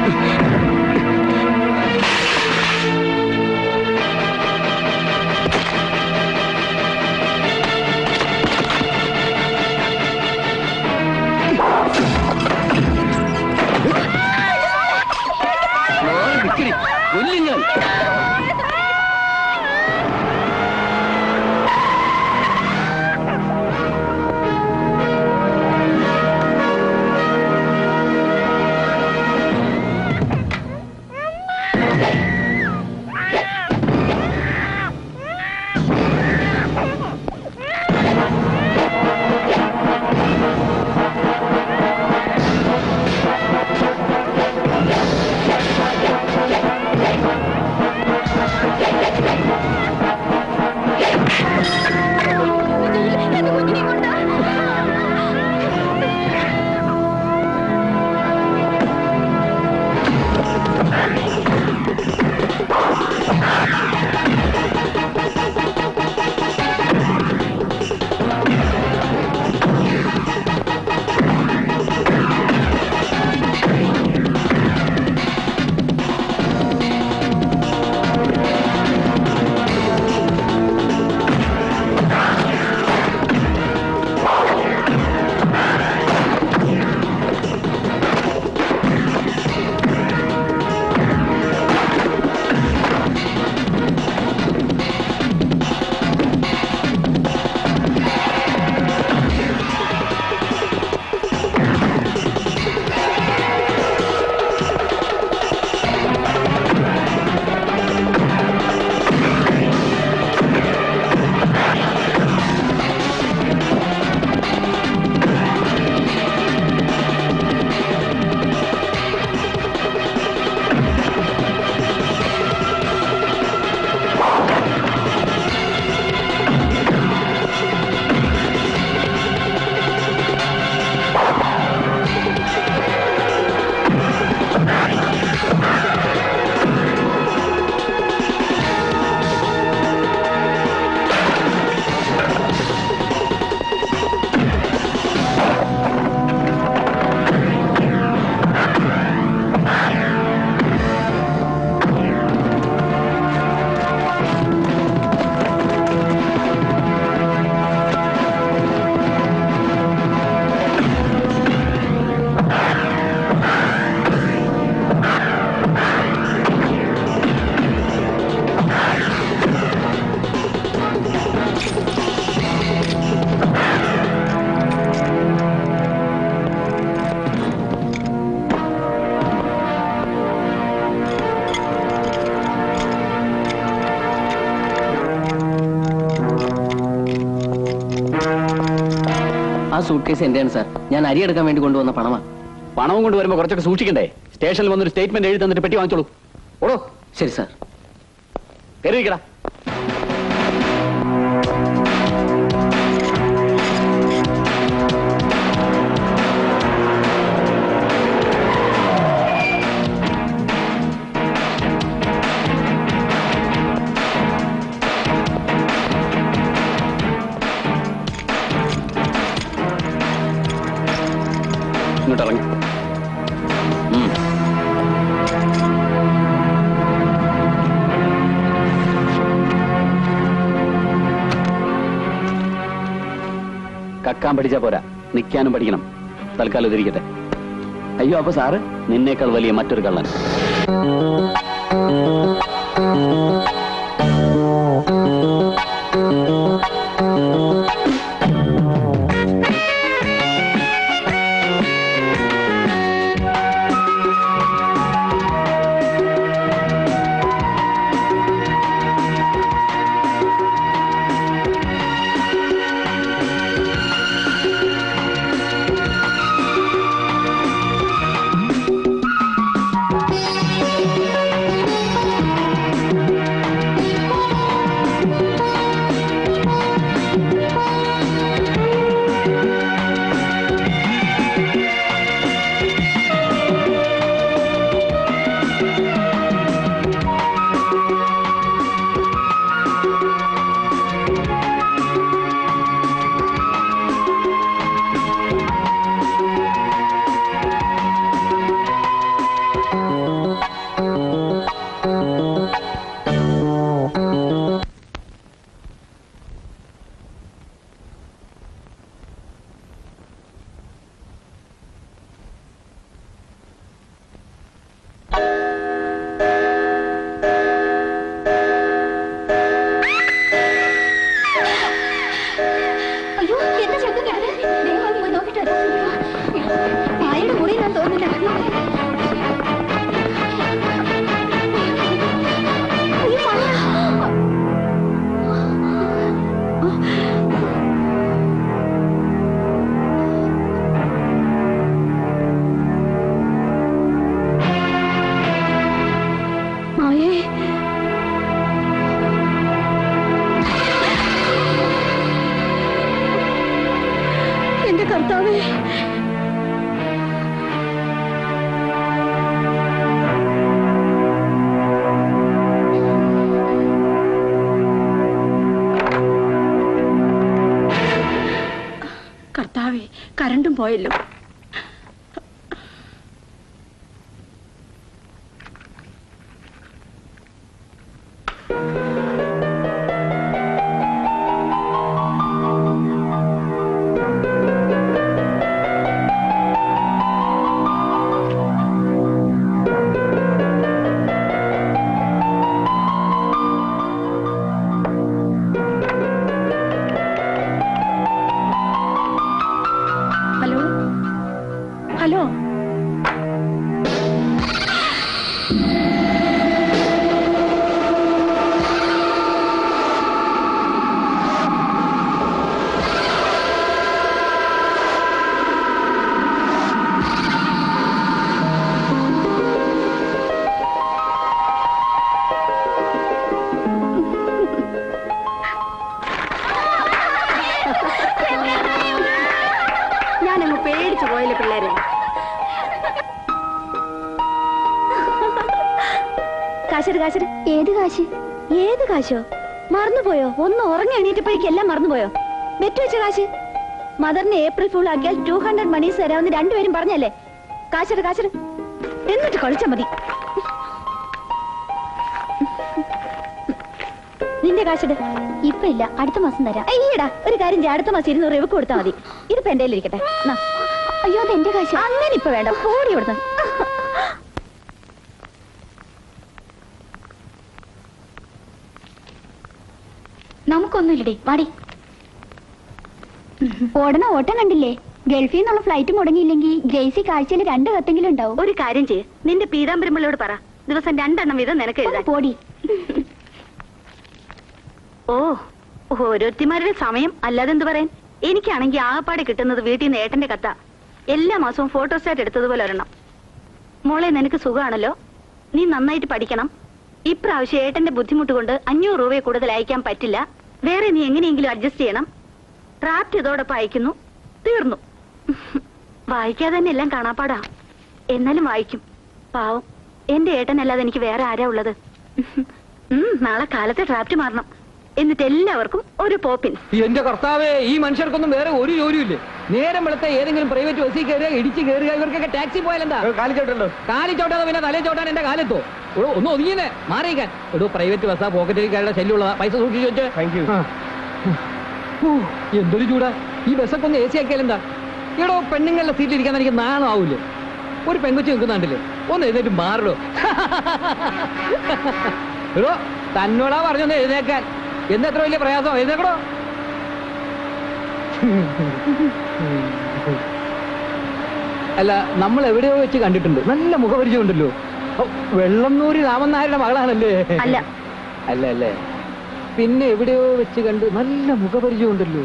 കൊല്ലിങ്ങൾ ആ suit case എന്റെയാണ് sir ഞാൻ അരി എടുക്കാൻ വേണ്ടി കൊണ്ടുവന്ന പണമാ പണവും കൊണ്ട് വരുമ്പോ കുറച്ചൊക്കെ സൂക്ഷിക്കണ്ടേ സ്റ്റേഷനിൽ വന്നൊരു സ്റ്റേറ്റ്മെന്റ് എഴുതി തന്നിട്ട് പെട്ടി വാങ്ങിച്ചോളൂ ഓടോ ശരി സാർ കയറിയിരിക്കടാ ഇങ്ങോട്ട് ഇറങ്ങി ഉം. കക്കാൻ പഠിച്ചാ പോരാ നിൽക്കാനും പഠിക്കണം തൽക്കാലം ഇതിരിക്കട്ടെ അയ്യോ അപ്പൊ സാറ് നിന്നേക്കാൾ വലിയ മറ്റൊരു കള്ളൻ അയ്യോ എന്താ ശബ്ദം കേട്ടത് ദയവായി പോയി നോക്കിട്ട് വരാം. മായയുടെ മുറി ഞാൻ തോന്നില്ല അയ്യോ, മായ. മായേ എന്റെ കർത്താവേ കർത്താവേ കരണ്ടും പോയല്ലോ ഹലോ ഹലോ ഞാനങ്ങ് പേടിച്ചു പോയില്ലേ പിള്ളേരെ കാശര് കാശര് ഏത് കാശ് ഏത് കാശോ മറന്നുപോയോ ഒന്ന് ഉറങ്ങി എണീറ്റപ്പോഴേക്കും എല്ലാം മറന്നുപോയോ ബെറ്റ് വെച്ച കാശ് മദറിനെ ഏപ്രിൽ ഫുൾ ആക്കിയാൽ ടു ഹൺഡ്രഡ് മണീസ് തരാമെന്ന് രണ്ടുപേരും പറഞ്ഞല്ലേ കാശര് കാശര് എന്നിട്ട് കളിച്ചാ മതി നിന്റെ കാശിട് ഇപ്പൊ ഇല്ല അടുത്ത മാസം തരാം അയ്യടാ ഒരു കാര്യം ചെയ്യാം അടുത്ത മാസം ഇരുന്നൂറ് രൂപ കൊടുത്താൽ മതി ഇതിപ്പോ എന്റെ ഇരിക്കട്ടെ അയ്യോ അത് എന്റെ കാശ് അങ്ങനെ ഇപ്പൊ വേണ്ട ഓടി കൊടുത്ത നമുക്കൊന്നുമില്ലടേ പാടി ഓടണ ഓട്ടം കണ്ടില്ലേ ഗൾഫിൽ നിന്നുള്ള ഫ്ലൈറ്റ് മുടങ്ങിയില്ലെങ്കിൽ ഗ്രേസി കാഴ്ചയിൽ രണ്ട് കത്തെങ്കിലും ഉണ്ടാവും ഒരു കാര്യം ചെയ്യ് നിന്റെ പീതാംബരമ്പളോട് പറ ദിവസം രണ്ടെണ്ണം വീതം നിനക്ക് എഴുതാൻ പോടി ഓ ഓരോരുത്തിമാരുടെ സമയം അല്ലാതെ എന്ത് പറയാൻ എനിക്കാണെങ്കിൽ ആകപ്പാടെ കിട്ടുന്നത് വീട്ടിൽ നിന്ന് ഏട്ടന്റെ കത്ത എല്ലാ മാസവും ഫോട്ടോസ്റ്റാറ്റ് എടുത്തതുപോലെ ഒരെണ്ണം മോളെ നിനക്ക് സുഖമാണല്ലോ നീ നന്നായിട്ട് പഠിക്കണം ഇപ്രാവശ്യം ഏട്ടന്റെ ബുദ്ധിമുട്ട് കൊണ്ട് അഞ്ഞൂറ് രൂപയെ കൂടുതൽ അയക്കാൻ പറ്റില്ല വേറെ നീ എങ്ങനെയെങ്കിലും അഡ്ജസ്റ്റ് ചെയ്യണം ഡ്രാഫ്റ്റ് ഇതോടൊപ്പം അയക്കുന്നു തീർന്നു വായിക്കാതെ തന്നെ എല്ലാം കാണാപ്പാടാ എന്നാലും വായിക്കും പാവം എന്റെ ഏട്ടനല്ലാതെ എനിക്ക് വേറെ ആരാ ഉള്ളത് ഉം, നാളെ കാലത്തെ ഡ്രാഫ്റ്റ് മാറണം എന്നിട്ട് എല്ലാവർക്കും ഒരു പോപ്പിൻ എന്റെ കർത്താവേ ഈ മനുഷ്യർക്കൊന്നും വേറെ ഒരു ജോലിയില്ലേ നേരം വെളുത്ത ഏതെങ്കിലും പ്രൈവറ്റ് ബസ്സിൽ കയറുക ഇടിച്ച് കയറുക ഇവർക്കൊക്കെ ടാക്സി പോയാലെന്താ കാലിച്ചോട്ടല്ലോ കാലി ചവിട്ടാതെ പിന്നെ തലേ ചവിട്ടാൻ എന്റെ കാലെത്തോ എടോ ഒന്ന് ഒതുങ്ങിയേ മാറിയിക്കാൻ എടോ പ്രൈവറ്റ് ബസ്സാ പോക്കറ്റ് കയറുടെ ശല്യമുള്ളതാ പൈസ സൂക്ഷിച്ചു വെച്ച് താങ്ക് യു ആ. ഓ, എന്തൊരു ചൂടാ ഈ ബസ്സൊക്കെ ഒന്ന് എ സി ആക്കിയാലെന്താ എടോ പെണ്ണുങ്ങളുടെ സീറ്റിൽ ഇരിക്കാൻ എനിക്ക് നാണമാവൂലേ ഒരു പെങ്കുച്ച് നിൽക്കുന്നുണ്ടല്ലേ ഒന്ന് എഴുന്നേറ്റ് മാറടോ എടോ തന്നോടാ പറഞ്ഞൊന്ന് എഴുന്നേക്കാൻ എന്താ എത്ര വലിയ പ്രയാസം എഴുന്നേക്കടോ അല്ല നമ്മൾ എവിടെയോ വെച്ച് കണ്ടിട്ടുണ്ട് നല്ല മുഖപരിചയമുണ്ടല്ലോ ഓ, വെള്ളംനൂരി രാമൻ നായരുടെ മകളാണല്ലേ അല്ല. അല്ല അല്ലേ പിന്നെ എവിടെയോ വെച്ച് കണ്ട് നല്ല മുഖപരിചയമുണ്ടല്ലോ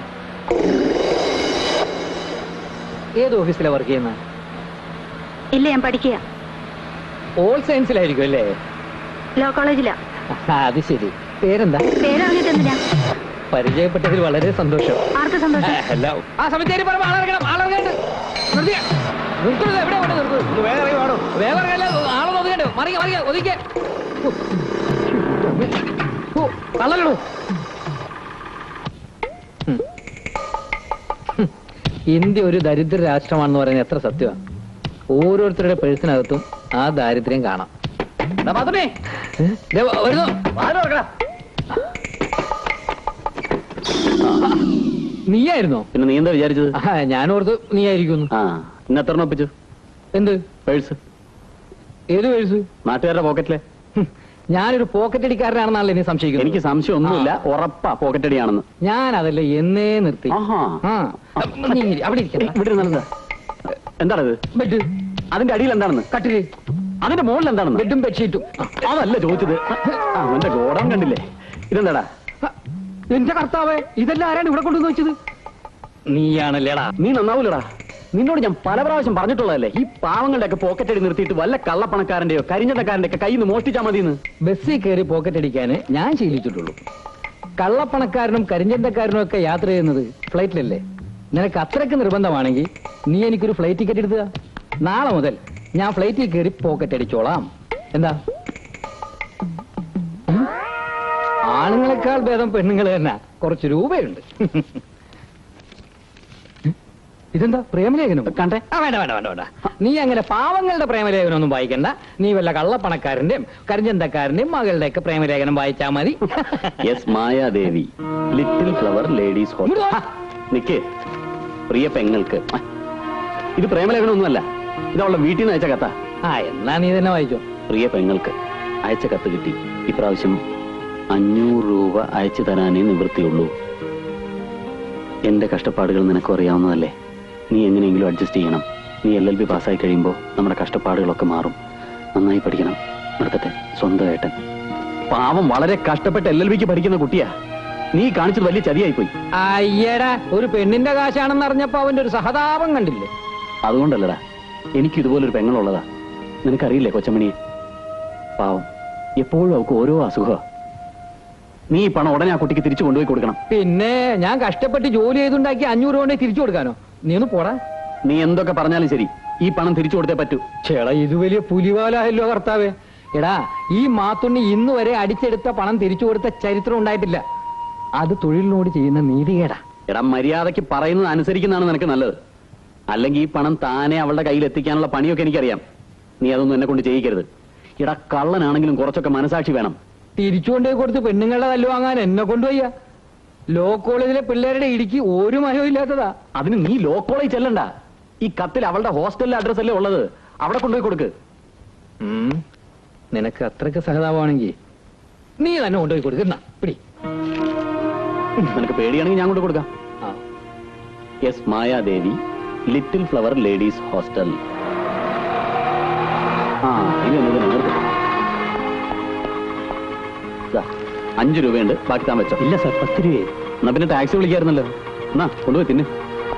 ഏത് ഓഫീസിലാണ് വർക്ക് ചെയ്യുന്ന ഇല്ല ഞാൻ പഠിക്കുക ഓൾ സയൻസിലായിരിക്കും അല്ലേ ലോ കോളേജിലാ ആ, അത് ശരി പേരെന്താ പേരറിഞ്ഞിട്ടൊന്നുമില്ല പരിചയപ്പെട്ടതിൽ വളരെ സന്തോഷം ആർക്ക് സന്തോഷം അല്ല ആ സമയത്തേരി പറയുമ്പോ ആളിറങ്ങണം ആളിറങ്ങണ്ട് നിർത്തിയ നിർത്തുന്നത് എവിടെ കൊണ്ട് നിർത്തുന്നത് വേറെ ഇറങ്ങി വാടോ വേഗം ഇറങ്ങല്ല ആളെ ഒതുക്കണ്ടോ മറിയ മറിയ ഒതുക്കെ ഓ കള്ളലോ ഇന്ത്യ ഒരു ദരിദ്ര രാഷ്ട്രമാണെന്ന് പറയുന്നത് എത്ര സത്യമാണ് ഓരോരുത്തരുടെ പേഴ്സിനകത്തും ആ ദാരിദ്ര്യം കാണാം ദാ പാത്തുണ്ണി, ഏ? ദേ വ- വരുന്നു വാതില് തുറക്കടാ. നീയായിരുന്നോ പിന്നെ നീ എന്താ വിചാരിച്ചത് ആ, ഞാനോർത്ത് നീയായിരിക്കുന്നു ആ ഇന്ന് എത്ര ഒപ്പിച്ചു എന്ത് പേഴ്സ് ഏത് പേഴ്സ് നാട്ടുകാരുടെ പോക്കറ്റിലെ ഹും, ഞാനൊരു പോക്കറ്റ് അടിക്കാരനാണെന്നാണല്ലോ എന്നെ സംശയിക്കുന്നത് എനിക്ക് സംശയം ഒന്നുമില്ല ഉറപ്പാ പോക്കറ്റ് അടിയാണെന്ന് ഞാൻ അതല്ലേ എന്നേ നിർത്തി ആഹാ ആ നീ ഇരി, അവിടെ ഇരിക്കണ്ട ഇവിടെ ഇരുന്നാലെന്താ എന്താണത് ബെഡ് അതിന്റെ അടിയിൽ എന്താണെന്ന് കട്ടില് അതിന്റെ മുകളിൽ എന്താണെന്ന് ബെഡും ബെഡ്ഷീറ്റും അതല്ല ചോദിച്ചത് ആ, അവന്റെ ഗോഡം കണ്ടില്ലേ ഇതെന്താടാ എന്റെ കർത്താവേ ഇതെല്ലാം ആരാണ് ഇവിടെ കൊണ്ടുവന്ന് വെച്ചത് നീയാണല്ലേടാ നീ നന്നാവൂലടാ നിന്നോട് ഞാൻ പല പ്രാവശ്യം പറഞ്ഞിട്ടുള്ളതല്ലേ ഈ പാവങ്ങളുടെ ഒക്കെ പോക്കറ്റ് അടി നിർത്തിയിട്ട് വല്ല കള്ളപ്പണക്കാരന്റെയോ കരിഞ്ഞടക്കാരന്റെ ഒക്കെ കയ്യിൽ നിന്ന് മോഷ്ടിച്ചാൽ മതിയെന്ന് ബസ്സിൽ കയറി പോക്കറ്റ് അടിക്കാന് ഞാൻ ശീലിച്ചിട്ടുള്ളൂ കള്ളപ്പണക്കാരനും കരിഞ്ചന്തക്കാരനും ഒക്കെ യാത്ര ചെയ്യുന്നത് ഫ്ലൈറ്റിലല്ലേ നിനക്ക് അത്രയ്ക്ക് നിർബന്ധമാണെങ്കിൽ നീ എനിക്കൊരു ഫ്ലൈറ്റ് ടിക്കറ്റ് എടുത്തുക നാളെ മുതൽ ഞാൻ ഫ്ലൈറ്റിൽ കയറി പോക്കറ്റ് അടിച്ചോളാം എന്താ ഉം? ആണുങ്ങളെക്കാൾ ഭേദം പെണ്ണുങ്ങൾ തന്നെ കുറച്ച് രൂപയുണ്ട് ഇതെന്താ പ്രേമലേഖനം കണ്ടേ ആ, വേണ്ട വേണ്ട വേണ്ട വേണ്ട നീ അങ്ങനെ പാവങ്ങളുടെ പ്രേമലേഖനമൊന്നും വായിക്കണ്ട നീ വല്ല കള്ളപ്പണക്കാരന്റെയും കരിഞ്ചന്തക്കാരന്റെയും മകളുടെ ഒക്കെ പ്രേമലേഖനം വായിച്ചാ മതി yes Mayadevi Little Flower ladies ഇങ്ങോട്ട് വാ. നിക്ക് പ്രിയ പെങ്ങൾക്ക് ആ, ഇത് പ്രേമലേഖനമൊന്നുമല്ല ഇത് അവളുടെ വീട്ടിൽ നിന്ന് അയച്ച കത്ത ആ എന്നാ നീ തന്നെ വായിച്ചോ പ്രിയ പെങ്ങൾക്ക് അയച്ച കത്ത് കിട്ടി ഇപ്രാവശ്യം അഞ്ഞൂറ് രൂപ അയച്ചു തരാനേ നിവൃത്തിയുള്ളൂ എന്റെ കഷ്ടപ്പാടുകൾ നിനക്കും അറിയാവുന്നതല്ലേ നീ എങ്ങനെയെങ്കിലും അഡ്ജസ്റ്റ് ചെയ്യണം നീ എൽ എൽ ബി പാസ്സായി കഴിയുമ്പോൾ നമ്മുടെ കഷ്ടപ്പാടുകളൊക്കെ മാറും നന്നായി പഠിക്കണം നിർത്തട്ടെ സ്വന്തം ഏട്ടൻ പാവം വളരെ കഷ്ടപ്പെട്ട് എൽ എൽ ബിക്ക് പഠിക്കുന്ന കുട്ടിയാ നീ കാണിച്ചത് വലിയ ചതിയായിപ്പോയി അയ്യടാ ഒരു പെണ്ണിന്റെ കാശാണെന്ന് അറിഞ്ഞപ്പോ അവന്റെ ഒരു സഹതാപം കണ്ടില്ലേ അതുകൊണ്ടല്ലടാ എനിക്ക് ഇതുപോലൊരു പെങ്ങളുള്ളതാ നിനക്കറിയില്ലേ കൊച്ചമണിയെ പാവം എപ്പോഴും അവൾക്ക് ഓരോ അസുഖമാ നീ ഈ പണം ഉടനെ ആ കുട്ടിക്ക് തിരിച്ചു കൊണ്ടുപോയി കൊടുക്കണം പിന്നെ ഞാൻ കഷ്ടപ്പെട്ട് ജോലി ചെയ്തുണ്ടാക്കി അഞ്ഞൂറ് കൊണ്ട് തിരിച്ചു കൊടുക്കാനോ നീ ഒന്ന് പോടാ നീ എന്തൊക്കെ പറഞ്ഞാലും ശരി ഈ പണം തിരിച്ചു കൊടുത്തേ പറ്റൂ ചേടാ ഇത് വലിയ പുലിവാലായല്ലോ കർത്താവേ എടാ ഈ മാത്തുണ്ണി ഇന്ന് വരെ അടിച്ചെടുത്ത പണം തിരിച്ചു കൊടുത്ത ചരിത്രം ഉണ്ടായിട്ടില്ല അത് തൊഴിലിനോട് ചെയ്യുന്ന നീതികേടാ എടാ മര്യാദയ്ക്ക് പറയുന്നത് അനുസരിക്കുന്നതാണ് നിനക്ക് നല്ലത് അല്ലെങ്കിൽ ഈ പണം താനെ അവളുടെ കയ്യിൽ എത്തിക്കാനുള്ള പണിയൊക്കെ എനിക്കറിയാം നീ അതൊന്നും എന്നെ കൊണ്ട് ചെയ്യിക്കരുത് എടാ കള്ളനാണെങ്കിലും കുറച്ചൊക്കെ മനസാക്ഷി വേണം തിരിച്ചു കൊണ്ടുപോയി കൊടുത്ത് പെണ്ണുങ്ങളുടെ തല്ല് വാങ്ങാൻ എന്നെ കൊണ്ടുപോയ്യ ലോ കോളേജിലെ പിള്ളേരുടെ ഇടിക്ക് ഒരു മയവും ഇല്ലാത്തതാ അതിന് നീ ലോ കോളേജ് ചെല്ലണ്ട ഈ കത്തിൽ അവളുടെ ഹോസ്റ്റലിലെ അഡ്രസ് അല്ലേ ഉള്ളത് അവിടെ കൊണ്ടുപോയി കൊടുക്ക് ഉം. നിനക്ക് അത്രക്ക് സഹതാപമാണെങ്കിൽ നീ തന്നെ കൊണ്ടുപോയി കൊടുക്കുന്ന പിടി നിനക്ക് പേടിയാണെങ്കിൽ ഞാൻ കൊണ്ട് കൊടുക്കാം ആ. Yes Mayadevi Little Flower ladies hostel ആ ഇത് എന്നത് നേരത്തെ ദാ, അഞ്ച് രൂപയുണ്ട് ബാക്കി താൻ വെച്ചോ ഇല്ല സാർ പത്ത് രൂപയെ എന്നാ പിന്നെ ടാക്സി വിളിക്കായിരുന്നല്ലോ എന്നാ കൊണ്ടുപോയി തിന്നു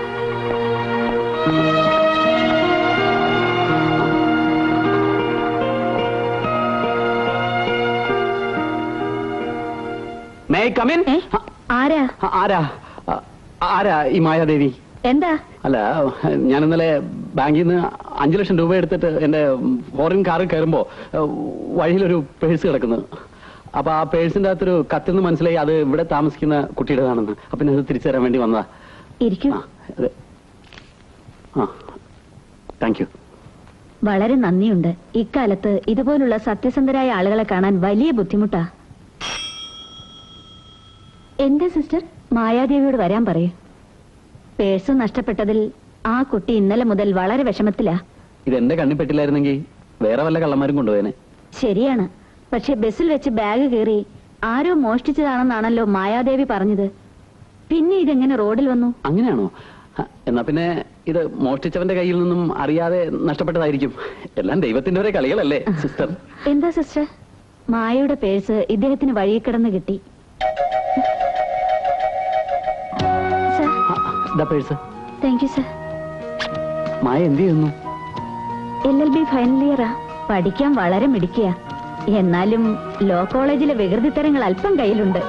മേ കമിൻ ഏ? ആരാ ആരാ ആ- ആരാ ഈ മായാദേവി എന്താ അല്ല ഞാൻ ഇന്നലെ ബാങ്കിൽ നിന്ന് അഞ്ചു ലക്ഷം രൂപ എടുത്തിട്ട് എന്റെ ഫോറിൻ കാറിൽ കയറുമ്പോ ഏഹ്, വഴിയിലൊരു പേഴ്സ് കിടക്കുന്നു അപ്പൊ ആ പേഴ്സിന്റെ അകത്തൊരു കത്തിന്ന് മനസ്സിലായി അത് ഇവിടെ താമസിക്കുന്ന കുട്ടിയുടേതാണെന്ന് അപ്പൊ പിന്നെ അത് തിരിച്ചു തരാൻ വേണ്ടി വന്നതാ ഇരിക്കൂ ആ അതെ ആ താങ്ക് യു വളരെ നന്ദിയുണ്ട് ഇക്കാലത്ത് ഇതുപോലുള്ള സത്യസന്ധരായ ആളുകളെ കാണാൻ വലിയ ബുദ്ധിമുട്ടാ എന്താ സിസ്റ്റർ മായാദേവിയോട് വരാൻ പറയൂ പേഴ്സ് നഷ്ടപ്പെട്ടതിൽ ആ കുട്ടി ഇന്നലെ മുതൽ വളരെ വിഷമത്തിലാ ഇത് എന്റെ കണ്ണിൽ പെട്ടില്ലായിരുന്നെങ്കിൽ വേറെ വല്ല കള്ളന്മാരും കൊണ്ടുപോയേനെ ശരിയാണ് പക്ഷെ ബസ്സിൽ വെച്ച് ബാഗ് കയറി ആരോ മോഷ്ടിച്ചതാണെന്നാണല്ലോ മായാദേവി പറഞ്ഞത് പിന്നെ ഇതെങ്ങനെ റോഡിൽ വന്നു അങ്ങനെയാണോ ഹ, എന്നാ പിന്നെ ഇത് മോഷ്ടിച്ചവന്റെ കയ്യിൽ നിന്നും അറിയാതെ നഷ്ടപ്പെട്ടതായിരിക്കും എല്ലാം ദൈവത്തിന്റെ ഒരേ കളികളല്ലേ സിസ്റ്റർ എന്താ സിസ്റ്റർ മായയുടെ പേഴ്സ് ഇദ്ദേഹത്തിന് വഴിയിൽ കിടന്ന് കിട്ടി sir the purse thank you sir Maya എന്ത് ചെയ്യുന്നു എൽ എൽ ബി ഫൈനൽ ഇയറാ പഠിക്കാൻ വളരെ മിടിക്കുക എന്നാലും ലോ കോളേജിലെ വികൃതിത്തരങ്ങൾ അല്പം കയ്യിലുണ്ട്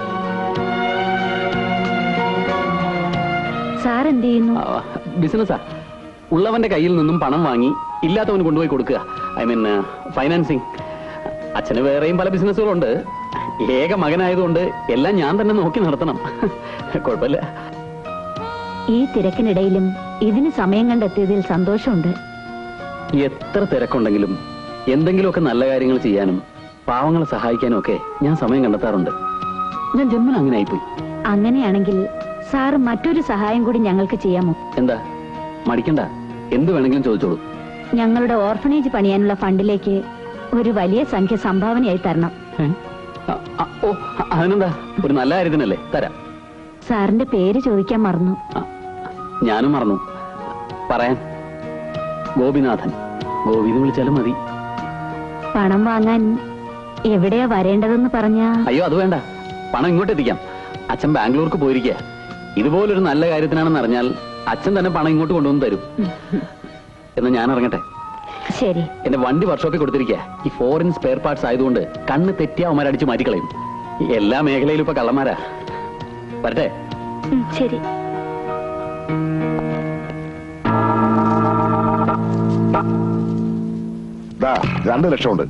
സാർ എന്ത് ചെയ്യുന്നു ബിസിനസ്സാ ഉള്ളവന്റെ കയ്യിൽ നിന്നും പണം വാങ്ങി ഇല്ലാത്തവന് കൊണ്ടുപോയി കൊടുക്കുക ഐ മീൻ ഫൈനാൻസിങ് അച്ഛന് വേറെയും പല ബിസിനസ്സുകളുണ്ട് ഏക മകനായതുകൊണ്ട് എല്ലാം ഞാൻ തന്നെ നോക്കി നടത്തണം കുഴപ്പമില്ല ഈ തിരക്കിനിടയിലും ഇതിന് സമയം കണ്ടെത്തിയതിൽ സന്തോഷമുണ്ട് എത്ര തിരക്കുണ്ടെങ്കിലും എന്തെങ്കിലുമൊക്കെ നല്ല കാര്യങ്ങൾ ചെയ്യാനും പാവങ്ങളെ സഹായിക്കാനും ഒക്കെ ഞാൻ സമയം കണ്ടെത്താറുണ്ട് ഞാൻ ജന്മൻ അങ്ങനെ ആയിപ്പോയി അങ്ങനെയാണെങ്കിൽ സാറ് മറ്റൊരു സഹായം കൂടി ഞങ്ങൾക്ക് ചെയ്യാമോ എന്താ മടിക്കണ്ട എന്ത് വേണമെങ്കിലും ചോദിച്ചോളൂ ഞങ്ങളുടെ ഓർഫനേജ് പണിയാനുള്ള ഫണ്ടിലേക്ക് ഒരു വലിയ സംഖ്യ സംഭാവനയായി തരണം ഏ? ആ, ആ, ഓ ആ, അതിനെന്താ ഒരു നല്ല കാര്യത്തിനല്ലേ തരാം സാറിന്റെ പേര് ചോദിക്കാൻ മറന്നു ആ, ഞാനും മറന്നു പറയാൻ ഗോപിനാഥൻ ഗോപി എന്ന് വിളിച്ചാലും മതി പണം വാങ്ങാൻ എവിടെയാ വരേണ്ടതെന്ന് പറഞ്ഞാ അയ്യോ അത് വേണ്ട പണം ഇങ്ങോട്ട് എത്തിക്കാം അച്ഛൻ ബാംഗ്ലൂർക്ക് പോയിരിക്കുക ഇതുപോലൊരു നല്ല കാര്യത്തിനാണെന്ന് അറിഞ്ഞാൽ അച്ഛൻ തന്നെ പണം ഇങ്ങോട്ട് കൊണ്ടുവന്ന് തരും എന്നാ ഞാൻ ഇറങ്ങട്ടെ ശരി എന്റെ വണ്ടി വർക്ക്ഷോപ്പിൽ കൊടുത്തിരിക്കുക ഈ ഫോറിൻ സ്പെയർ പാർട്സ് ആയതുകൊണ്ട് കണ്ണ് തെറ്റിയ അവന്മാരടിച്ച് മാറ്റിക്കളയും ഈ എല്ലാ മേഖലയിലും ഇപ്പൊ കള്ളന്മാരാ വരട്ടെ ഉം, ശരി ദാ രണ്ട് ലക്ഷമുണ്ട്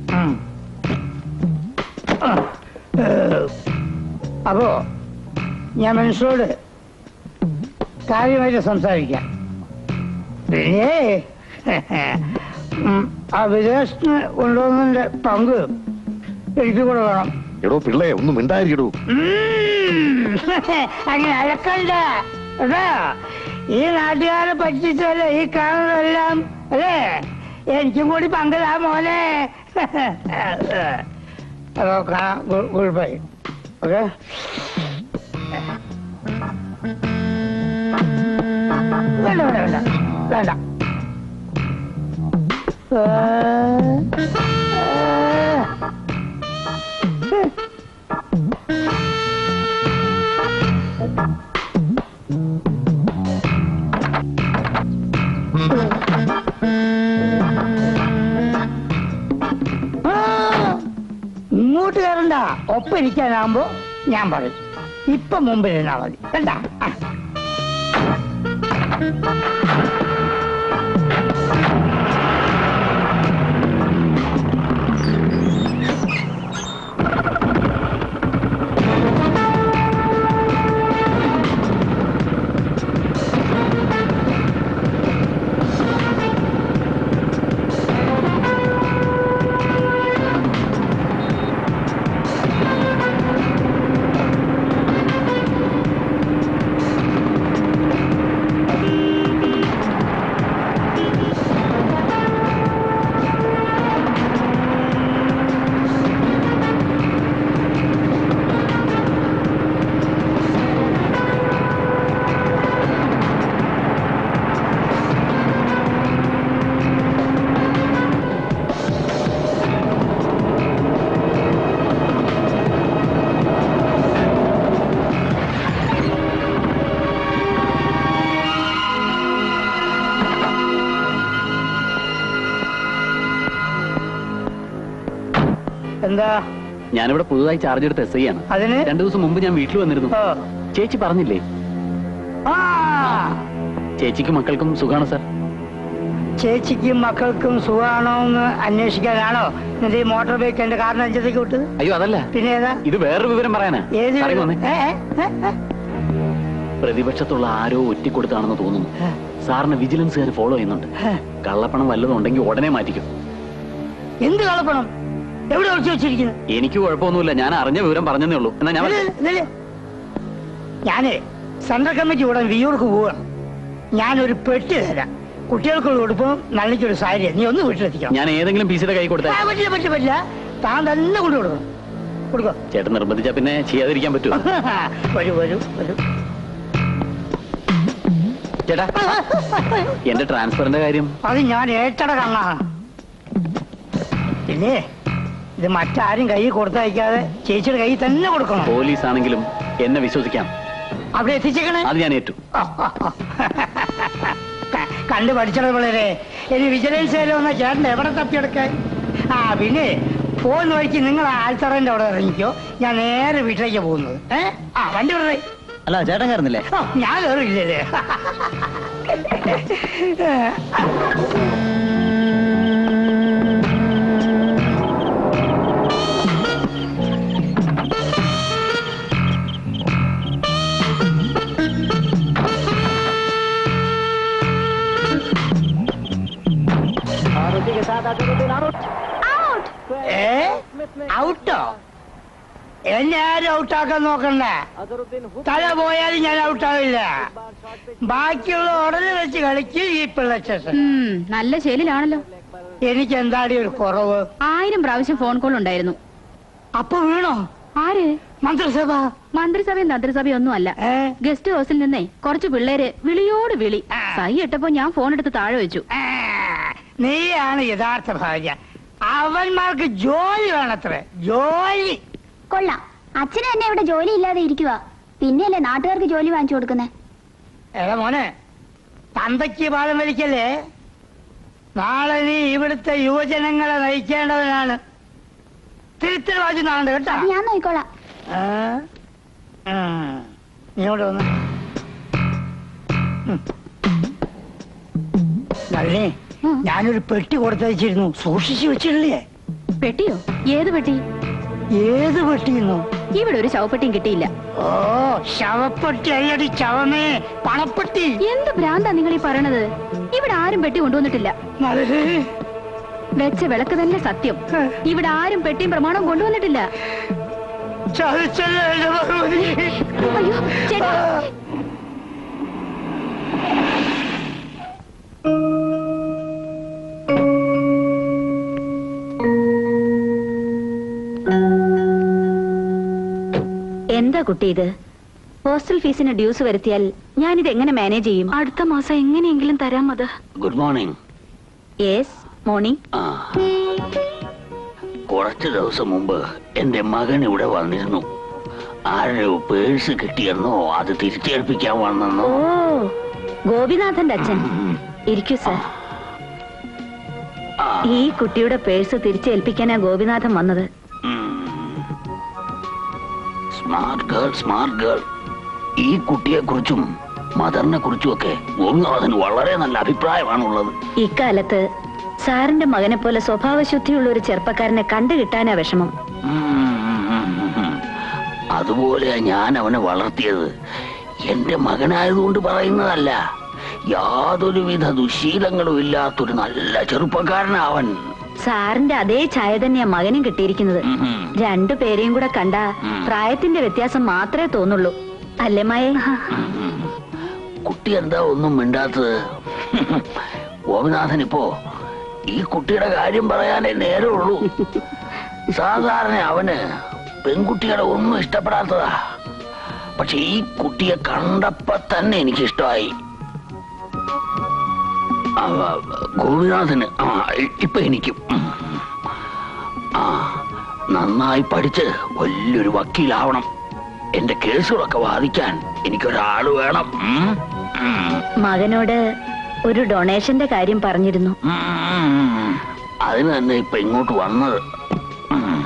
അപ്പോ ഞാൻ മനുഷ്യരോട് കാര്യമായിട്ട് സംസാരിക്കാം പിന്നെ ഉം, ആ വിദേശത്ത് കൊണ്ടുവന്നതിന്റെ പങ്ക് എനിക്ക് കൂടെ വേണം എടോ പിള്ളേ ഒന്നും മിണ്ടായിരിക്കടോ ഉം, അങ്ങനെ അലക്കണ്ട കേട്ടോ ഈ നാട്ടുകാരെ പറ്റിച്ചല്ലേ ഈ കാണുന്നതെല്ലാം അല്ലേ എനിക്കും കൂടി പങ്കിടാ മോനെ അതോ ഗുഡ് ബൈ ഓക്കെ വേണ്ട വേണ്ട വേണ്ട വേണ്ട ആ, ആ. ആ, ഇങ്ങോട്ട് കയറണ്ട ഒപ്പം ഇരിക്കാനാകുമ്പോ ഞാൻ പറയും ഇപ്പൊ മുമ്പിൽ ഇരുന്നാ മതി കണ്ടാ ആ. എന്താ ഞാനിവിടെ പുതുതായി ചാർജ് എടുത്ത എസ് ഐ ആണ് അതിന് രണ്ടു ദിവസം മുമ്പ് ഞാൻ വീട്ടിൽ വന്നിരുന്നു ഓ. ചേച്ചി പറഞ്ഞില്ലേ ആ ചേച്ചിക്കും മക്കൾക്കും സുഖാണ് സാർ ചേച്ചിക്കും മക്കൾക്കും സുഖമാണോ എന്ന് അന്വേഷിക്കാനാണോ നിന്റെ ഈ മോട്ടോർ ബൈക്ക് എന്റെ കാറിന് അഞ്ചത്തേക്ക് വിട്ടത് അയ്യോ അതല്ല പിന്നെ ഏതാ ഇത് വേറൊരു വിവരം പറയാനാ ഏത് സാറേ വന്നേ. ഏ, ഏ, ഏ, ഏ. പ്രതിപക്ഷത്തുള്ള ആരോ ഒറ്റിക്കൊടുത്താണെന്ന് തോന്നുന്നു സാറിന് വിജിലൻസുകാർ ഫോളോ ചെയ്യുന്നുണ്ട് കള്ളപ്പണം വല്ലതും ഉണ്ടെങ്കിൽ ഉടനെ മാറ്റിക്കും എന്ത് കളപ്പണം എവിടെ ഒളിച്ചു വെച്ചിരിക്കുന്നു എനിക്ക് കുഴപ്പമൊന്നുമില്ല ഞാൻ അറിഞ്ഞ വിവരം പറഞ്ഞതേ ഉള്ളൂ എന്നാ ഞാൻ നില്ല്, നില്ല്. ഞാനേ സെൻട്രൽ കമ്മിറ്റി ഉടൻ വിയൂർക്ക് പോവാണ് ഞാനൊരു പെട്ടി തരാം കുട്ടികൾക്കുള്ള ഉടുപ്പും നള്ളിക്കൊരു സാരി നീ ഒന്ന് വീട്ടിലെത്തിക്കണം ഞാൻ ഏതെങ്കിലും പീസിയുടെ കൈ ആ, കൊടുത്താൽ പറ്റില്ല പറ്റില്ല പറ്റില്ല താൻ തന്നെ കൊണ്ടു കൊടുക്കണം കൊടുക്കോ ചേട്ടൻ നിർബന്ധിച്ചാ പിന്നെ ചെയ്യാതിരിക്കാൻ പറ്റുമോ വരൂ വരൂ വരൂ ചേട്ടാ എന്റെ ട്രാൻസ്ഫറിന്റെ കാര്യം അത് ഞാൻ ഏറ്റട കണ്ണാണ് പിന്നെ ഇത് മറ്റാരും കൈ കൊടുത്തയക്കാതെ ചേച്ചിയുടെ കൈ തന്നെ കൊടുക്കണം പോലീസ് ആണെങ്കിലും എന്നെ വിശ്വസിക്കാം അവിടെ എത്തിച്ചേക്കണേ അത് ഞാൻ ഏറ്റു കണ്ടു പഠിച്ചത് പിള്ളേരെ ഇനി വിജിലൻസ് വന്ന ചേട്ടൻ എവിടെ തപ്പിയെടുക്കാൻ ആ പിന്നെ പോകുന്ന വഴിക്ക് നിങ്ങൾ ആൽത്തറന്റെ അവിടെ ഇറങ്ങിക്കോ ഞാൻ നേരെ വീട്ടിലേക്ക് പോകുന്നത് ഏ ആ വണ്ടി വിടറേ അല്ല ചേട്ടൻ കയറുന്നില്ലേ ആ, ഞാൻ കയറിയില്ലേ ഔട്ടോ എന്നെ ആരും ഔട്ടാക്കാൻ നോക്കണ്ട തല പോയാലും ഞാൻ ഔട്ടാവില്ല ബാക്കിയുള്ള ഉടനെ വെച്ച് കളിക്ക് ഈ പിള്ളച്ചൻ ഉം, നല്ല ശൈലിലാണല്ലോ എനിക്ക് എന്താടി ഒരു കുറവ് ആയിരം പ്രാവശ്യം ഫോൺ കോൾ ഉണ്ടായിരുന്നു അപ്പൊ വീണോ ആര് മന്ത്രിസഭ മന്ത്രിസഭയും തന്ത്രിസഭയും ഒന്നും അല്ല ഏ ഗസ്റ്റ് ഹൗസിൽ നിന്നേ കുറച്ച് പിള്ളേര് വിളിയോട് വിളി ആ. സൈ ഇട്ടപ്പോ ഞാൻ ഫോൺ എടുത്ത് താഴെ വെച്ചു ആ, നീയാണ് യഥാർത്ഥ ഭാര്യ അവന്മാർക്ക് ജോലി വേണത്രേ ജോലി കൊള്ളാം അച്ഛനും എന്നെ ഇവിടെ ജോലി ഇല്ലാതെ ഇരിക്കുക പിന്നെയല്ലേ നാട്ടുകാർക്ക് ജോലി വാങ്ങിച്ചു കൊടുക്കുന്നേ എടാ മോനെ തന്തയ്ക്ക് പാലം വലിക്കല്ലേ നാളെ നീ ഇവിടുത്തെ യുവജനങ്ങളെ നയിക്കേണ്ടവനാണ് തിരുത്തൽ വാജി നാളുണ്ട് കേട്ടോ അത് ഞാൻ നോക്കിക്കോളാം ആ? ഉം. നീ ഇവിടെ വന്ന് ഉം. നളിനി ഉം. ഞാനൊരു പെട്ടി കൊടുത്തയച്ചിരുന്നു സൂക്ഷിച്ചു വെച്ചിട്ടില്ലേ പെട്ടിയോ ഏത് പെട്ടി ഏത് പെട്ടിയുന്നു ഇവിടെ ഒരു ശവപ്പെട്ടിയും കിട്ടിയില്ല ഓ ശവപ്പെട്ടി അല്ലടി ചവമേ പണപ്പെട്ടി എന്ത് ഭ്രാന്താ നിങ്ങൾ ഈ പറയണത് ഇവിടെ ആരും പെട്ടി കൊണ്ടുവന്നിട്ടില്ല നളിനി വെച്ച വിളക്ക് തന്നെ സത്യം ഇവിടെ ആരും പെട്ടിയും പ്രമാണവും കൊണ്ടുവന്നിട്ടില്ല ചതിച്ചല്ലേ എന്റെ ഭഗവതി. അയ്യോ ചേട്ടാ എന്താ കുട്ടി ഇത് ഹോസ്റ്റൽ ഫീസിന് ഡ്യൂസ് വരുത്തിയാൽ ഞാനിത് എങ്ങനെ മാനേജ് ചെയ്യും അടുത്ത മാസം എങ്ങനെയെങ്കിലും തരാം അത് ഗുഡ് മോർണിംഗ് യെസ് മോർണിംഗ് ആ കുറച്ച് ദിവസം മുമ്പ് എന്റെ മകൻ ഇവിടെ വന്നിരുന്നു ആരോ പേഴ്സ് കിട്ടിയെന്നോ അത് തിരിച്ചേൽപ്പിക്കാൻ വന്നെന്നോ ഓ ഗോപിനാഥന്റെ അച്ഛൻ ഉം. ഇരിക്കൂ സർ ആ, ഈ കുട്ടിയുടെ പേഴ്സ് തിരിച്ചേൽപ്പിക്കാനാ ഗോപിനാഥൻ വന്നത് സ്മാർട്ട് ഗേൾ സ്മാർട്ട് ഗേൾ ഈ കുട്ടിയെ കുറിച്ചും മദറിനെ കുറിച്ചും ഒക്കെ ഗോപിനാഥന് വളരെ നല്ല അഭിപ്രായമാണുള്ളത് ഇക്കാലത്ത് സാറിന്റെ മകനെ പോലെ സ്വഭാവശുദ്ധിയുള്ള ഒരു ചെറുപ്പക്കാരനെ കണ്ടു കിട്ടാനാ വിഷമം ഉം. അതുപോലെ ഞാൻ അവനെ വളർത്തിയത് എന്റെ മകനായതുകൊണ്ട് പറയുന്നതല്ല യാതൊരുവിധ ദുശീലങ്ങളും ഇല്ലാത്തൊരു നല്ല ചെറുപ്പക്കാരനാവൻ സാറിന്റെ അതേ ഛായ തന്നെയാ മകനും കിട്ടിയിരിക്കുന്നത് ഉം. രണ്ടു പേരെയും കൂടെ കണ്ട ഉം. പ്രായത്തിന്റെ വ്യത്യാസം മാത്രമേ തോന്നുള്ളൂ അല്ലേ മായ കുട്ടി എന്താ ഒന്നും മിണ്ടാത്തത് ഗോപിനാഥൻ ഇപ്പോ ഈ കുട്ടിയുടെ കാര്യം പറയാനേ നേരമുള്ളൂ സാധാരണ അവന് പെൺകുട്ടികളെ ഒന്നും ഇഷ്ടപ്പെടാത്തതാ പക്ഷെ ഈ കുട്ടിയെ കണ്ടപ്പോ തന്നെ എനിക്ക് ഇഷ്ടമായി ആ, ഗോപിനാഥന് ആ ഇ- ഇപ്പൊ എനിക്കും ഉം. ആ നന്നായി പഠിച്ച് വലിയൊരു വക്കീലാവണം എന്റെ കേസുകളൊക്കെ വാദിക്കാൻ എനിക്കൊരാള് വേണം ഉം. ഉം. മകനോട് ഒരു ഡൊണേഷന്റെ കാര്യം പറഞ്ഞിരുന്നു ഉം. അതിന് തന്നെ ഇപ്പൊ ഇങ്ങോട്ട് വന്നത് ഉം.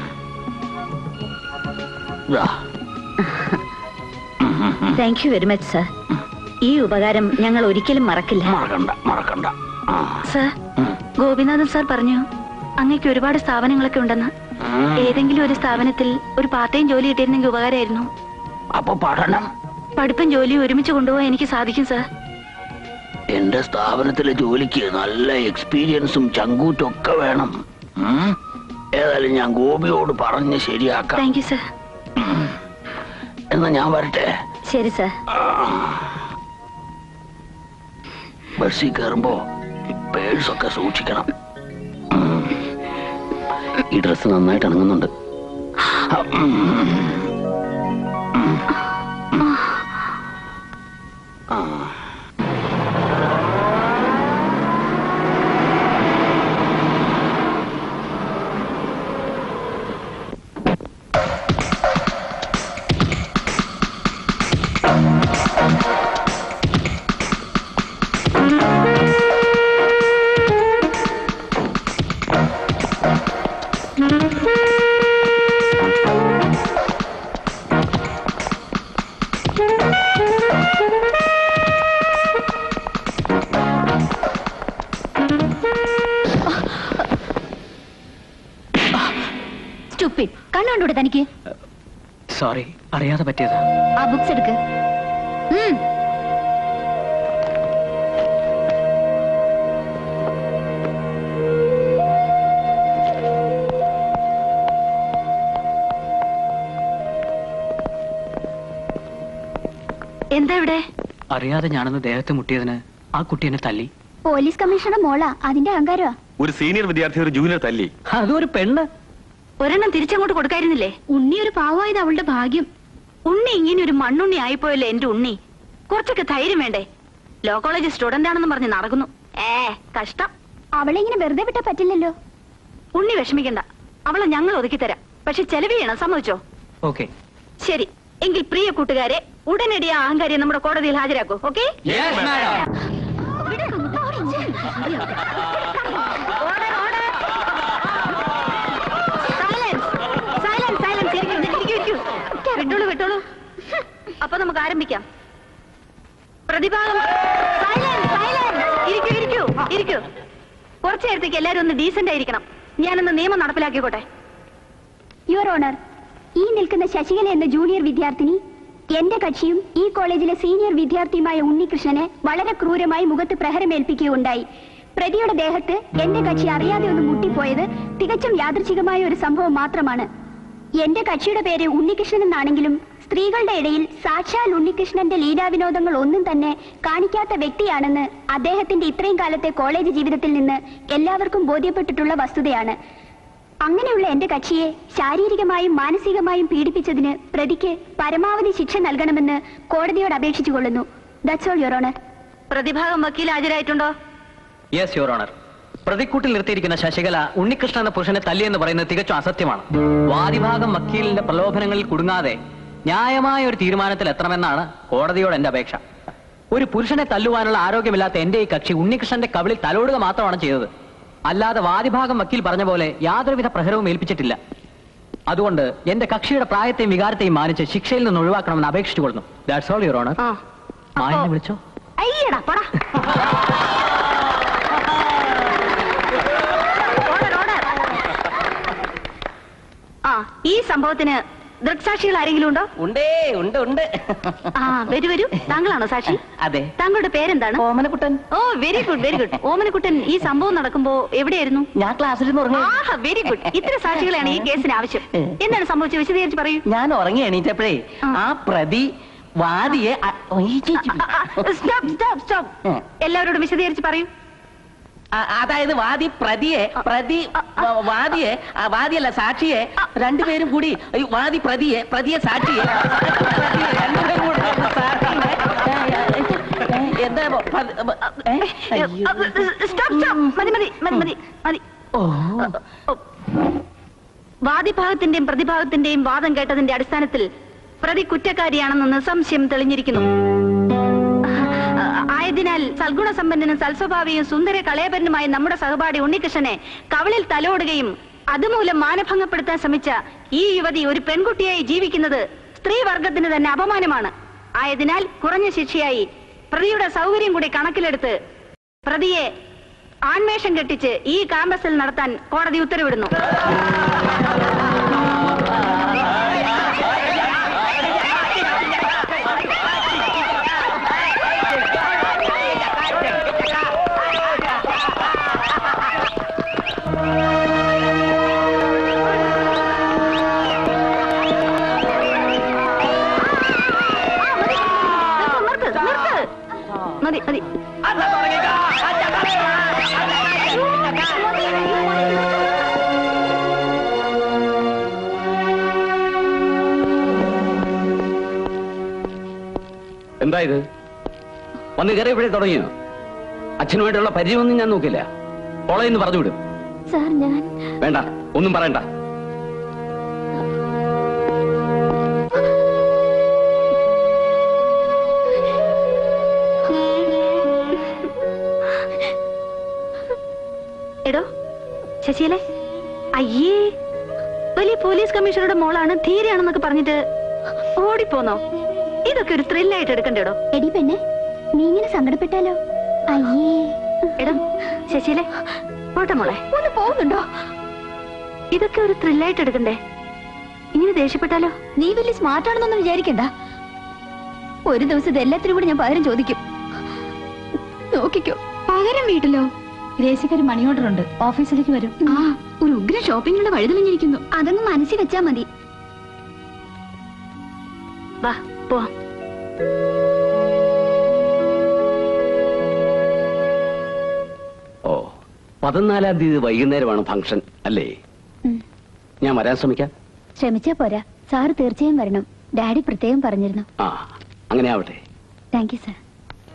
ദാ. ഉം, ഉം, ഉം. Thank you very much sir ഈ ഉപകാരം ഞങ്ങൾ ഒരിക്കലും മറക്കില്ല മറക്കണ്ട മറക്കണ്ട ആ. സർ ഉം. ഗോപിനാഥൻ സാർ പറഞ്ഞു അങ്ങേക്ക് ഒരുപാട് സ്ഥാപനങ്ങളൊക്കെ ഉണ്ടെന്ന് ഉം. ഏതെങ്കിലും ഒരു സ്ഥാപനത്തിൽ ഒരു പാർട്ട് ടൈം ജോലി കിട്ടിയിരുന്നെങ്കിൽ ഉപകാരമായിരുന്നു അപ്പൊ പഠനം പഠിപ്പും ജോലിയും ഒരുമിച്ച് കൊണ്ടുപോകാൻ എനിക്ക് സാധിക്കും സർ എന്റെ സ്ഥാപനത്തിലെ ജോലിക്ക് നല്ല എക്സ്പീരിയൻസും ചങ്കൂറ്റും ഒക്കെ വേണം ഉം. ഏതായാലും ഞാൻ ഗോപിയോട് പറഞ്ഞ് ശരിയാക്കാം താങ്ക് യു സർ ഉം. എന്നാ ഞാൻ വരട്ടെ ശരി സർ ബസ്സിൽ കയറുമ്പോ പേഴ്സൊക്കെ സൂക്ഷിക്കണം ഉം. ഈ ഡ്രസ്സ് നന്നായിട്ട് ഇണങ്ങുന്നുണ്ട് ഉം. ഉം. ആ സ്റ്റുപ്പിഡ് കണ്ണുകൊണ്ടൂടെ തനിക്ക് സോറി അറിയാതെ പറ്റിയതാ ആ ബുക്സ് എടുക്ക് ഉം. എന്താ ഇവിടെ അറിയാതെ ഞാനൊന്ന് ദേഹത്ത് മുട്ടിയതിന് ആ കുട്ടി എന്നെ തല്ലി പോലീസ് കമ്മീഷണറുടെ മോളാ അതിന്റെ അഹങ്കാരമാ ഒരു സീനിയർ വിദ്യാർത്ഥി ഒരു ജൂനിയർ തല്ലി അതൊരു പെണ്ണ് ഒരെണ്ണം തിരിച്ചങ്ങോട്ട് കൊടുക്കായിരുന്നില്ലേ ഉണ്ണി ഒരു പാവമായത് അവളുടെ ഭാഗ്യം ഉണ്ണി ഇങ്ങനെ ഒരു മണ്ണുണ്ണി ആയിപ്പോയല്ലോ എന്റെ ഉണ്ണി കുറച്ചൊക്കെ ധൈര്യം വേണ്ടേ ലോ കോളേജ് സ്റ്റുഡന്റ് ആണെന്ന് പറഞ്ഞ് നടക്കുന്നു ഏ കഷ്ടം അവളെ ഇങ്ങനെ വെറുതെ വിട്ടാ പറ്റില്ലല്ലോ ഉണ്ണി വിഷമിക്കണ്ട അവളെ ഞങ്ങൾ ഒതുക്കി തരാം പക്ഷെ ചെലവ് ചെയ്യണം സമ്മതിച്ചോ ഓക്കെ ശരി എങ്കിൽ പ്രിയ കൂട്ടുകാരെ ഉടനടി ആ അഹങ്കാരിയെ നമ്മുടെ കോടതിയിൽ ഹാജരാക്കൂ ഓക്കെ വിട്ടോളൂ വിട്ടോളൂ അപ്പൊ നമുക്ക് ആരംഭിക്കാം പ്രതിഭാഗം Silence, silence. ഇരിക്കൂ ഇരിക്കൂ ഇരിക്കൂ കുറച്ചു നേരത്തേക്ക് എല്ലാരും ഒന്ന് ഡീസന്റ് ആയിരിക്കണം ഞാനൊന്ന് നിയമം നടപ്പിലാക്കിക്കോട്ടെ യുവർ ഓണർ ഈ നിൽക്കുന്ന ശശികല എന്ന ജൂനിയർ വിദ്യാർത്ഥിനി എന്റെ കക്ഷിയും ഈ കോളേജിലെ സീനിയർ വിദ്യാർത്ഥിയുമായ ഉണ്ണികൃഷ്ണനെ വളരെ ക്രൂരമായി മുഖത്ത് പ്രഹരമേൽപ്പിക്കുകയുണ്ടായി പ്രതിയുടെ ദേഹത്ത് എന്റെ കക്ഷി അറിയാതെ ഒന്ന് മുട്ടിപ്പോയത് തികച്ചും യാദൃച്ഛികമായ ഒരു സംഭവം മാത്രമാണ് എന്റെ കക്ഷിയുടെ പേര് ഉണ്ണികൃഷ്ണൻ എന്നാണെങ്കിലും സ്ത്രീകളുടെ ഇടയിൽ സാക്ഷാൽ ഉണ്ണികൃഷ്ണന്റെ ലീലാവിനോദങ്ങൾ ഒന്നും തന്നെ കാണിക്കാത്ത വ്യക്തിയാണെന്ന് അദ്ദേഹത്തിന്റെ ഇത്രയും കാലത്തെ കോളേജ് ജീവിതത്തിൽ നിന്ന് എല്ലാവർക്കും ബോധ്യപ്പെട്ടിട്ടുള്ള വസ്തുതയാണ് അങ്ങനെയുള്ള എന്റെ കക്ഷിയെ ശാരീരികമായും മാനസികമായും പീഡിപ്പിച്ചതിന് പ്രതിക്ക് പരമാവധി ശിക്ഷ നൽകണമെന്ന് കോടതിയോട് അപേക്ഷിച്ചു കൊള്ളുന്നു ദാറ്റ്സ് ഓൾ യുവർ ഓണർ പ്രതിഭാഗം വക്കീൽ ഹാജരായിട്ടുണ്ടോ യെസ് യുവർ ഓണർ പ്രതിക്കൂട്ടിൽ നിർത്തിയിരിക്കുന്ന ശശികല ഉണ്ണികൃഷ്ണൻ എന്ന പുരുഷനെ തല്ലിയെന്ന് പറയുന്നത് തികച്ചും അസത്യമാണ് വാദിഭാഗം വക്കീലിന്റെ പ്രലോഭനങ്ങളിൽ കുടുങ്ങാതെ ന്യായമായ ഒരു തീരുമാനത്തിൽ എത്തണമെന്നാണ് കോടതിയോട് എന്റെ അപേക്ഷ ഒരു പുരുഷനെ തല്ലുവാനുള്ള ആരോഗ്യമില്ലാത്ത എന്റെ ഈ കക്ഷി ഉണ്ണികൃഷ്ണന്റെ കവിളിൽ തലോടുക മാത്രമാണ് ചെയ്തത് അല്ലാതെ വാദിഭാഗം വക്കീൽ പറഞ്ഞ പോലെ യാതൊരുവിധ പ്രഹരവും ഏൽപ്പിച്ചിട്ടില്ല അതുകൊണ്ട് എന്റെ കക്ഷിയുടെ പ്രായത്തെയും വികാരത്തെയും മാനിച്ച് ശിക്ഷയിൽ നിന്ന് ഒഴിവാക്കണമെന്ന് അപേക്ഷിച്ചു കൊള്ളുന്നു ദാറ്റ്സ് ഓൾ യുവർ ഓണർ ആ മായനെ അപ്പോ- വിളിച്ചോ അയ്യടാ പടാ ഓർഡർ, ഓർഡർ. ആ ഈ സംഭവത്തിന് ദൃക്സാക്ഷികൾ ആരെങ്കിലും ഉണ്ടോ ഉണ്ടേ ഉണ്ട് ഉണ്ട് ആ വരൂ വരൂ താങ്കളാണോ സാക്ഷി അതെ താങ്കളുടെ പേരെന്താണ് Omanakuttan oh very good very good Omanakuttan ഈ സംഭവം നടക്കുമ്പോ എവിടെയായിരുന്നു ഞാൻ ക്ലാസ്സിൽ നിന്ന് ഉറങ്ങി ആഹാ വെരി ഗുഡ് ഇത്ര സാക്ഷികളാണ് ഈ കേസിന് ആവശ്യം എന്താണ് സംഭവിച്ചത് വിശദീകരിച്ച് പറയൂ ഞാൻ ഉറങ്ങി എണീറ്റപ്പോഴേ ആ. ആ പ്രതി വാദിയെ അ- ഒയ്യിച്ചു. സ്റ്റോപ്പ് സ്റ്റോപ്പ് സ്റ്റോപ്പ് ഉം. എല്ലാവരോടും വിശദീകരിച്ച് പറയൂ ആ- അതായത് വാദി പ്രതിയെ പ്രതി വ- വാദിയെ ആ, വാദിയല്ല സാക്ഷിയെ രണ്ടുപേരും കൂടി അയ്യോ, വാദി പ്രതിയെ പ്രതിയെ സാക്ഷിയെ പ്രതിയെ രണ്ടുപേരും കൂടി ചേർന്ന് സാക്ഷിയെ, ഏ, ഏ, എന്താ പ- പ- പ- ഏ? അയ്യോ. സ്റ്റോപ്പ് സ്റ്റോപ്പ് മതി മതി മതി മതി മതി ഓ വാദിഭാഗത്തിന്റെയും പ്രതിഭാഗത്തിന്റെയും വാദം കേട്ടതിന്റെ അടിസ്ഥാനത്തിൽ പ്രതി കുറ്റക്കാരിയാണെന്ന് നിസ്സംശയം തെളിഞ്ഞിരിക്കുന്നു ആ, ആയതിനാൽ സൽഗുണ സമ്പന്നനും സൽസ്വഭാവിയും സുന്ദര കളയപരനുമായ നമ്മുടെ സഹപാഠി ഉണ്ണികൃഷ്ണനെ കവളിൽ തലോടുകയും അതുമൂലം മാനഭംഗപ്പെടുത്താൻ ശ്രമിച്ച ഈ യുവതി ഒരു പെൺകുട്ടിയായി ജീവിക്കുന്നത് സ്ത്രീവർഗത്തിന് തന്നെ അപമാനമാണ് ആയതിനാൽ കുറഞ്ഞ ശിക്ഷയായി പ്രതിയുടെ സൗകര്യം കൂടി കണക്കിലെടുത്ത് പ്രതിയെ ആൺവേഷം കെട്ടിച്ച് ഈ കാമ്പസിൽ നടത്താൻ കോടതി ഉത്തരവിടുന്നു നിർത്ത്, നിർത്ത്. മതി മതി എന്താ ഇത് വന്ന് കയറി ഇവിടെ തുടങ്ങിയോ അച്ഛനുമായിട്ടുള്ള പരിചയമൊന്നും ഞാൻ നോക്കില്ല കോളേജിൽ നിന്ന് പറഞ്ഞു വിടും സാർ ഞാൻ വേണ്ട ഒന്നും പറയണ്ട എടോ ശശിയല്ലേ അയ്യേ വലിയ പോലീസ് കമ്മീഷണറുടെ മോളാണ് ധീരയാണെന്നൊക്കെ പറഞ്ഞിട്ട് ഓടിപ്പോന്നോ ഇതൊക്കെ ഒരു ത്രില്ലായിട്ട് എടുക്കണ്ടേടോ എടി പെണ്ണെ നീ ഇങ്ങനെ സങ്കടപ്പെട്ടാലോ അയ്യേ എടോ ശശിയല്ലേ പോട്ടെ മോളെ ഒന്ന് പോകുന്നുണ്ടോ ഇതൊക്കെ ഒരു ത്രില്ലായിട്ട് എടുക്കണ്ടേ ഇങ്ങനെ ദേഷ്യപ്പെട്ടാലോ നീ വലിയ സ്മാർട്ട് ആണെന്നൊന്നും വിചാരിക്കണ്ട ഒരു ദിവസം ഇത് എല്ലാത്തിനും കൂടി ഞാൻ പകരം ചോദിക്കും നോക്കിക്കോ പകരം വീട്ടിലോ ഗ്രേസിക്ക് ഒരു മണി ഓർഡർ ഉണ്ട് ഓഫീസിലേക്ക് വരും ആ ഒരു ഉഗ്ര ഷോപ്പിങ്ങിനുള്ള വഴുതലിഞ്ഞിരിക്കുന്നു അതങ്ങ് മനസ്സിൽ വെച്ചാ മതി വാ പോവാം പതിനാലാം തീയതി വൈകുന്നേരമാണ് ഫംഗ്ഷൻ അല്ലേ ഉം. ഞാൻ വരാൻ ശ്രമിക്കാം ശ്രമിച്ചാ പോരാ സാറ് തീർച്ചയായും വരണം ഡാഡി പ്രത്യേകം പറഞ്ഞിരുന്നു ആ അങ്ങനെ ആവട്ടെ താങ്ക് യു സാർ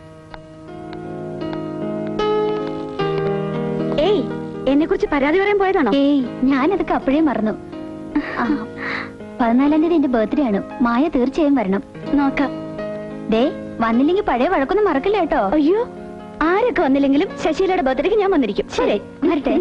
ഏയ് എന്നെ കുറിച്ച് പരാതി പറയാൻ പോയതാണോ ഏയ് ഞാനതൊക്കെ അപ്പോഴേ മറന്നു ആ, പതിനാലാം തീയതി എന്റെ ബർത്ത്ഡേ ആണ് മായ തീർച്ചയായും വരണം നോക്കാം ദേ വന്നില്ലെങ്കിൽ പഴയ വഴക്കൊന്നും മറക്കില്ല കേട്ടോ അയ്യോ ആരൊക്കെ വന്നില്ലെങ്കിലും ശശീലയുടെ ബർത്ത്ഡേക്ക് ഞാൻ വന്നിരിക്കും ശരി വരട്ടെ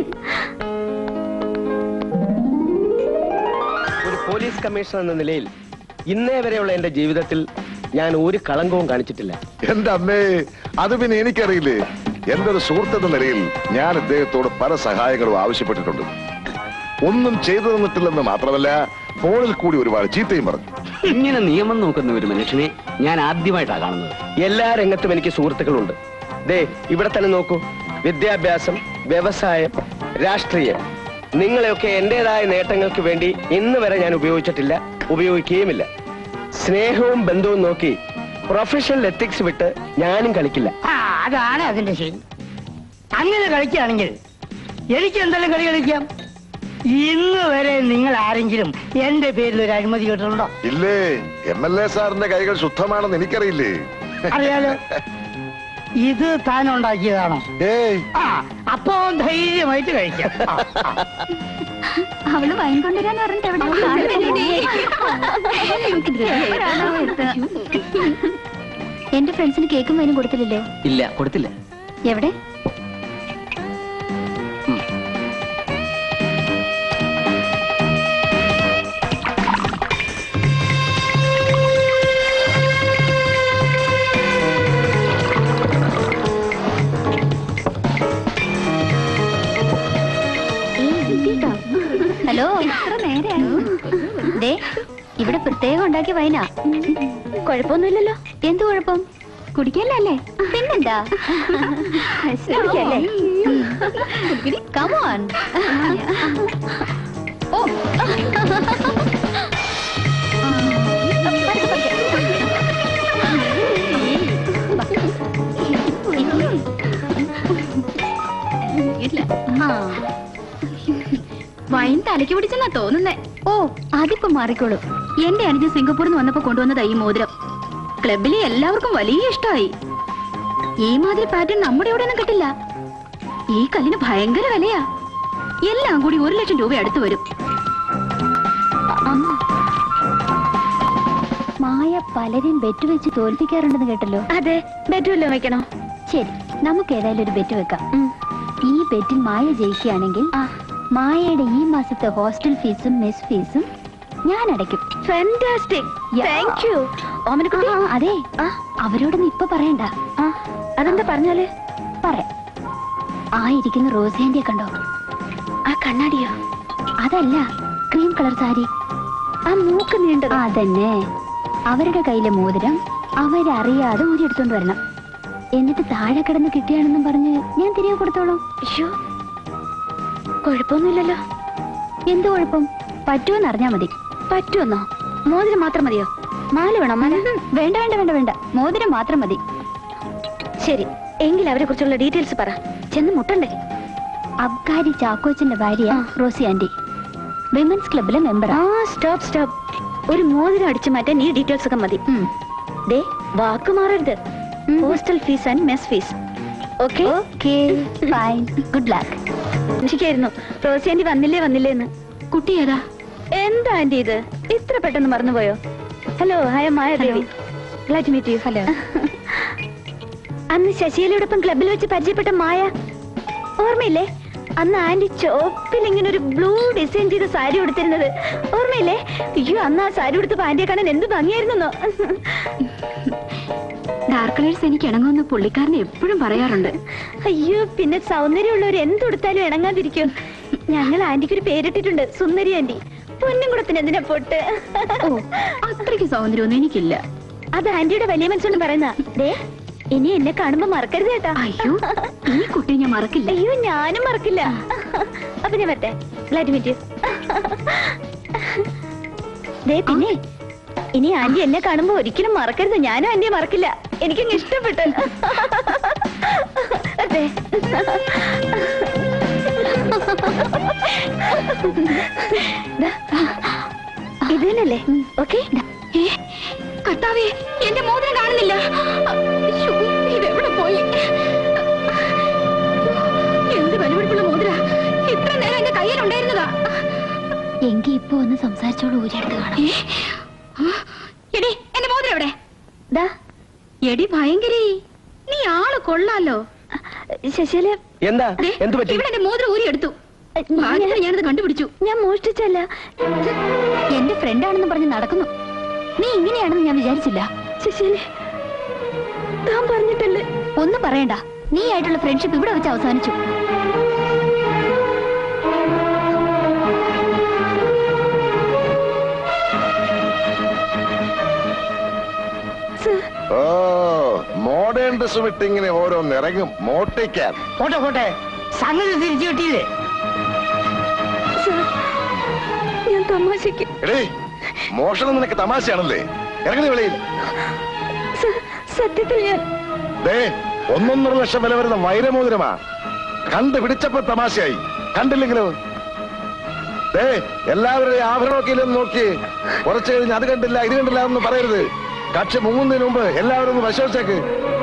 ഒരു പോലീസ് കമ്മീഷണർ എന്ന നിലയിൽ ഇന്നേ വരെയുള്ള എന്റെ ജീവിതത്തിൽ ഞാൻ ഒരു കളങ്കവും കാണിച്ചിട്ടില്ല എന്റെ അമ്മേ അത് പിന്നെ എനിക്കറിയില്ലേ എന്റെ ഒരു സുഹൃത്തെന്ന നിലയിൽ ഞാൻ ഇദ്ദേഹത്തോട് പല സഹായങ്ങളും ആവശ്യപ്പെട്ടിട്ടുണ്ട് ഒന്നും ചെയ്തു തന്നിട്ടില്ലെന്ന് മാത്രമല്ല ഫോണിൽ കൂടി ഒരുപാട് ചീത്തയും പറഞ്ഞു ഇങ്ങനെ നിയമം നോക്കുന്ന ഒരു മനുഷ്യനെ ഞാൻ ആദ്യമായിട്ടാണ് കാണുന്നത് എല്ലാ രംഗത്തും എനിക്ക് സുഹൃത്തുക്കളുണ്ട് ദേ ഇവിടെ തന്നെ നോക്കൂ വിദ്യാഭ്യാസം വ്യവസായം രാഷ്ട്രീയം നിങ്ങളെയൊക്കെ എന്റേതായ നേട്ടങ്ങൾക്ക് വേണ്ടി ഇന്ന് വരെ ഞാൻ ഉപയോഗിച്ചിട്ടില്ല ഉപയോഗിക്കുകയുമില്ല സ്നേഹവും ബന്ധവും നോക്കി പ്രൊഫഷണൽ എത്തിക്സ് വിട്ട് ഞാനും കളിക്കില്ല ആ അതാണ് അതിന്റെ ശരി അങ്ങനെ കളിക്കുകയാണെങ്കിൽ എനിക്ക് എന്തെല്ലാം കളി കളിക്കാം ഇന്ന് വരെ നിങ്ങൾ ആരെങ്കിലും എന്റെ പേരിൽ ഒരു അഴിമതി കേട്ടിട്ടുണ്ടോ ഇല്ലേ എം എൽ എ സാറിന്റെ കൈകൾ ശുദ്ധമാണെന്ന് എനിക്കറിയില്ലേ അറിയാലോ ഇത് താൻ ഉണ്ടാക്കിയതാണോ ഏയ് ആ അപ്പോ ധൈര്യമായിട്ട് കഴിക്കാം ആ, ആ. അവള് വൈൻ കൊണ്ടുവരാന്ന് പറഞ്ഞിട്ട് എന്റെ ഫ്രണ്ട്സിന് കേക്കും വൈനും കൊടുത്തില്ലല്ലോ ഇല്ല കൊടുത്തില്ല എവിടെ ഹലോ ദേ ഇവിടെ പ്രത്യേകം ഉണ്ടാക്കിയ വൈനാ കുഴപ്പമൊന്നുമില്ലല്ലോ എന്ത് കുഴപ്പം കുടിക്കല്ലേ പിന്നെന്താ കുടിക്കല്ലേ കമോൺ ഓ വൈൻ തലയ്ക്ക് പിടിച്ചെന്നാ തോന്നുന്നേ ഓ അതിപ്പോ മാറിക്കോളൂ എന്റെ അനുജ സിംഗപ്പൂരിൽ നിന്ന് വന്നപ്പോ കൊണ്ടുവന്നതാ ഈ മോതിരം ക്ലബിലെ എല്ലാവർക്കും വലിയ ഇഷ്ടമായി ഈ മാതിരി പാറ്റേൺ നമ്മുടെ ഇവിടെ ഒന്നും കിട്ടില്ല ഈ കല്ലിന് ഭയങ്കര വിലയാ എല്ലാം കൂടി ഒരു ലക്ഷം രൂപ അടുത്ത് വരും മായ പലരെയും ബെറ്റ് വെച്ച് തോൽപ്പിക്കാറുണ്ടെന്ന് കേട്ടല്ലോ അതെ ബെഡ്റൂമിൽ വെക്കണോ ശരി നമുക്ക് ഏതായാലും ഒരു ബെറ്റ് വെക്കാം ഈ ബെറ്റിൽ മായ ജയിക്കുകയാണെങ്കിൽ മായയുടെ ഈ മാസത്തെ ഹോസ്റ്റൽ ഫീസും മെസ് ഫീസും ഞാൻ അടയ്ക്കും fantastic Yeah. Thank you Omanakutty ആ, അതെ ആ. അവരോടൊന്നും ഇപ്പൊ പറയണ്ട ആ, അതെന്താ പറഞ്ഞാല് പറയാം ആ ഇരിക്കുന്ന റോസേന്റെ കണ്ടോ ആ കണ്ണാടിയോ അതല്ല ക്രീം കളർ സാരി ആ മൂക്ക് നീണ്ടത് അതന്നെ അവരുടെ കയ്യിലെ മോതിരം അവരറിയാതെ ഊരിയെടുത്തോണ്ട് വരണം എന്നിട്ട് താഴെ കിടന്ന് കിട്ടിയാണെന്നും പറഞ്ഞ് ഞാൻ തിരികെ കൊടുത്തോളാം അയ്യോ കുഴപ്പമൊന്നുമില്ലല്ലോ എന്ത് കുഴപ്പം പറ്റുമെന്ന് അറിഞ്ഞാ മതി പറ്റുമെന്നോ മോതിരം മാത്രം മതിയോ മാല വേണോ മാല വേണ്ട വേണ്ട വേണ്ട വേണ്ട മോതിരം മാത്രം മതി ശരി എങ്കിൽ അവരെ കുറിച്ചുള്ള ഡീറ്റെയിൽസ് പറ ചെന്ന് മുട്ടണ്ടേ അബ്കാരി ചാക്കോച്ചന്റെ ഭാര്യ റോസി ആന്റി വിമൻസ് ക്ലബിലെ മെമ്പറാ ആ സ്റ്റോപ്പ് സ്റ്റോപ്പ് ഒരു മോതിരം അടിച്ചു മാറ്റാൻ ഈ ഡീറ്റെയിൽസ് ഒക്കെ മതി ഉം. ദേ വാക്ക് മാറരുത് hostel fees and mess fees okay okay fine good luck ശരിയായിരുന്നു റോസി ആന്റി വന്നില്ലേ വന്നില്ലേ എന്ന് കുട്ടി ഏതാ എന്താ ആന്റി ഇത് ഇത്ര പെട്ടെന്ന് മറന്നുപോയോ hello hi Maya Devi glad meet you hello അന്ന് ശശികലയോടൊപ്പം ക്ലബിൽ വെച്ച് പരിചയപ്പെട്ട മായ ഓർമ്മയില്ലേ അന്ന് ആന്റി ചോപ്പിൽ ഇങ്ങനെ ഒരു ബ്ലൂ ഡിസൈൻ ചെയ്ത സാരി ഉടുത്തിരുന്നത് ഓർമ്മയില്ലേ അയ്യോ അന്ന് ആ സാരി ഉടുത്തപ്പോ ആന്റിയെ കാണാൻ എന്ത് ഭംഗിയായിരുന്നോ ഡാർക്ക് കളേഴ്സ് എനിക്ക് ഇണങ്ങുമെന്ന് പുള്ളിക്കാരൻ എപ്പോഴും പറയാറുണ്ട് അയ്യോ പിന്നെ സൗന്ദര്യമുള്ളവർ എന്തുടുത്താലും ഇണങ്ങാതിരിക്കും ഞങ്ങൾ ആന്റിക്ക് ഒരു പേരിട്ടിട്ടുണ്ട് സുന്ദരി ആന്റി പൊന്നും കുടത്തിന് എന്തിനാ പൊട്ട് ഓ അത്രയ്ക്ക് സൗന്ദര്യമൊന്നും എനിക്കില്ല അത് ആന്റിയുടെ വലിയ മനസ്സോണ്ട് പറയുന്ന ദേ ഇനി എന്നെ കാണുമ്പോ മറക്കരുത് കേട്ടാ അയ്യോ ഈ കുട്ടിയെ ഞാൻ മറക്കില്ല അയ്യോ ഞാനും മറക്കില്ല അപ്പൊ ഞാൻ വരട്ടെ ഗ്ലാഡ് മീറ്റ് ദേ പിന്നെ ഇനി ആന്റി എന്നെ കാണുമ്പോ ഒരിക്കലും മറക്കരുത് ഞാനും ആന്റിയെ മറക്കില്ല എനിക്കങ്ങ് ഇഷ്ടപ്പെട്ടു അതെ ഇത് തന്നെയല്ലേ ഓക്കെ ഏ, കർത്താവേ എന്റെ മോതിരം കാണുന്നില്ല ശ്ശോ, ഇതെവിടെ പോയി എന്ത് വിലപിടിപ്പുള്ള മോതിര ഇത്ര നേരം എന്റെ കയ്യിലുണ്ടായിരുന്നതാ എങ്കി ഇപ്പൊ ഒന്ന് സംസാരിച്ചോളൂ ഊരെടുത്ത് കാണാം ഏ, ആ, എടി എന്റെ മോതിരം എവിടെ ദാ എടി ഭയങ്കരി നീ ആള് കൊള്ളാലോ ശശിയല എന്താ ദേ, എന്ത് പറ്റി ഇവിടെ എന്റെ മോതിരം ഊരി എടുത്തു ഭാഗ്യത്തിന് ഞാനത് കണ്ടുപിടിച്ചു ഞാൻ മോഷ്ടിച്ചല്ല എന്റെ ഫ്രണ്ടാണെന്ന് പറഞ്ഞ് നടക്കുന്നു നീ ഇങ്ങനെയാണെന്ന് ഞാൻ വിചാരിച്ചില്ല ശശിയലെ താൻ പറഞ്ഞിട്ടല്ലേ ഒന്നും പറയണ്ട നീ ആയിട്ടുള്ള ഫ്രണ്ട്ഷിപ്പ് ഇവിടെ വെച്ച് അവസാനിച്ചു ഓ മോഡേൺ ഡ്രസ് വിട്ട് ഇങ്ങനെ ഓരോന്നിറങ്ങും മോട്ടിക്കാൻ പോട്ടെ പോട്ടെ സംഗതി തിരിച്ചു കിട്ടിയില്ലേ ഞാൻ തമാശക്ക് എടേ മോഷണം നിനക്ക് തമാശയാണല്ലേ ഇറങ്ങണി വെളിയിൽ സത്യത്തിൽ ഞാൻ ദേ ഒന്നൊന്നര ലക്ഷം വില വരുന്ന വൈരമോതിരമാ കണ്ട് പിടിച്ചപ്പോ തമാശയായി കണ്ടില്ലെങ്കിലോ ദേ എല്ലാവരുടെയും ആഭരണമൊക്കെ ഇല്ലെന്ന് നോക്കി കുറച്ച് കഴിഞ്ഞ് അത് കണ്ടില്ല ഇത് കണ്ടില്ല എന്ന് പറയരുത് കക്ഷി മുങ്ങുന്നതിന് മുമ്പ് എല്ലാവരും ഒന്ന് പരിശോധിച്ചേക്ക്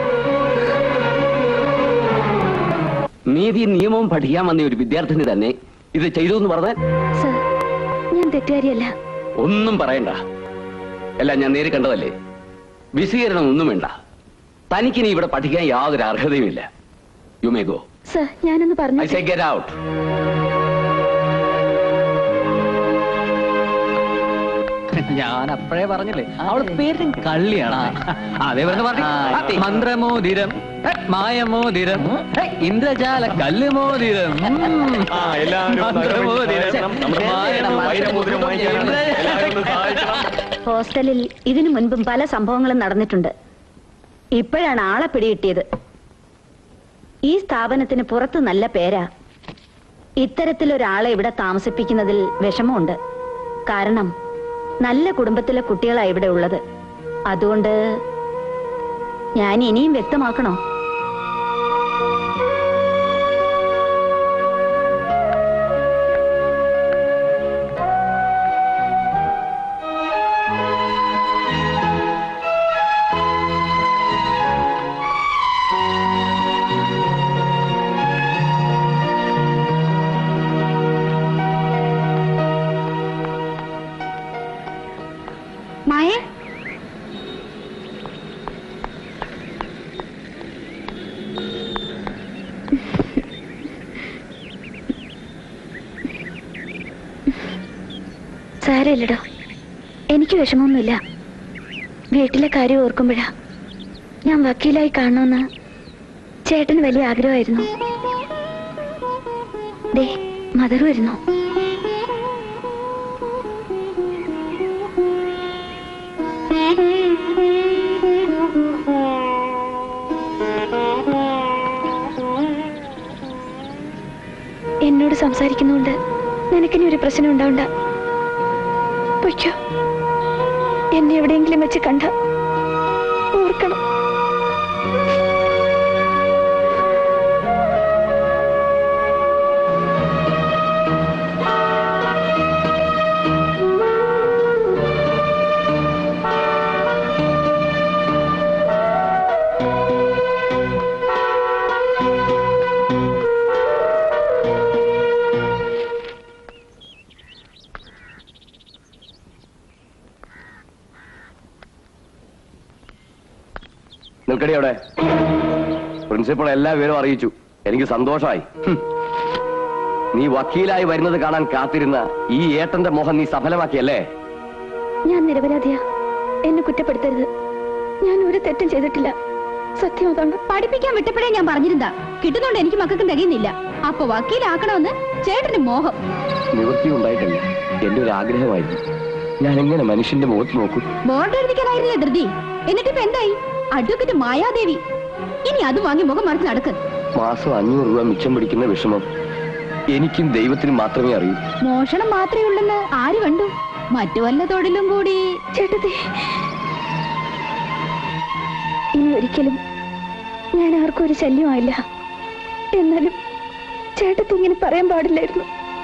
നീതി നിയമവും പഠിക്കാൻ വന്ന ഒരു വിദ്യാർത്ഥിനി തന്നെ ഇത് ചെയ്തു എന്ന് പറഞ്ഞാൽ സർ ഞാൻ തെറ്റുകാരിയല്ല ഒന്നും പറയണ്ട എല്ലാം ഞാൻ നേരി കണ്ടതല്ലേ വിശീകരണം ഒന്നും വേണ്ട തനിക്കിനി ഇവിടെ പഠിക്കാൻ യാതൊരു അർഹതയുമില്ല യു മേ ഗോ സർ ഞാനൊന്ന് ഐ പറഞ്ഞു സേ ഗെറ്റ് ഔട്ട് ഞാൻ അപ്പോഴേ പറഞ്ഞില്ലേ അവള് പേരും കള്ളിയാണ് അതേ പറഞ്ഞ പറഞ്ഞു മന്ത്രമോതിരം ഹെ, മായമോതിരം ഹെ, ഇന്ദ്രജാല കല്ലുമോതിരം ഉം. ആ, എല്ലാവരും മന്ത്രമോതിരം, സഹകരിച്ച് നമുക്ക് മായമോതിരം, വൈരമോതിരം വാങ്ങിക്കാനാണ്. ഇന്ദ്രജാല എല്ലാവരും ഒന്ന് സഹായിക്കണം. ഹോസ്റ്റലിൽ ഇതിനു മുൻപും പല സംഭവങ്ങളും നടന്നിട്ടുണ്ട് ഇപ്പോഴാണ് ആളെ പിടികിട്ടിയത് ഈ സ്ഥാപനത്തിന് പുറത്ത് നല്ല പേരാ ഇത്തരത്തിലൊരാളെ ഇവിടെ താമസിപ്പിക്കുന്നതിൽ വിഷമമുണ്ട് കാരണം നല്ല കുടുംബത്തിലെ കുട്ടികളാ ഇവിടെ ഉള്ളത് അതുകൊണ്ട് ഞാൻ ഇനിയും വ്യക്തമാക്കണോ മായേ സാരമില്ലടോ എനിക്ക് വിഷമമൊന്നുമില്ല വീട്ടിലെ കാര്യം ഓർക്കുമ്പോഴാ ഞാൻ വക്കീലായി കാണണമെന്ന് ചേട്ടന് വലിയ ആഗ്രഹമായിരുന്നു ദേ മദർ വരുന്നു എന്നോട് സംസാരിക്കുന്നോണ്ട് നിനക്കിനി ഒരു പ്രശ്നം ഉണ്ടാവണ്ട പൊയ്ക്കോ എന്നെ എവിടെയെങ്കിലും വെച്ച് കണ്ട ഓർക്കണം നിൽക്കടി അവിടെ പ്രിൻസിപ്പൾ എല്ലാ വിവരവും അറിയിച്ചു എനിക്ക് സന്തോഷമായി ഹും. നീ വക്കീലായി വരുന്നത് കാണാൻ കാത്തിരുന്ന ഈ ഏട്ടന്റെ മോഹം നീ സഫലമാക്കിയല്ലേ ഞാൻ നിരപരാധിയാ എന്നെ കുറ്റപ്പെടുത്തരുത് ഞാൻ ഒരു തെറ്റും ചെയ്തിട്ടില്ല സത്യം അതാണ് പഠിപ്പിക്കാൻ വിട്ടപ്പോഴേ ഞാൻ പറഞ്ഞിരുന്നാ കിട്ടുന്നോണ്ട് എനിക്ക് മക്കൾക്ക് തികയുന്നില്ല അപ്പൊ വക്കീലാക്കണമെന്ന് ചേട്ടന് മോഹം നിവൃത്തി ഉണ്ടായിട്ടില്ല എന്റെ ഒരു ആഗ്രഹമായിരുന്നു ഞാൻ എങ്ങനെ മനുഷ്യന്റെ മുഖത്ത് നോക്കും ബോർഡ് എഴുതിക്കാനായിരുന്നില്ലേ ധൃതി എന്നിട്ട് ഇപ്പൊ എന്തായി അഡ്വക്കറ്റ് മായാദേവി ഇനി അത് വാങ്ങി മുഖം മറിച്ച് നടക്ക് മാസം അഞ്ഞൂറ് രൂപ മിച്ചം പിടിക്കുന്ന വിഷമം എനിക്കും ദൈവത്തിനും മാത്രമേ അറിയൂ മോഷണം മാത്രമേ ഉള്ളെന്ന് ആര് കണ്ടു മറ്റു വല്ല തൊഴിലും കൂടി ചേട്ടത്തി ഇനി ഒരിക്കലും ഞാൻ ആർക്കും ഒരു ശല്യമായില്ല എന്നാലും ചേട്ടത്തി ഇങ്ങനെ പറയാൻ പാടില്ലായിരുന്നു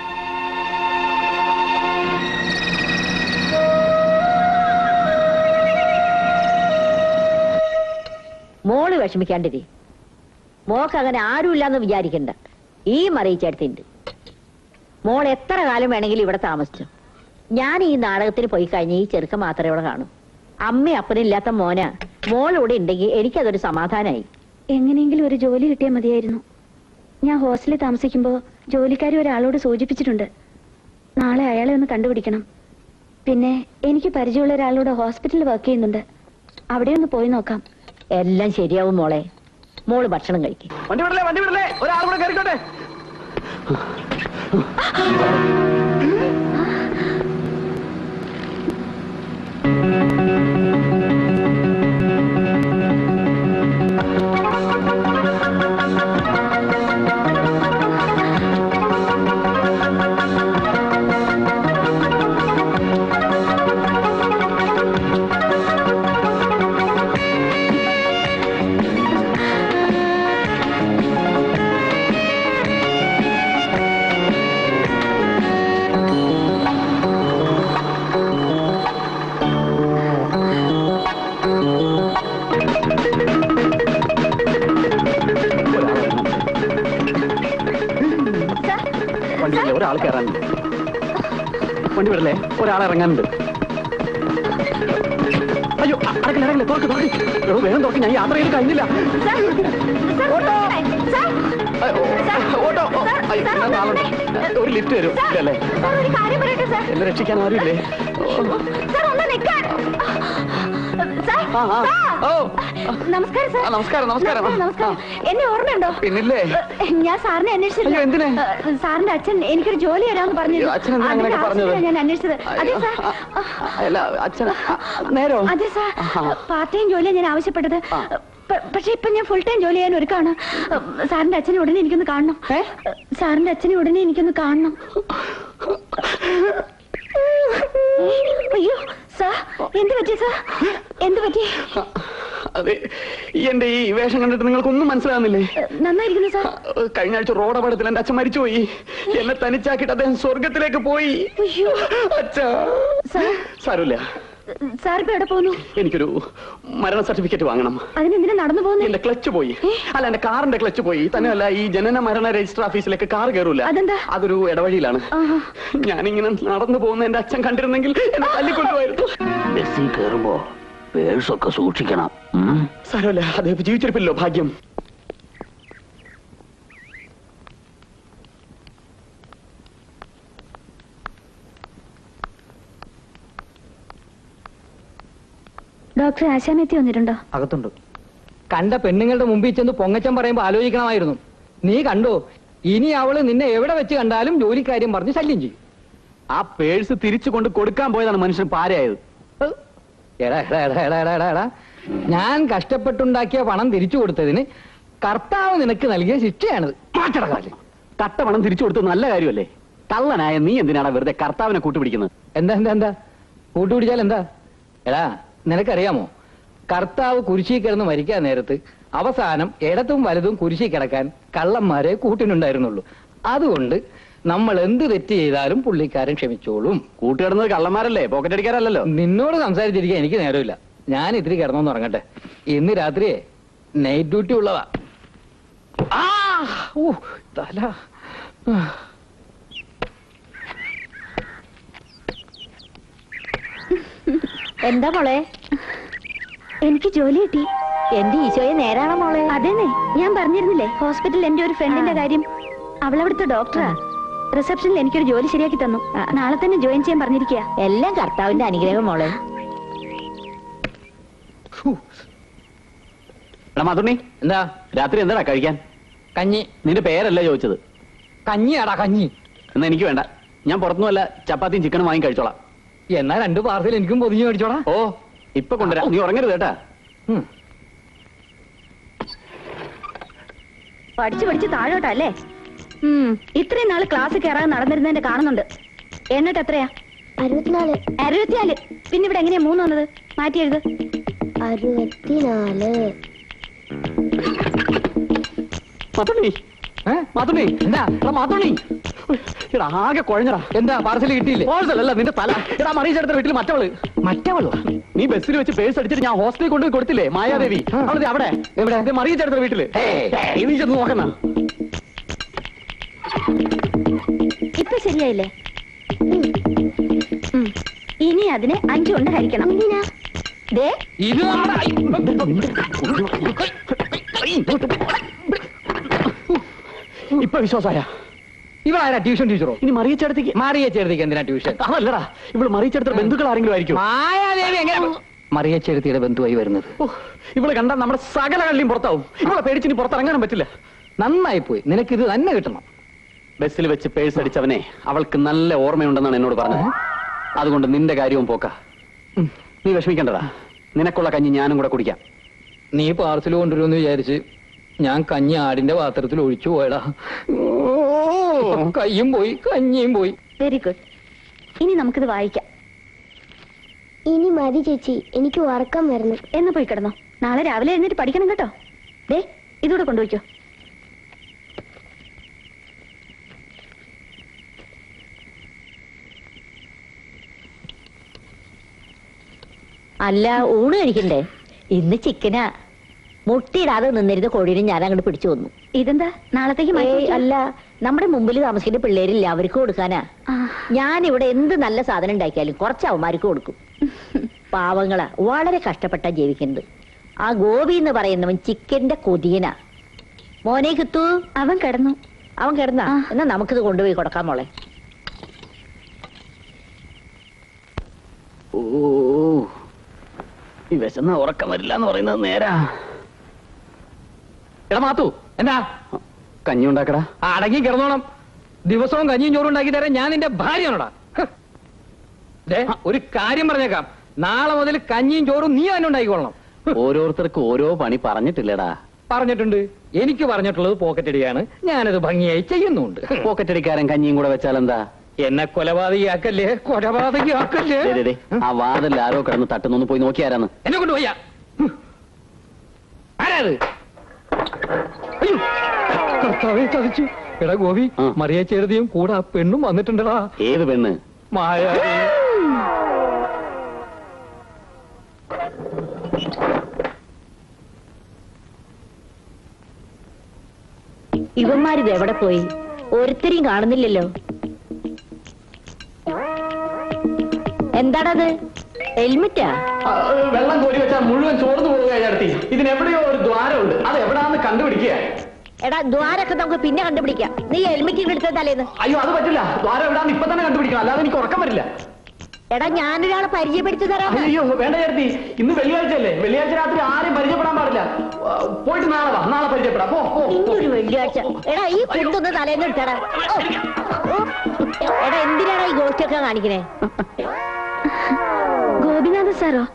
മോള് വിഷമിക്കാണ്ടിരി മോക്ക് അങ്ങനെ ആരുമില്ലാന്ന് വിചാരിക്കണ്ട ഈ മറിയിച്ചടുത്തുണ്ട് മോൾ എത്ര കാലം വേണമെങ്കിലും ഇവിടെ താമസിച്ചു ഞാൻ ഈ നാടകത്തിന് പോയി കഴിഞ്ഞ് ഈ ചെറുക്ക മാത്രമേ ഇവിടെ കാണൂ അമ്മയും അപ്പനില്ലാത്ത മോന മോളിവിടെ ഉണ്ടെങ്കിൽ എനിക്കതൊരു സമാധാനമായി എങ്ങനെയെങ്കിലും ഒരു ജോലി കിട്ടിയാൽ മതിയായിരുന്നു ഞാൻ ഹോസ്റ്റലിൽ താമസിക്കുമ്പോൾ ജോലിക്കാരി ഒരാളോട് സൂചിപ്പിച്ചിട്ടുണ്ട് നാളെ അയാളെ ഒന്ന് കണ്ടുപിടിക്കണം പിന്നെ എനിക്ക് പരിചയമുള്ള ഒരാളോട് ഹോസ്പിറ്റലിൽ വർക്ക് ചെയ്യുന്നുണ്ട് അവിടെ ഒന്ന് പോയി നോക്കാം എല്ലാം ശരിയാവും മോളെ മോള് ഭക്ഷണം കഴിക്കും വണ്ടി വിടലേ വണ്ടി വിടലേ ഒരാൾ കൂടെ കയറിക്കോട്ടെ വണ്ടി വിടലേ ഒരാൾ കയറാനുണ്ട് വണ്ടി വിടലേ ഒരാൾ ഇറങ്ങാനുണ്ട് അയ്യോ അ- അടക്കില്ല അടക്കില്ല തുറക്ക് തുറക്ക് എടോ, വേഗം തുറക്ക് ഞാൻ യാത്ര ചെയ്ത് കഴിഞ്ഞില്ല ഓട്ടോ അയ്യോ, ഓട്ടോ ഓ, അയ്യോ, ഞാൻ നാളെ ഒരു ലിഫ്റ്റ് തരും ഇല്ലല്ലേ ഒരു കാര്യം പറയട്ടെ സാർ എന്നെ രക്ഷിക്കാൻ ആരുമില്ലേ സാർ ഒന്ന് നിൽക്കാൻ സാർ ആ, ആ. സാർ. ഓ നമസ്കാരം സാർ ആ, നമസ്കാരം, നമസ്കാരം. നമസ്കാരം എന്നെ ഓർമ്മയുണ്ടോ പിന്നില്ലേ ഞാൻ സാറിനെ അന്വേഷിച്ചില്ല അയ്യോ, എന്തിന്? ഏഹ്, സാറിന്റെ അച്ഛൻ എനിക്കൊരു ജോലി തരാമെന്ന് പറഞ്ഞു അയ്യോ, അച്ഛൻ എന്തിനാ അങ്ങനെയൊക്കെ പറഞ്ഞത്? ഞാൻ അന്വേഷിച്ചത് അതെ സാർ അല്ല അച്ഛൻ നേരോ അതെ സാർ പാർട്ട് ടൈം ജോലിയാണ് ഞാൻ ആവശ്യപ്പെട്ടത് പ- പക്ഷെ ഇപ്പൊ ഞാൻ ഫുൾ ടൈം ജോലി ചെയ്യാൻ ഒരുക്കാണ് സാറിന്റെ അച്ഛനെ ഉടനെ എനിക്കൊന്ന് കാണണം സാറിന്റെ അച്ഛനെ ഉടനെ എനിക്കൊന്ന് കാണണം അയ്യോ സാർ എന്ത് പറ്റി സാർ എന്ത് പറ്റി അതെ ഈ എന്റെ ഈ വേഷം കണ്ടിട്ട് നിങ്ങൾക്കൊന്നും മനസ്സിലാകുന്നില്ലേ നന്നായിരിക്കുന്നു സാർ കഴിഞ്ഞ ആഴ്ച റോഡ് അപകടത്തിൽ എന്റെ അച്ഛൻ മരിച്ചുപോയി എന്നെ തനിച്ചാക്കിയിട്ട് അദ്ദേഹം സ്വർഗത്തിലേക്ക് പോയി അച്ഛാ സാരമില്ല സാർ ഇപ്പൊ എവിടെ പോകുന്നു എനിക്കൊരു മരണ സർട്ടിഫിക്കറ്റ് വാങ്ങണം അതിനെന്തിനാ നടന്നു പോകുന്നു എന്റെ ക്ലച്ച് പോയി അല്ല എന്റെ കാറിന്റെ ക്ലച്ച് പോയി തന്നെയല്ല ഈ ജനന മരണ രജിസ്റ്റർ ഓഫീസിലേക്ക് കാർ കയറൂല അതെന്താ അതൊരു ഇടവഴിയിലാണ് ആഹാ. ഞാനിങ്ങനെ നടന്നു പോകുന്ന എന്റെ അച്ഛൻ കണ്ടിരുന്നെങ്കിൽ എന്നെ തല്ലിക്കൊണ്ടുപോയിരുന്നു ബസ്സിൽ കയറുമ്പോ പേഴ്സൊക്കെ സൂക്ഷിക്കണം ഉം. സാരമില്ല അദ്ദേഹം ജീവിച്ചിരിപ്പില്ലോ ഭാഗ്യം ഡോക്ടർ ആശാമെത്തി വന്നിട്ടുണ്ടോ അകത്തുണ്ട് കണ്ട പെണ്ണുങ്ങളുടെ മുമ്പിൽ ചെന്ന് പൊങ്ങച്ചം പറയുമ്പോ ആലോചിക്കണമായിരുന്നു നീ കണ്ടോ ഇനി അവള് നിന്നെ എവിടെ വെച്ച് കണ്ടാലും ജോലിക്കാര്യം പറഞ്ഞ് ശല്യം ചെയ്യും ആ പേഴ്സ് തിരിച്ചു കൊണ്ട് കൊടുക്കാൻ പോയതാണ് മനുഷ്യൻ പാരയായത് എടാ എടാ എടാ എടാ എടാ എടാ എടാ ഞാൻ കഷ്ടപ്പെട്ടുണ്ടാക്കിയ പണം തിരിച്ചു കൊടുത്തതിന് കർത്താവ് നിനക്ക് നൽകിയ ശിക്ഷയാണിത് മാറ്റട കാല് കട്ട പണം തിരിച്ചു കൊടുത്തത് നല്ല കാര്യമല്ലേ കള്ളനായ നീ എന്തിനാണ് വെറുതെ കർത്താവിനെ കൂട്ടുപിടിക്കുന്നത് എന്താ എന്താ എന്താ കൂട്ടുപിടിച്ചാൽ എന്താ എടാ നിനക്കറിയാമോ കർത്താവ് കുരിശി കിടന്ന് മരിക്കാൻ നേരത്ത് അവസാനം ഇടത്തും വലതും കുരിശി കിടക്കാൻ കള്ളന്മാരെ കൂട്ടിനുണ്ടായിരുന്നുള്ളൂ അതുകൊണ്ട് നമ്മൾ എന്ത് തെറ്റ് ചെയ്താലും പുള്ളിക്കാരൻ ക്ഷമിച്ചോളും കൂട്ടുകിടന്നത് കള്ളന്മാരല്ലേ പോക്കറ്റ് അടിക്കാരല്ലോ നിന്നോട് സംസാരിച്ചിരിക്കാൻ എനിക്ക് നേരമില്ല ഞാൻ ഇത്തിരി കിടന്നോന്ന് ഉറങ്ങട്ടെ ഇന്ന് രാത്രിയെ നൈറ്റ് ഡ്യൂട്ടി ഉള്ളതാ ആ ഊ തല ആ. എന്താ മോളെ എനിക്ക് ജോലി കിട്ടി എന്റെ ഈശോയെ നേരാണോ മോളെ അതേന്നെ ഞാൻ പറഞ്ഞിരുന്നില്ലേ ഹോസ്പിറ്റലിൽ എന്റെ ഒരു ഫ്രണ്ടിന്റെ കാര്യം അവളവിടുത്തെ ഡോക്ടറാ റിസപ്ഷനിൽ എനിക്കൊരു ജോലി ശരിയാക്കി തന്നു നാളെ തന്നെ ജോയിൻ ചെയ്യാൻ പറഞ്ഞിരിക്കുക എല്ലാം കർത്താവിന്റെ അനുഗ്രഹം മോളെ എടാ മധുണ്ണി എന്താ രാത്രി എന്താടാ കഴിക്കാൻ കഞ്ഞി നിന്റെ പേരല്ല ചോദിച്ചത് കഞ്ഞിയാടാ കഞ്ഞി എന്നാ എനിക്ക് വേണ്ട ഞാൻ പുറത്തുനിന്നല്ല ചപ്പാത്തിയും ചിക്കനും വാങ്ങി കഴിച്ചോളാം എന്നാ രണ്ട് പാർസൽ എനിക്കും പൊതിഞ്ഞു മേടിച്ചോടാ ഓ ഇപ്പൊ കൊണ്ടുവരാം നീ ഉറങ്ങരുത് കേട്ടാ ഉം. പഠിച്ചു പഠിച്ച് താഴോട്ടല്ലേ ഉം ഇത്രയും നാള് ക്ലാസ് കയറാൻ നടന്നിരുന്നതിന്റെ കാണുന്നുണ്ട് എന്നിട്ട് എത്രയാ അറുപത്തിനാല് അറുപത്തിനാല് പിന്നെ ഇവിടെ എങ്ങനെയാ മൂന്ന് വന്നത് മാറ്റി എഴുത് അറുപത്തിനാല് മധുണ്ണി മാത്തുണ്ണി എന്താ എടാ മാത്തുണ്ണി എടാ ആകെ കുഴഞ്ഞടാ എന്താ പാർസൽ കിട്ടിയില്ലേ പാഴ്സൽ അല്ല നിന്റെ തല എടാ മറിയിച്ചെടുത്ത വീട്ടിൽ മറ്റവള് മറ്റവളോ നീ ബസ്സിൽ വെച്ച് പേഴ്സ് അടിച്ചിട്ട് ഞാൻ ഹോസ്റ്റലിൽ കൊണ്ടുപോയി കൊടുത്തില്ലേ മായാദേവി അവളത് അവിടെ എവിടെ മറിയിച്ചെടുത്ത വീട്ടില് ഏയ്, നീ ചെന്ന് നോക്കണ ഇപ്പൊ ശരിയായില്ലേ ഉം. ഇനി അതിനെ അഞ്ചു കൊണ്ട് ഹരിക്കണം ദേ ഇത് നമ്മുടെ ഇപ്പൊ വിശ്വാസായ ഇവളാരാ ട്യൂഷൻ ടീച്ചറോ ഇനി മറിയിച്ചെടുത്തേക്ക് മാറിയ ചേർത്തിക്ക് എന്തിനാ ട്യൂഷൻ അതല്ലടാ ഇവള് മറിയിച്ചെടുത്ത ബന്ധുക്കൾ ആരെങ്കിലും ആയിരിക്കും മായാദേവി എങ്ങനെ മറിയ ചേർത്തിയുടെ ബന്ധുവായി വരുന്നത് ഓ, ഇവള് കണ്ടാൽ നമ്മുടെ സകല കള്ളിയും പുറത്താവും ഇവളെ പേടിച്ചിനി പുറത്തിറങ്ങാനും പറ്റില്ല നന്നായി പോയി നിനക്ക് ഇത് തന്നെ കിട്ടണം ബസ്സിൽ വെച്ച് പേഴ്സ് അടിച്ചവനെ അവൾക്ക് നല്ല ഓർമ്മയുണ്ടെന്നാണ് എന്നോട് പറഞ്ഞത് അതുകൊണ്ട് നിന്റെ കാര്യവും പോക്ക ഉം, നീ വിഷമിക്കണ്ടടാ നിനക്കുള്ള കഞ്ഞി ഞാനും കൂടെ കുടിക്കാം നീ പാർസൽ കൊണ്ടുവരുമെന്ന് വിചാരിച്ച് ഞാൻ കഞ്ഞി ആടിന്റെ പാത്രത്തിൽ ഒഴിച്ചു പോയടാ ഇപ്പൊ കയ്യും പോയി കഞ്ഞിയും പോയി വെരി ഗുഡ് ഇനി നമുക്കിത് വായിക്കാം ഇനി മതി ചേച്ചി എനിക്ക് ഉറക്കം വരുന്നു എന്ന് പോയി കിടന്നോ നാളെ രാവിലെ എഴുന്നേറ്റ് പഠിക്കണം കേട്ടോ ദേ ഇതൂടെ കൊണ്ടുപോയിക്കോ അല്ല ഊണ് കഴിക്കണ്ടേ ഇന്ന് ചിക്കനാ മുട്ടിയിടാതെ നിന്നിരുന്ന കോഴീനെ ഞാൻ അങ്ങോട്ട് പിടിച്ചു വന്നു ഇതെന്താ നാളത്തേക്ക് മാറ്റി ഏയ്, വെക്കാം? അല്ല നമ്മുടെ മുമ്പിൽ താമസിക്കുന്ന പിള്ളേരില്ല അവർക്ക് കൊടുക്കാനാ ആ, ഞാൻ ഇവിടെ എന്ത് നല്ല സാധനം ഉണ്ടാക്കിയാലും കുറച്ച് അവന്മാർക്ക് കൊടുക്കും പാവങ്ങളാ വളരെ കഷ്ടപ്പെട്ടാ ജീവിക്കുന്നത് ആ ഗോപി എന്ന് പറയുന്നവൻ ചിക്കന്റെ കൊതിയനാ മോനെ കിട്ടു അവൻ കിടന്നു അവൻ കിടന്നാ ആ. എന്നാ നമുക്കിത് കൊണ്ടുപോയി കൊടുക്കാം മോളെ ഓ ഈ വിശന്ന ഉറക്കം വരില്ല എന്ന് പറയുന്നത് നേരാ എടാ മാത്തു എന്താ കഞ്ഞി ഉണ്ടാക്കടാ ആ, അടങ്ങി കിടന്നോണം ദിവസവും കഞ്ഞിയും ചോറും ഉണ്ടാക്കി തരാൻ ഞാൻ നിന്റെ ഭാര്യയാണോടാ ഹ്. ദേ, ഒരു കാര്യം പറഞ്ഞേക്കാം നാളെ മുതൽ കഞ്ഞിയും ചോറും നീ തന്നെ ഉണ്ടാക്കിക്കൊള്ളണം ഹ്. ഓരോരുത്തർക്കും ഓരോ പണി പറഞ്ഞിട്ടില്ലടാ പറഞ്ഞിട്ടുണ്ട് എനിക്ക് പറഞ്ഞിട്ടുള്ളത് പോക്കറ്റ് അടിയാണ് ഞാനത് ഭംഗിയായി ചെയ്യുന്നുണ്ട് പോക്കറ്റ് അടിക്കാരൻ കഞ്ഞിയും കൂടെ വെച്ചാൽ എന്താ എന്നെ കൊലപാതകയാക്കല്ലേ കൊലപാതകയാക്കല്ലേ ദേ, ദേ, ദേ, ആ വാതിൽ ആരോ കിടന്ന് തട്ടുന്നൊന്ന് പോയി നോക്കിയാരാന്ന് എന്നെ കൊണ്ട് പോയാ ആരാത് അയ്യോ കർത്താവെ ചതിച്ചു എടാ ഗോപി ആ. മറിയ ചേർത്തിയും കൂടെ ആ പെണ്ണും വന്നിട്ടുണ്ടടാ ഏത് പെണ്ണ് മായ ഇവന്മാരിത് എവിടെ പോയി ഒരുത്തരെയും കാണുന്നില്ലല്ലോ എന്താണത് ഹെൽമെറ്റാ വെള്ളം കോരി വെച്ചാൽ മുഴുവൻ ചോർന്നു പോവുക അടുത്തി ഇതിനെവിടെയോ ഒരു ദ്വാരമുണ്ട് അത് എവിടാന്ന് കണ്ടുപിടിക്കുക എടാ ദ്വാരൊക്കെ നമുക്ക് പിന്നെ കണ്ടുപിടിക്കാം നീ ഹെൽമെറ്റ് എടുത്ത തലേന്ന് അയ്യോ അത് പറ്റില്ല ദ്വാരം എവിടാന്ന് ഇപ്പൊ തന്നെ കണ്ടുപിടിക്കണം അല്ലാതെ എനിക്ക് ഉറക്കം വരില്ല എടാ ഞാനൊരാളെ പരിചയപ്പെടുത്തി തരാം അയ്യോ വേണ്ട ചേർത്തി ഇന്ന് വെള്ളിയാഴ്ച അല്ലേ വെള്ളിയാഴ്ച രാത്രി ആരെയും പരിചയപ്പെടാൻ പാടില്ല ആ, പോയിട്ട് നാളെ വാ നാളെ പരിചയപ്പെടാം പോ പോ, പോ. ഇന്നൊരു വെള്ളിയാഴ്ച എടാ ഈ കുന്തൊന്ന് തലേന്ന് എടുത്തടാ ഓ, ഓ. എടാ എന്തിനാടാ ഈ ഗോഷ്ടിയൊക്കെ കാണിക്കണേ ഗോപിനാഥ സാറോ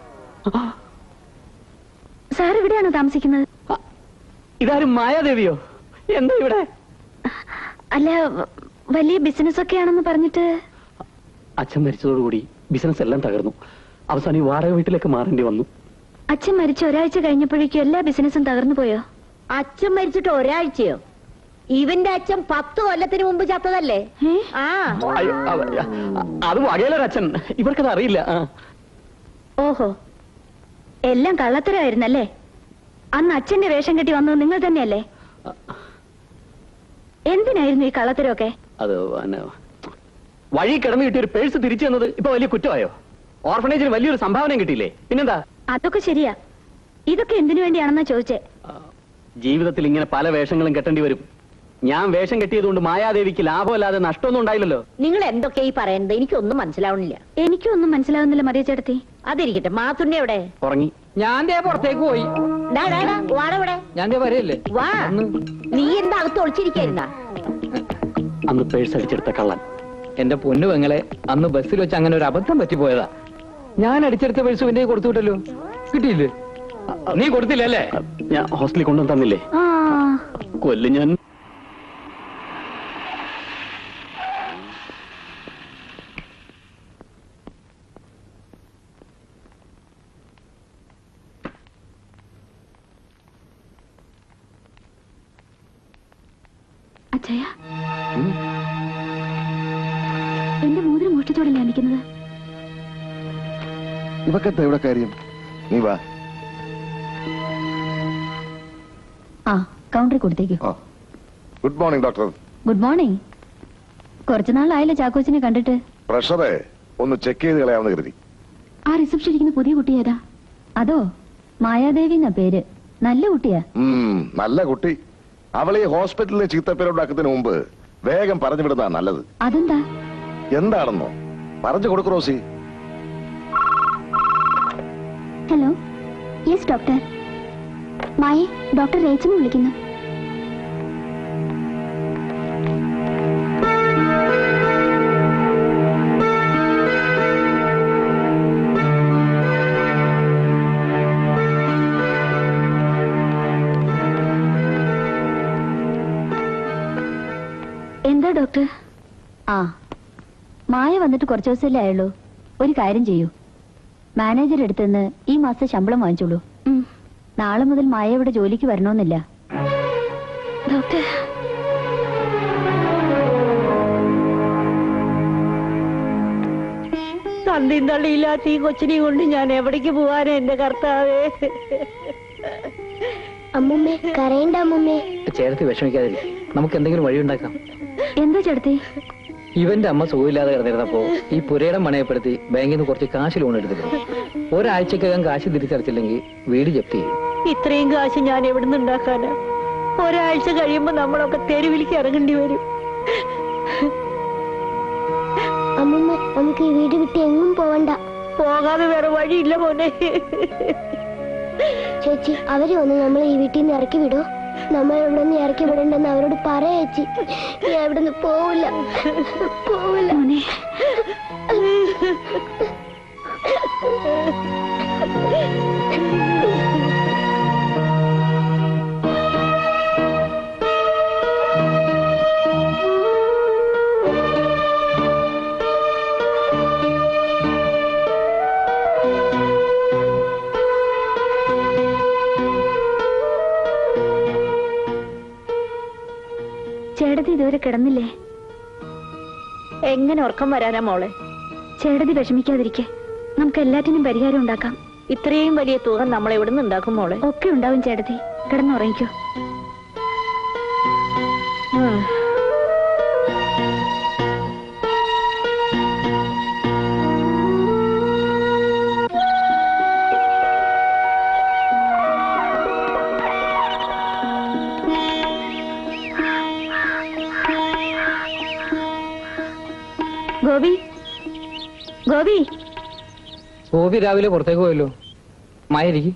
സാർ ഇവിടെയാണോ താമസിക്കുന്നത് ഇതാരും മായാദേവിയോ എന്താ ഇവിടെ അല്ല വ- വലിയ ബിസിനസ് ഒക്കെ ആണെന്ന് പറഞ്ഞിട്ട് അച്ഛൻ മരിച്ചതോടുകൂടി ബിസിനസ് എല്ലാം തകർന്നു അവസാനം ഈ വാടക വീട്ടിലേക്ക് മാറേണ്ടി വന്നു അച്ഛൻ മരിച്ച ഒരാഴ്ച കഴിഞ്ഞപ്പോഴേക്കും എല്ലാ ബിസിനസ്സും തകർന്നു പോയോ അച്ഛൻ മരിച്ചിട്ട് ഒരാഴ്ചയോ ഇവന്റെ അച്ഛൻ പത്ത് കൊല്ലത്തിന് മുമ്പ് ചത്തതല്ലേ ഏ? ആ അയ്യോ അവ- അത് വകയിലൊരച്ഛൻ ഇവർക്കത് അറിയില്ല ആ. ഓഹോ എല്ലാം കള്ളത്തരമായിരുന്നല്ലേ അന്ന് അച്ഛന്റെ വേഷം കെട്ടി വന്നത് നിങ്ങൾ തന്നെയല്ലേ എന്തിനായിരുന്നു ഈ കള്ളത്തരമൊക്കെ അത് പിന്നെ വഴി കിടന്നു കിട്ടിയ ഒരു പേഴ്സ് തിരിച്ചു തന്നത് ഇപ്പൊ വലിയ കുറ്റമായോ ഓർഫനേജിന് വലിയൊരു സംഭാവനയും കിട്ടിയില്ലേ പിന്നെന്താ അതൊക്കെ ശരിയാ ഇതൊക്കെ എന്തിനു വേണ്ടിയാണെന്നാ ചോദിച്ചേ ജീവിതത്തിൽ ഇങ്ങനെ പല വേഷങ്ങളും കെട്ടേണ്ടി വരും ഞാൻ വേഷം കെട്ടിയതുകൊണ്ട് മായാദേവിക്ക് ലാഭമല്ലാതെ നഷ്ടമൊന്നും ഉണ്ടായില്ലല്ലോ നിങ്ങൾ എന്തൊക്കെ ഈ പറയുന്നത് എനിക്കൊന്നും മനസ്സിലാവണില്ല എനിക്കും ഒന്നും മനസ്സിലാവുന്നില്ല മറിയ ചേട്ടത്തി അതിരിക്കട്ടെ മാത്തുണ്ണി എവിടെ ഉറങ്ങി ഞാൻ ദേ പുറത്തേക്ക് പോയി ഡാ, ഡാ, ഡാ, വാടെവിടെ ഞാൻ ദേ വരെയല്ലേ വാ നീ എന്താ അകത്ത് ഒളിച്ചിരിക്കായിരുന്ന അന്ന് പേഴ്സ് അടിച്ചെടുത്ത കള്ളൻ എന്റെ പൊന്നു പെങ്ങളെ അന്ന് ബസ്സിൽ വെച്ച് അങ്ങനെ ഒരു അബദ്ധം പറ്റിപ്പോയതാ ഞാൻ അടിച്ചെടുത്ത പൈസ എന്റെ കയ്യിൽ കൊടുത്തു വിട്ടല്ലോ കിട്ടിയില്ലേ നീ കൊടുത്തില്ല അല്ലേ ഞാൻ ഹോസ്റ്റലിൽ കൊണ്ടുവന്ന് തന്നില്ലേ ആ കൊല്ലും ഞാൻ അച്ഛയ എന്റെ മോതിരം മോഷ്ടിച്ചോടല്ലേ നിൽക്കുന്നത് ഇവക്കെന്താ ഇവിടെ കാര്യം നീ വാ ആ കൗണ്ടറിൽ കൊടുത്തേക്കു ആ good morning doctor good morning കുറച്ചു നാളായല്ലോ ചാക്കോച്ചിനെ കണ്ടിട്ട് പ്രഷറെ ഒന്ന് ചെക്ക് ചെയ്ത് കളയാമെന്ന് കരുതി ആ റിസപ്ഷൻ ഇരിക്കുന്ന പുതിയ കുട്ടി ഏതാ അതോ മായാദേവി എന്നാ പേര് നല്ല കുട്ടിയാ ഉം, നല്ല കുട്ടി അവളെ ഈ ഹോസ്പിറ്റലിലെ ചീത്തപ്പേരുണ്ടാക്കുന്നതിന് മുമ്പ് വേഗം പറഞ്ഞു വിടുന്നതാ നല്ലത് അതെന്താ എന്താണെന്നോ പറഞ്ഞു കൊടുക്കു Rosie hello yes doctor Maya doctor രേച്ചനെ വിളിക്കുന്നു എന്താ ഡോക്ടർ ആ മായ വന്നിട്ട് കുറച്ച് ദിവസമല്ലേ ആയുള്ളൂ ഒരു കാര്യം ചെയ്യൂ മാനേജർ അടുത്തുനിന്ന് ഈ മാസത്തെ ശമ്പളം വാങ്ങിച്ചോളൂ നാളെ മുതൽ മായ ഇവിടെ ജോലിക്ക് വരണമെന്നില്ല ഡോക്ടർ തന്തിയും തള്ളിയില്ലാത്ത ഈ കൊച്ചിനെയും കൊണ്ട് ഞാൻ എവിടേക്ക് പോവാനാ എന്റെ കർത്താവേ അമ്മുമ്മേ കരയണ്ട അമ്മുമ്മേ ചേർത്ത് വിഷമിക്കാതിരി നമുക്ക് എന്തെങ്കിലും വഴി ഉണ്ടാക്കാം എന്താ ചേട്ടത്തി ഇവന്റെ അമ്മ സുഖമില്ലാതെ കിടന്നിരുന്നപ്പോ ഈ പുരയിടം പണയപ്പെടുത്തി ബാങ്കിൽ നിന്ന് കുറച്ച് കാശ് ലോൺ എടുത്തിരുന്നു ഒരാഴ്ചക്കകം കാശ് തിരിച്ചടച്ചില്ലെങ്കിൽ വീട് ജപ്തി ചെയ്യും ഇത്രയും കാശ് ഞാൻ എവിടുന്ന് ഉണ്ടാക്കാനാ ഒരാഴ്ച കഴിയുമ്പോ നമ്മളൊക്കെ തെരുവിലേക്ക് ഇറങ്ങേണ്ടി വരും അമ്മുമ്മ നമുക്ക് ഈ വീട് വിട്ട് എങ്ങും പോവണ്ട പോകാതെ വേറെ വഴിയില്ല മോനെ ചേച്ചി അവരെ ഒന്ന് നമ്മൾ ഈ വീട്ടിൽ നിന്ന് ഇറക്കി വിടോ നമ്മൾ ഇവിടെ നിന്ന് ഇറക്കി വിടണ്ടെന്ന് അവരോട് പറയാ ചേച്ചി ഞാൻ ഇവിടെ നിന്ന് പോവില്ല പോവില്ല ചേട്ടത്തി ഇതുവരെ കിടന്നില്ലേ എങ്ങനെ ഉറക്കം വരാനാ മോളെ ചേട്ടത്തി വിഷമിക്കാതിരിക്കെ നമുക്ക് എല്ലാറ്റിനും പരിഹാരം ഉണ്ടാക്കാം ഇത്രയും വലിയ തുക നമ്മൾ എവിടുന്ന് ഉണ്ടാക്കും മോളെ ഒക്കെ ഉണ്ടാവും ചേട്ടത്തി കിടന്നുറങ്ങിക്കോ ഗോപി ഗോപി ഗോപി രാവിലെ പുറത്തേക്ക് പോയല്ലോ മായിരിക്കും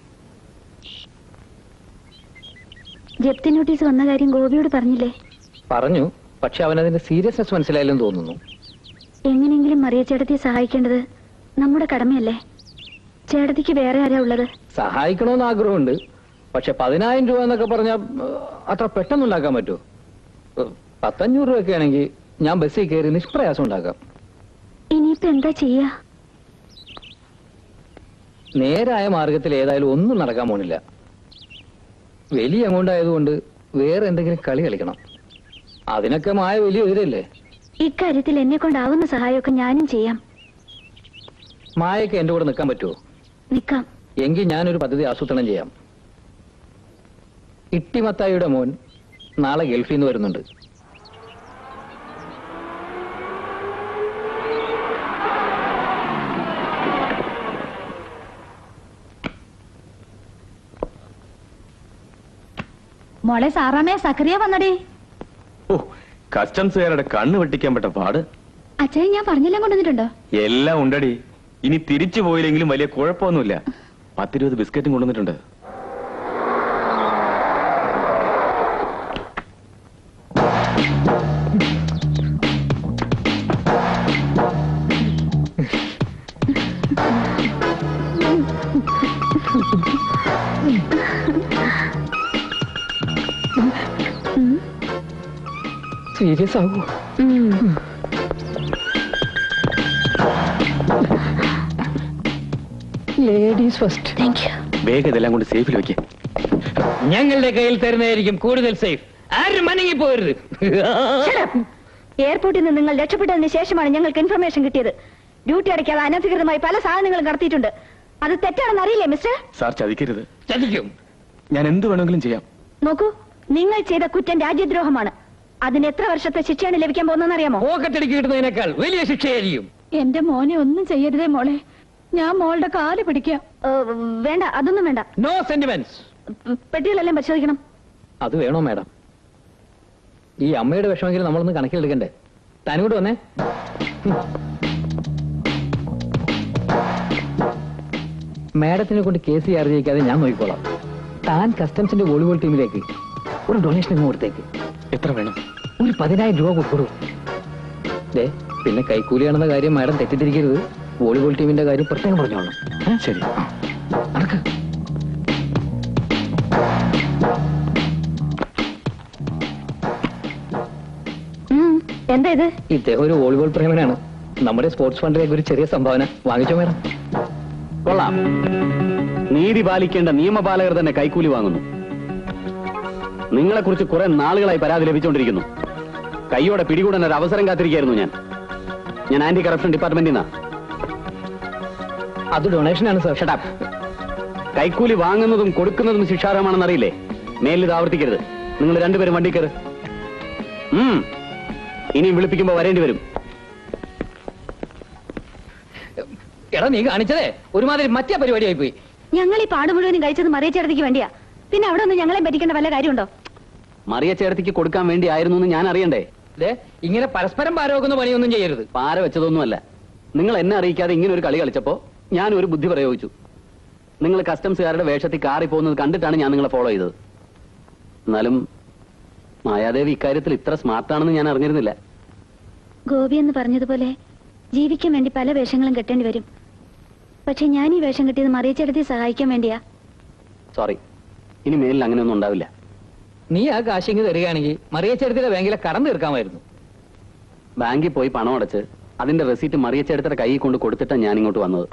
ജപ്തി നോട്ടീസ് വന്ന കാര്യം ഗോപിയോട് പറഞ്ഞില്ലേ പറഞ്ഞു പക്ഷെ അവനതിന്റെ സീരിയസ്നെസ് മനസ്സിലായില്ലെന്ന് തോന്നുന്നു എങ്ങനെയെങ്കിലും മറിയ ചേട്ടത്തിയെ സഹായിക്കേണ്ടത് നമ്മുടെ കടമയല്ലേ ചേട്ടത്തിക്ക് വേറെ ആരാ ഉള്ളത് സഹായിക്കണമെന്ന് ആഗ്രഹമുണ്ട് പക്ഷെ പതിനായിരം രൂപ എന്നൊക്കെ പറഞ്ഞാൽ അത്ര പെട്ടെന്ന് ഉണ്ടാക്കാൻ പറ്റുമോ ഏഹ്, പത്തഞ്ഞൂറ് രൂപയൊക്കെ ആണെങ്കിൽ ഞാൻ ബസ്സിൽ കയറി നിഷ്പ്രയാസം ഉണ്ടാക്കാം ഇനിയിപ്പോ എന്താ ചെയ്യാ നേരായ മാർഗത്തിൽ ഏതായാലും ഒന്നും നടക്കാൻ പോണില്ല വലിയ എമൗണ്ട് ആയതുകൊണ്ട് വേറെ എന്തെങ്കിലും കളി കളിക്കണം അതിനൊക്കെ മായ വലിയ എതിരല്ലേ ഇക്കാര്യത്തിൽ എന്നെ കൊണ്ടാവുന്ന സഹായമൊക്കെ ഞാനും ചെയ്യാം മായക്ക് എന്റെ കൂടെ നിൽക്കാൻ പറ്റുമോ നിക്കാം എങ്കിൽ ഞാനൊരു പദ്ധതി ആസൂത്രണം ചെയ്യാം ഇട്ടിമത്തായിയുടെ മോൻ നാളെ ഗൾഫിൽ നിന്ന് വരുന്നുണ്ട് മോളെ സാറാമേ സക്കറിയ വന്നടേ ഓ കസ്റ്റംസുകാരുടെ കണ്ണ് വെട്ടിക്കാൻ പെട്ട പാട് അച്ഛനെ ഞാൻ പറഞ്ഞെല്ലാം കൊണ്ടുവന്നിട്ടുണ്ടോ എല്ലാം ഉണ്ടടി ഇനി തിരിച്ചു പോയില്ലെങ്കിലും വലിയ കുഴപ്പമൊന്നുമില്ല പത്തിരുപത് ബിസ്ക്കറ്റും കൊണ്ടുവന്നിട്ടുണ്ട് സീരിയസ് ആകൂ ലേഡീസ് ഫസ്റ്റ് താങ്ക് യു വേഗം ഇതെല്ലാം കൊണ്ട് സേഫിൽ വെക്കേ ഞങ്ങളുടെ കയ്യിൽ തരുന്നതായിരിക്കും കൂടുതൽ സേഫ് ആരും മനങ്ങി പോരുത് എയർപോർട്ടിൽ നിന്ന് നിങ്ങൾ രക്ഷപ്പെട്ടതിന് ശേഷമാണ് ഞങ്ങൾക്ക് ഇൻഫർമേഷൻ കിട്ടിയത് ഡ്യൂട്ടി അടയ്ക്കാതെ അനധികൃതമായി പല സാധനങ്ങളും കടത്തിയിട്ടുണ്ട് അത് തെറ്റാണെന്ന് അറിയില്ലേ മിസ്റ്റർ സാർ ചതിക്കരുത് ചതിക്കും ഞാൻ എന്ത് വേണമെങ്കിലും ചെയ്യാം നോക്കൂ നിങ്ങൾ ചെയ്ത കുറ്റം രാജ്യദ്രോഹമാണ് അതിന് എത്ര വർഷത്തെ ശിക്ഷയാണ് ലഭിക്കാൻ പോകുന്നതെന്ന് അറിയാമോ പോക്കറ്റടിക്ക് കിട്ടുന്നതിനേക്കാൾ വലിയ ശിക്ഷയായിരിക്കും എന്റെ മോനെ ഒന്നും ചെയ്യരുതേ മോളെ ഞാൻ മോളുടെ കാല് പിടിക്കാം വേണ്ട അതൊന്നും വേണ്ട നോ സെന്റിമെന്റ്സ് പെട്ടികളെല്ലാം പരിശോധിക്കണം അത് വേണോ മാഡം ഈ അമ്മയുടെ വിഷമെങ്കിലും നമ്മളൊന്ന് കണക്കിലെടുക്കണ്ടേ താനോട് വന്നേ മാഡത്തിനെ കൊണ്ട് കേസ് ചാർജ് ചെയ്യിക്കാതെ ഞാൻ നോക്കിക്കോളാം താൻ കസ്റ്റംസിന്റെ വോളിബോൾ ടീമിലേക്ക് ഒരു ഡൊണേഷൻ അങ്ങ് കൊടുത്തേക്ക് എത്ര വേണം ഒരു പതിനായിരം രൂപ കൊടുക്കൂ ദേ പിന്നെ കൈക്കൂലിയാണെന്ന കാര്യം മാഡം തെറ്റിദ്ധരിക്കരുത് വോളിബോൾ ടീമിന്റെ കാര്യം പ്രത്യേകം പറഞ്ഞോളാം ഏ? ശരി നടക്ക് ഉം, എന്താ ഇത് ഇദ്ദേഹം ഒരു വോളിബോൾ പ്രേമനാണ് നമ്മുടെ സ്പോർട്സ് ഫണ്ടിലേക്ക് ഒരു ചെറിയ സംഭാവന വാങ്ങിച്ചോ മാഡം കൊള്ളാം നീതി പാലിക്കേണ്ട നിയമപാലകർ തന്നെ കൈക്കൂലി വാങ്ങുന്നു നിങ്ങളെക്കുറിച്ച് കുറെ നാളുകളായി പരാതി ലഭിച്ചുകൊണ്ടിരിക്കുന്നു കൈയോടെ പിടികൂടാൻ ഒരു അവസരം കാത്തിരിക്കായിരുന്നു ഞാൻ ഞാൻ ആന്റി കറപ്ഷൻ ഡിപ്പാർട്ട്മെന്റിൽ നിന്നാ അത് ഡൊണേഷനാണ് സർ ഷട്ടാപ്പ് കൈക്കൂലി വാങ്ങുന്നതും കൊടുക്കുന്നതും ശിക്ഷാർഹമാണെന്ന് അറിയില്ലേ മേലിൽ ഇത് ആവർത്തിക്കരുത് നിങ്ങൾ രണ്ടുപേരും വണ്ടി കയറ് ഉം. ഇനിയും വിളിപ്പിക്കുമ്പോ വരേണ്ടി വരും എടാ നീ കാണിച്ചതേ ഒരുമാതിരി മറ്റേ പരിപാടിയായി പോയി ഞങ്ങൾ ഈ പാട് മുഴുവനും കഴിച്ചത് മറിയച്ചേടത്തേക്ക് വേണ്ടിയാ പിന്നെ അവിടെ ഒന്ന് ഞങ്ങളെ പറ്റിക്കേണ്ട വല്ല കാര്യമുണ്ടോ മറിയ ചേർത്തിക്ക് കൊടുക്കാൻ വേണ്ടി ആയിരുന്നു എന്ന് ഞാൻ അറിയണ്ടേ ദേ ഇങ്ങനെ പരസ്പരം പാരവെക്കുന്ന പണിയൊന്നും ചെയ്യരുത് പാര വെച്ചതൊന്നുമല്ല നിങ്ങൾ എന്നെ അറിയിക്കാതെ ഇങ്ങനെ ഒരു കളി കളിച്ചപ്പോ ഞാൻ ഒരു ബുദ്ധി പ്രയോഗിച്ചു നിങ്ങൾ കസ്റ്റംസുകാരുടെ വേഷത്തിൽ കാറി പോകുന്നത് കണ്ടിട്ടാണ് ഞാൻ നിങ്ങളെ ഫോളോ ചെയ്തത് എന്നാലും മായാദേവി ഇക്കാര്യത്തിൽ ഇത്ര സ്മാർട്ടാണെന്ന് ഞാൻ അറിഞ്ഞിരുന്നില്ല ഗോപി എന്ന് പറഞ്ഞതുപോലെ ജീവിക്കാൻ വേണ്ടി പല വേഷങ്ങളും കെട്ടേണ്ടി വരും പക്ഷെ ഞാൻ ഈ വേഷം കെട്ടിയത് മറിയച്ചേടത്തെ സഹായിക്കാൻ വേണ്ടിയാ സോറി ഇനി മേലിൽ അങ്ങനെയൊന്നും ഉണ്ടാവില്ല നീ ആ കാശിങ് തരികയാണെങ്കിൽ മറിയച്ചേടത്തിലെ ബാങ്കിലെ കടം തീർക്കാമായിരുന്നു ബാങ്കിൽ പോയി പണം അടച്ച് അതിന്റെ റെസീറ്റ് മറിയച്ചെടുത്തിട്ട് കൈ കൊണ്ട് കൊടുത്തിട്ടാണ് ഞാൻ ഇങ്ങോട്ട് വന്നത്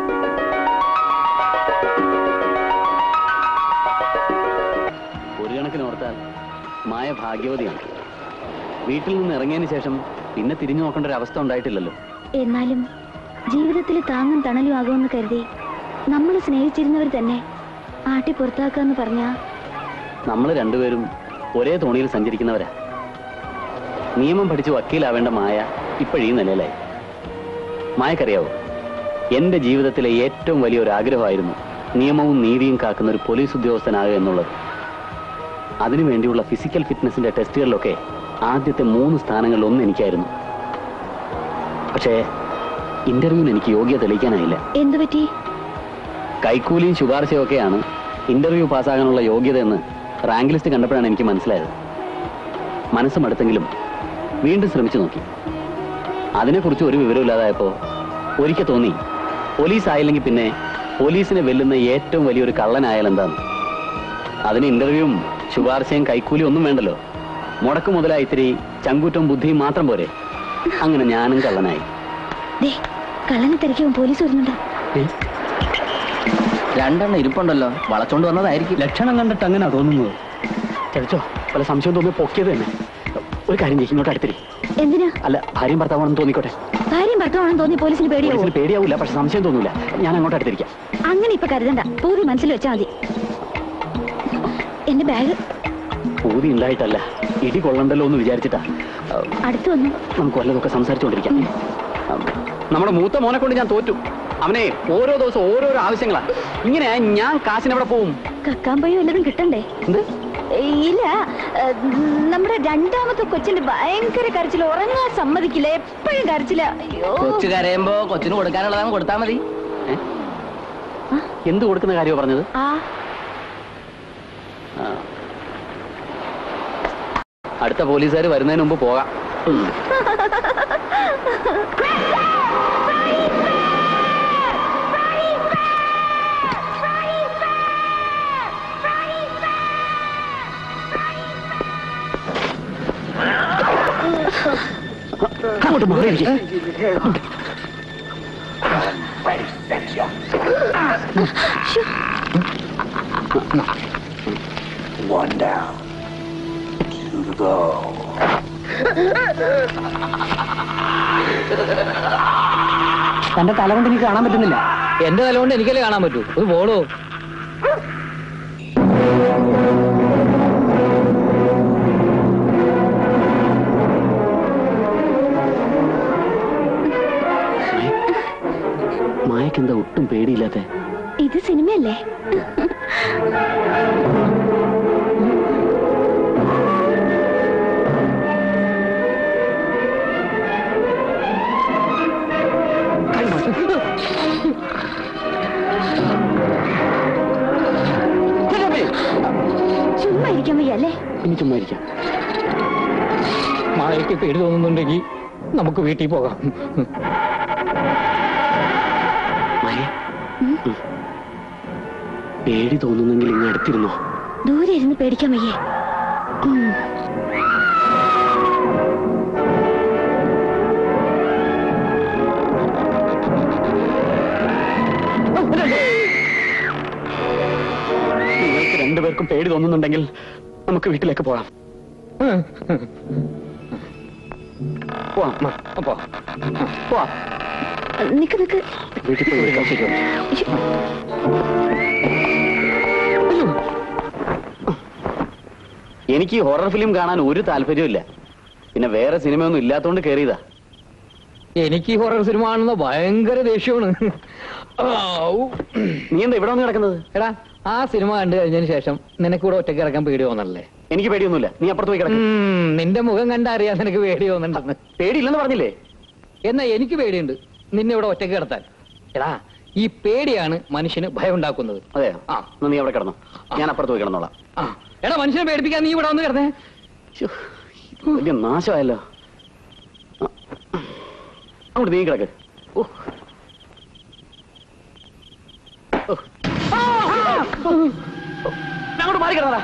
ഒരു കണക്കിന് ഓർത്താൽ മായ ഭാഗ്യവതിയാണ് വീട്ടിൽ നിന്ന് ഇറങ്ങിയതിന് ശേഷം പിന്നെ തിരിഞ്ഞു നോക്കേണ്ട ഒരു അവസ്ഥ ഉണ്ടായിട്ടില്ലല്ലോ എന്നാലും ജീവിതത്തിൽ താങ്ങും തണലും ആകുമെന്ന് കരുതി നമ്മൾ സ്നേഹിച്ചിരുന്നവർ തന്നെ ആട്ടി പുറത്താക്കാന്ന് പറഞ്ഞാ നമ്മൾ രണ്ടുപേരും ഒരേ തോണിയിൽ സഞ്ചരിക്കുന്നവരാ നിയമം പഠിച്ച് വക്കീലാവേണ്ട മായ ഇപ്പോഴീ നിലയിലായി മായക്കറിയാവോ എന്റെ ജീവിതത്തിലെ ഏറ്റവും വലിയ ഒരു ആഗ്രഹമായിരുന്നു നിയമവും നീതിയും കാക്കുന്ന ഒരു പോലീസ് ഉദ്യോഗസ്ഥനാകുക എന്നുള്ളത് അതിനു വേണ്ടിയുള്ള ഫിസിക്കൽ ഫിറ്റ്നസിന്റെ ടെസ്റ്റുകളിലൊക്കെ ആദ്യത്തെ മൂന്ന് സ്ഥാനങ്ങളിൽ ഒന്ന് എനിക്കായിരുന്നു പക്ഷേ ഇന്റർവ്യൂവിന് എനിക്ക് യോഗ്യത തെളിയിക്കാനായില്ല എന്തു പറ്റി കൈക്കൂലിയും ശുപാർശയും ഒക്കെയാണ് ഇന്റർവ്യൂ പാസ്സാകാനുള്ള യോഗ്യത എന്ന് റാങ്ക് ലിസ്റ്റ് കണ്ടപ്പോഴാണ് എനിക്ക് മനസ്സിലായത് മനസ്സ് മടുത്തെങ്കിലും വീണ്ടും ശ്രമിച്ചു നോക്കി അതിനെക്കുറിച്ച് ഒരു വിവരമില്ലാതായപ്പോ ഒരിക്കൽ തോന്നി പോലീസ് ആയില്ലെങ്കിൽ പിന്നെ പോലീസിനെ വെല്ലുന്ന ഏറ്റവും വലിയൊരു കള്ളനായാൽ എന്താണ് അതിന് ഇന്റർവ്യൂവും ശുപാർശയും കൈക്കൂലിയും ഒന്നും വേണ്ടല്ലോ മുടക്ക് മുതലായി ഇത്തിരി ചങ്കൂറ്റവും ബുദ്ധിയും മാത്രം പോരെ അങ്ങനെ ഞാനും കള്ളനായി ദേ കള്ളനെ തിരക്കും പോലീസ് വരുന്നുണ്ട് രണ്ടെണ്ണം ഇരിപ്പുണ്ടല്ലോ വളച്ചോണ്ട് വന്നതായിരിക്കും ലക്ഷണം കണ്ടിട്ട് അങ്ങനെ തോന്നുന്നത് കഴിച്ചോ പല സംശയം തോന്നി പൊക്കിയത് തന്നെ ഒരു കാര്യം ചെയ്യും ഇങ്ങോട്ട് അടുത്തിരി എന്തിനാ അല്ല ഭാര്യയും ഭർത്താവാണെന്ന് തോന്നിക്കോട്ടെ ഭാര്യയും ഭർത്താവാണെന്ന് തോന്നി പോലീസിന് പേടിയാവോ പോലീസിന് പേടിയാവില്ല പക്ഷെ സംശയം തോന്നൂല ഞാൻ അങ്ങോട്ട് അടുത്തിരിക്കാം അങ്ങനെ ഇപ്പൊ കരുതണ്ട പൂതി മനസ്സിൽ വെച്ചാ മതി എന്റെ ബാഗ് പൂതി ഉണ്ടായിട്ടല്ല ഇടി കൊള്ളണ്ടല്ലോ എന്ന് വിചാരിച്ചിട്ടാ ആ, അടുത്ത് വന്നു നമുക്ക് വല്ലതൊക്കെ സംസാരിച്ചുകൊണ്ടിരിക്കാം ആ, നമ്മുടെ മൂത്ത മോനെ കൊണ്ട് ഞാൻ തോറ്റു അവനെ ഓരോ ദിവസം ഓരോരോ ആവശ്യങ്ങളാ ഇങ്ങനെ ഞാൻ കാശിന് എവിടെ പോവും കക്കാൻ പോയി വല്ലതും കിട്ടണ്ടേ എന്ത് ഇല്ല ഏഹ്, നമ്മുടെ രണ്ടാമത്തെ കൊച്ചിന്റെ ഭയങ്കര കരച്ചിൽ ഉറങ്ങാൻ സമ്മതിക്കില്ല എപ്പോഴും കരച്ചില്ല അയ്യോ കൊച്ചു കരയുമ്പോ കൊച്ചിന് കൊടുക്കാനുള്ളതാണ് കൊടുത്താൽ മതി ഏ? എന്ത് കൊടുക്കുന്ന കാര്യമാണ് പറഞ്ഞത് ആ ആ. അടുത്ത പോലീസുകാർ വരുന്നതിന് മുമ്പ് പോകാം ഉം. അങ്ങോട്ട് മാറിയിരിക്കെ. One down. Two തന്റെ തല കൊണ്ട് എനിക്ക് കാണാൻ പറ്റുന്നില്ല എന്റെ തല കൊണ്ട് എനിക്കല്ലേ കാണാൻ പറ്റൂ ഒരു പോളോ മായക്കെന്താ ഒട്ടും പേടിയില്ലാത്ത ഇത് സിനിമയല്ലേ ചുമ്മാ ഇരിക്കാൻ വയ്യ അല്ലേ ഇനി ചുമ്മാ ഇരിക്കാം മായയ്ക്ക് പേടി തോന്നുന്നുണ്ടെങ്കിൽ നമുക്ക് വീട്ടിൽ പോകാം മായ പേടി തോന്നുന്നെങ്കിൽ ഇങ്ങ് അടുത്തിരുന്നോ ദൂരെ ഇരുന്ന് പേടിക്കാൻ വയ്യേ ഉം. നിങ്ങൾക്ക് രണ്ടുപേർക്കും പേടി തോന്നുന്നുണ്ടെങ്കിൽ നമുക്ക് വീട്ടിലേക്ക് പോകാം പോവാം മാ, പോവാം. പോവാം നിക്ക് നിക്ക് വീട്ടിൽ പോയി വിളിക്കാം, ശരിയോ? എനിക്ക് ഈ ഹൊറർ ഫിലിം കാണാൻ ഒരു താല്പര്യമില്ല പിന്നെ വേറെ സിനിമയൊന്നും ഇല്ലാത്തോണ്ട് കയറിയതാ എനിക്ക് ഈ ഹൊറർ സിനിമ കാണുന്ന ഭയങ്കര ദേഷ്യമാണ് ഔ. നീ എന്താ ഇവിടെ വന്ന് കിടക്കുന്നത് എടാ ആ സിനിമ കണ്ടു കഴിഞ്ഞതിന് ശേഷം നിനക്ക് ഇവിടെ ഒറ്റയ്ക്ക് ഇറക്കാൻ പേടി തോന്നണല്ലേ എനിക്ക് പേടിയൊന്നുമില്ല നീ അപ്പുറത്ത് പോയി കിടക്കും ഉം, നിന്റെ മുഖം കണ്ടാ അറിയാം നിനക്ക് പേടി തോന്നുന്നുണ്ടെന്ന് പേടിയില്ലെന്ന് പറഞ്ഞില്ലേ എന്നാ എനിക്ക് പേടിയുണ്ട് നിന്നെ ഇവിടെ ഒറ്റയ്ക്ക് കിടത്താൻ എടാ ഈ പേടിയാണ് മനുഷ്യന് ഭയം ഉണ്ടാക്കുന്നത് അതെ ആ. എന്നാ നീ അവിടെ കിടന്നോ ഞാൻ അപ്പുറത്ത് പോയി കിടന്നോളാം ആ എടാ മനുഷ്യനെ പേടിപ്പിക്കാൻ നീ ഇവിടെ വന്ന് കിടന്നേ ശ്ശോ, വലിയ നാശമായല്ലോ ആ. അങ്ങോട്ട് നീ കിടക്ക് ഓ. ഓ. ആ, ആ, ഓ. ഞാൻ അങ്ങോട്ട് മാറി കിടന്നടാ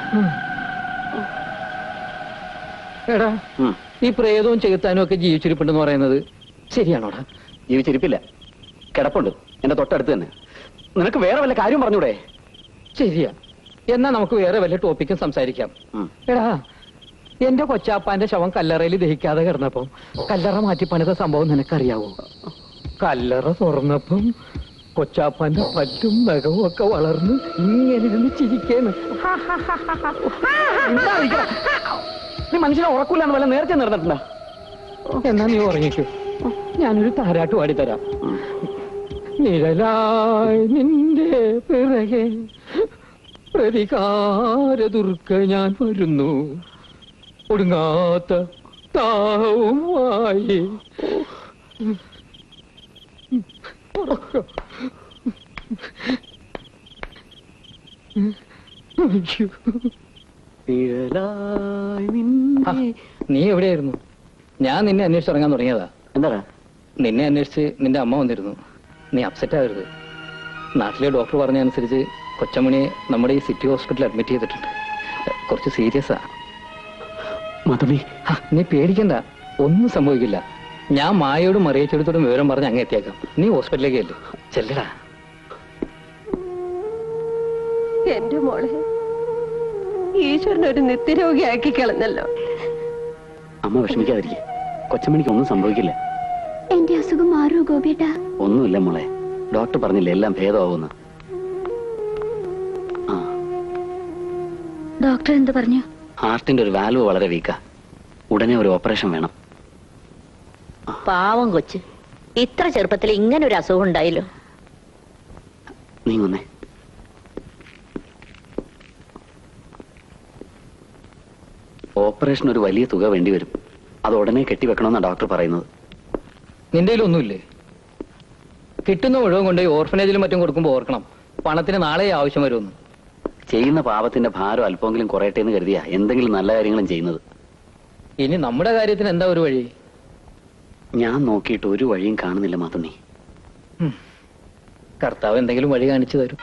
എടാ ഉം. ഈ പ്രേതവും ചെകുത്താനും ഒക്കെ ജീവിച്ചിരിപ്പുണ്ടെന്ന് പറയുന്നത് ശരിയാണോടാ ജീവിച്ചിരിപ്പില്ല കിടപ്പുണ്ട് എന്റെ തൊട്ടടുത്ത് തന്നെ നിനക്ക് വേറെ വല്ല കാര്യം പറഞ്ഞൂടെ ശരിയാ എന്നാ നമുക്ക് വേറെ വല്ല ടോപ്പിക്കും സംസാരിക്കാം ഉം. എടാ എന്റെ കൊച്ചാപ്പാന്റെ ശവം കല്ലറയിൽ ദഹിക്കാതെ കിടന്നപ്പം കല്ലറ മാറ്റി പണിത സംഭവം നിനക്കറിയാവോ കല്ലറ തുറന്നപ്പം കൊച്ചാപ്പാന്റെ പറ്റും നഖവും ഒക്കെ വളർന്ന് ഇങ്ങനെ ഇരുന്ന് ചിരിക്കേന്ന് മിണ്ടാതിരിക്കടാ. നീ മനുഷ്യനെ ഉറക്കൂലെന്ന് വല്ല നേരത്തെ നടന്നിട്ടുണ്ടോ എന്നാ നീ ഉറങ്ങിക്കോ ഞാനൊരു താരാട്ട് പാടിത്തരാം നിഴലായി നിന്റെ പിറകെ പ്രതികാര ദുർഗ ഞാൻ വരുന്നു ഒടുങ്ങാത്ത താവുമായി നിഴലായി ആ, നീ എവിടെയായിരുന്നു ഞാൻ നിന്നെ അന്വേഷിച്ച് ഇറങ്ങാൻ തുടങ്ങിയതാ എന്താടാ നിന്നെ അന്വേഷിച്ച് നിന്റെ അമ്മ വന്നിരുന്നു നീ അപ്സെറ്റ് ആവരുത് നാട്ടിലെ ഡോക്ടർ പറഞ്ഞ അനുസരിച്ച് കൊച്ചമണിയെ നമ്മുടെ ഈ സിറ്റി ഹോസ്പിറ്റലിൽ അഡ്മിറ്റ് ചെയ്തിട്ടുണ്ട് കുറച്ച് സീരിയസാ മധുമി ആ, നീ പേടിക്കണ്ട ഒന്നും സംഭവിക്കില്ല ഞാൻ മായയോടും മറിയച്ചെടുത്തോടും വിവരം പറഞ്ഞ് അങ്ങ് എത്തിയേക്കാം നീ ഹോസ്പിറ്റലിലേക്ക് അല്ലേ ചെല്ലടാ എന്റെ മോളെ ഈശ്വരൻ ഒരു നിത്യരോഗിയാക്കി കളഞ്ഞല്ലോ അമ്മ വിഷമിക്കാതിരിക്കെ കൊച്ചമ്മണിക്ക് ഒന്നും സംഭവിക്കില്ല എന്റെ അസുഖം മാറുമോ ഗോപിയേട്ടാ ഒന്നുമില്ല മോളെ ഡോക്ടർ പറഞ്ഞില്ലേ എല്ലാം ഭേദമാവുമെന്ന് ആ ഡോക്ടർ എന്ത് പറഞ്ഞു ഹാർട്ടിന്റെ ഒരു വാൽവ് വളരെ വീക്കാ ഉടനെ ഒരു ഓപ്പറേഷൻ വേണം പാവം കൊച്ച് ഇത്ര ചെറുപ്പത്തിൽ ഇങ്ങനെ ഒരു അസുഖം ഉണ്ടായല്ലോ നീ ഒന്നേ ഓപ്പറേഷൻ ഒരു വലിയ തുക വേണ്ടി വരും അത് ഉടനെ കെട്ടിവെക്കണമെന്നാണ് ഡോക്ടർ പറയുന്നത് നിന്റെ ഒന്നുമില്ലേ കിട്ടുന്ന മുഴുവൻ കൊണ്ട് ഓർഫനേജിലും മറ്റും കൊടുക്കുമ്പോൾ ഓർക്കണം പണത്തിന് നാളെ ആവശ്യം വരുമെന്ന് ചെയ്യുന്ന പാപത്തിന്റെ ഭാരം അല്പമെങ്കിലും കുറയട്ടെ എന്ന് കരുതിയാ എന്തെങ്കിലും നല്ല കാര്യങ്ങളും ചെയ്യുന്നത് ഇനി നമ്മുടെ കാര്യത്തിന് എന്താ ഒരു വഴി ഞാൻ നോക്കിയിട്ട് ഒരു വഴിയും കാണുന്നില്ല മാത്തുണ്ണി കർത്താവ് എന്തെങ്കിലും വഴി കാണിച്ചു തരും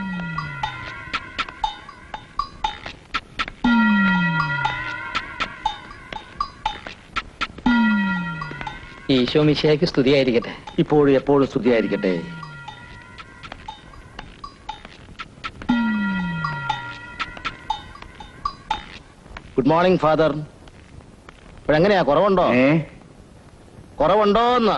ഈശോ മിശിയാക്ക് സ്തുതിയായിരിക്കട്ടെ ഇപ്പോഴും എപ്പോഴും സ്തുതിയായിരിക്കട്ടെ ഗുഡ് മോർണിംഗ് ഫാദർ ഇപ്പോഴെങ്ങനെയാ കുറവുണ്ടോ കുറവുണ്ടോന്ന്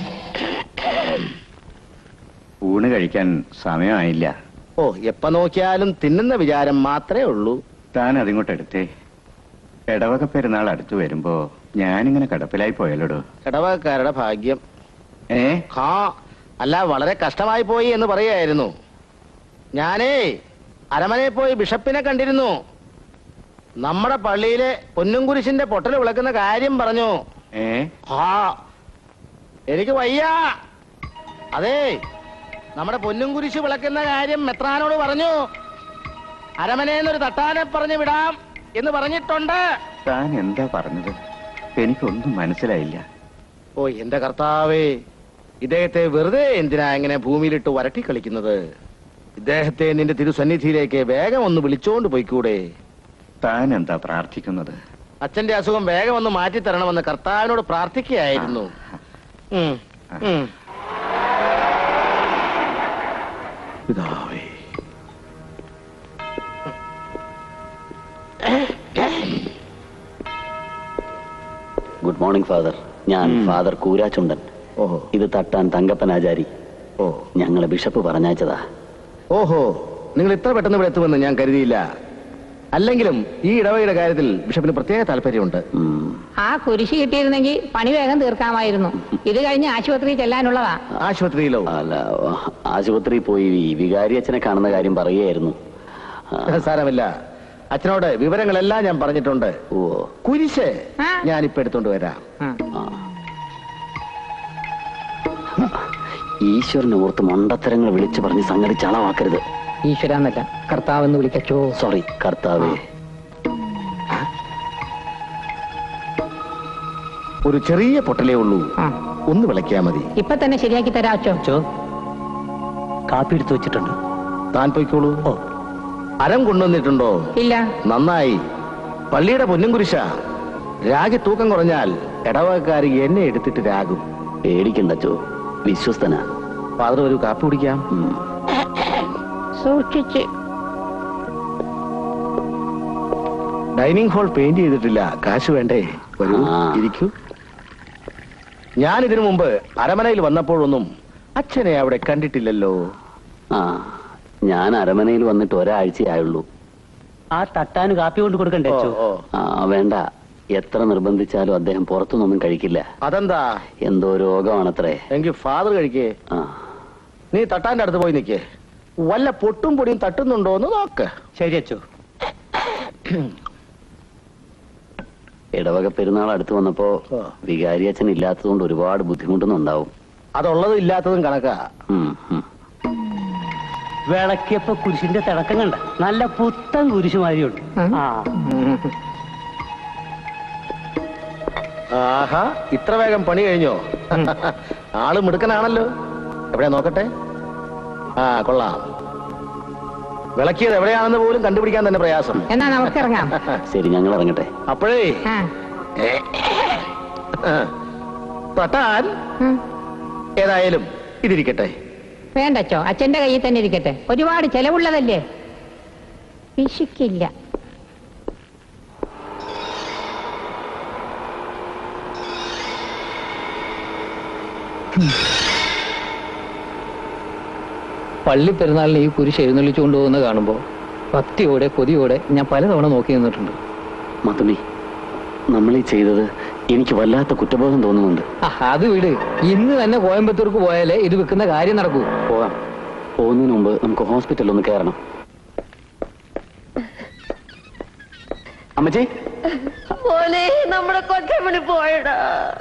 ഊണ് കഴിക്കാൻ സമയമായില്ല ഓ എപ്പ നോക്കിയാലും തിന്നുന്ന വിചാരം മാത്രമേ ഉള്ളൂ താൻ അതിങ്ങോട്ട് എടുത്തേ ഇടവക പെരുന്നാൾ അടുത്ത് വരുമ്പോ ഞാനിങ്ങനെ കിടപ്പിലായി പോയല്ലോടോ ഇടവകക്കാരുടെ ഭാഗ്യം ഏ ഹാ അല്ല വളരെ കഷ്ടമായി പോയി എന്ന് പറയായിരുന്നു ഞാനേ അരമനയിൽ പോയി ബിഷപ്പിനെ കണ്ടിരുന്നു നമ്മുടെ പള്ളിയിലെ പൊന്നുംകുരിശിന്റെ പൊട്ടൽ വിളക്കുന്ന കാര്യം പറഞ്ഞു ഏ ഹാ എനിക്ക് വയ്യ അതെ നമ്മുടെ പൊന്നും കുരിശ് വിളക്കുന്ന കാര്യം മെത്രാനോട് പറഞ്ഞു അരമനേന്നൊരു തട്ടാനെ പറഞ്ഞു വിടാം എന്ന് പറഞ്ഞിട്ടുണ്ട് താൻ എന്താ പറഞ്ഞത് എനിക്കൊന്നും മനസ്സിലായില്ല ഓ എന്റെ കർത്താവേ ഇദ്ദേഹത്തെ വെറുതെ എന്തിനാ ഇങ്ങനെ ഭൂമിയിലിട്ട് വരട്ടി കളിക്കുന്നത് ഇദ്ദേഹത്തെ നിന്റെ തിരുസന്നിധിയിലേക്ക് വേഗം ഒന്ന് വിളിച്ചോണ്ട് പോയിക്കൂടെ താൻ എന്താ പ്രാർത്ഥിക്കുന്നത് അച്ഛന്റെ അസുഖം വേഗം ഒന്ന് മാറ്റി തരണമെന്ന് കർത്താവിനോട് പ്രാർത്ഥിക്കുകയായിരുന്നു ഉം, ഉം. പിതാവേ ഗുഡ് മോർണിംഗ് ഫാദർ ഞാൻ ഫാദർ കൂരാച്ചുണ്ടൻ ഓഹോ ഇത് തട്ടാൻ തങ്കപ്പൻ ആചാരി ഓ ഞങ്ങളെ ബിഷപ്പ് പറഞ്ഞയച്ചതാ ഓഹോ നിങ്ങൾ ഇത്ര പെട്ടെന്ന് ഇവിടെ എത്തുമെന്ന് ഞാൻ കരുതിയില്ല അല്ലെങ്കിലും ഈ ഇടവകയുടെ കാര്യത്തിൽ ബിഷപ്പിന് പ്രത്യേക താല്പര്യമുണ്ട് ആ കുരിശ് കിട്ടിയിരുന്നെങ്കിൽ പണി വേഗം തീർക്കാമായിരുന്നു ഇത് കഴിഞ്ഞ് ആശുപത്രിയിൽ ചെല്ലാനുള്ളതാ ആശുപത്രിയിലോ അല്ല ആശുപത്രിയിൽ പോയി ഈ വികാരി അച്ഛനെ കാണുന്ന കാര്യം പറയുകയായിരുന്നു സാരമില്ല അച്ഛനോട് വിവരങ്ങളെല്ലാം ഞാൻ പറഞ്ഞിട്ടുണ്ട് ഓ കുരിശ് ഞാനിപ്പോ എടുത്തോണ്ട് വരാം ഈശ്വരനെ ഓർത്ത് മണ്ടത്തരങ്ങൾ വിളിച്ചു പറഞ്ഞ് സംഗതി ചളവാക്കരുത് ഈശ്വരാന്നല്ല കർത്താവെന്ന് വിളിക്കച്ചോ സോറി കർത്താവേ ഒരു ചെറിയ പൊട്ടലേ ഉള്ളൂ ഒന്ന് വിളക്കിയാ മതി ഇപ്പൊ തന്നെ ശരിയാക്കി തരാച്ചോ കാപ്പി എടുത്തു വെച്ചിട്ടുണ്ട് താൻ പോയിക്കോളൂ അരം കൊണ്ടുവന്നിട്ടുണ്ടോ ഇല്ല നന്നായി പള്ളിയുടെ പൊന്നും കുരിശ രാഗി തൂക്കം കുറഞ്ഞാൽ ഇടവകക്കാരി എന്നെ എടുത്തിട്ട് രാഗും പേടിക്കണ്ടച്ചോ വിശ്വസ്തനാ ഫാദർ ഒരു കാപ്പി കുടിക്കാം സൂക്ഷിച്ച് ഡൈനിങ് ഹാൾ പെയിന്റ് ചെയ്തിട്ടില്ല കാശ് വേണ്ടേ വരൂ ഇരിക്കൂ ഞാൻ ഇതിനു മുമ്പ് അരമനയിൽ വന്നപ്പോഴൊന്നും അച്ഛനെ അവിടെ കണ്ടിട്ടില്ലല്ലോ ആ ഞാൻ അരമനയിൽ വന്നിട്ട് ഒരാഴ്ചയായുള്ളൂ ആ തട്ടാന് കാപ്പി കൊണ്ട് കൊടുക്കണ്ടേ അച്ചോ? ആ വേണ്ട എത്ര നിർബന്ധിച്ചാലും അദ്ദേഹം പുറത്തുനിന്നൊന്നും കഴിക്കില്ല അതെന്താ എന്തോ രോഗമാണത്രേ എങ്കിൽ ഫാദർ കഴിക്കേ നീ തട്ടാന്റെ അടുത്ത് പോയി നിൽക്കേ വല്ല പൊട്ടും പൊടിയും തട്ടുന്നുണ്ടോ എന്ന് നോക്ക് ശരി അച്ചോ ഇടവക പെരുന്നാൾ അടുത്ത് വന്നപ്പോ വികാരി അച്ഛൻ ഇല്ലാത്തതുകൊണ്ട് ഒരുപാട് ബുദ്ധിമുട്ടൊന്നും ഉണ്ടാവും അതുള്ളതും ഇല്ലാത്തതും കണക്കാ ഉം, ഉം. വിളക്കിയപ്പോ കുരിശിന്റെ തിളക്കം കണ്ട നല്ല പുത്തൻ കുരിശുമാരിയുണ്ട് ആ ആഹാ ഇത്ര വേഗം പണി കഴിഞ്ഞോ ആള് മിടുക്കനാണല്ലോ എവിടെയാ നോക്കട്ടെ ആ കൊള്ളാം വിളക്കിയത് എവിടെയാണെന്ന് പോലും കണ്ടുപിടിക്കാൻ തന്നെ പ്രയാസം എന്നാ നമുക്ക് ഇറങ്ങാം ശരി ഞങ്ങൾ ഇറങ്ങട്ടെ അപ്പോഴേ ആ. തട്ടാൻ ഏതായാലും ഇതിരിക്കട്ടെ വേണ്ടച്ചോ അച്ഛന്റെ കയ്യിൽ തന്നെ ഇരിക്കട്ടെ ഒരുപാട് ചെലവുള്ളതല്ലേ പിശുക്കില്ല പള്ളി പെരുന്നാളിന് ഈ കുരിശ് എഴുന്നള്ളിച്ചു കൊണ്ടുപോകുന്ന കാണുമ്പോൾ ഭക്തിയോടെ കൊതിയോടെ ഞാൻ പലതവണ നോക്കി നിന്നിട്ടുണ്ട് മതുമി നമ്മൾ ഈ ചെയ്തത് എനിക്ക് വല്ലാത്ത കുറ്റബോധം തോന്നുന്നുണ്ട് ആ, അത് വിട് ഇന്ന് തന്നെ കോയമ്പത്തൂർക്ക് പോയാലേ ഇത് വിൽക്കുന്ന കാര്യം നടക്കൂ പോകാം പോകുന്നതിന് മുമ്പ് നമുക്ക് ഹോസ്പിറ്റലിൽ ഒന്ന് കയറണം അമ്മച്ചി മോനെ നമ്മുടെ കൊച്ചമണി പോയടാ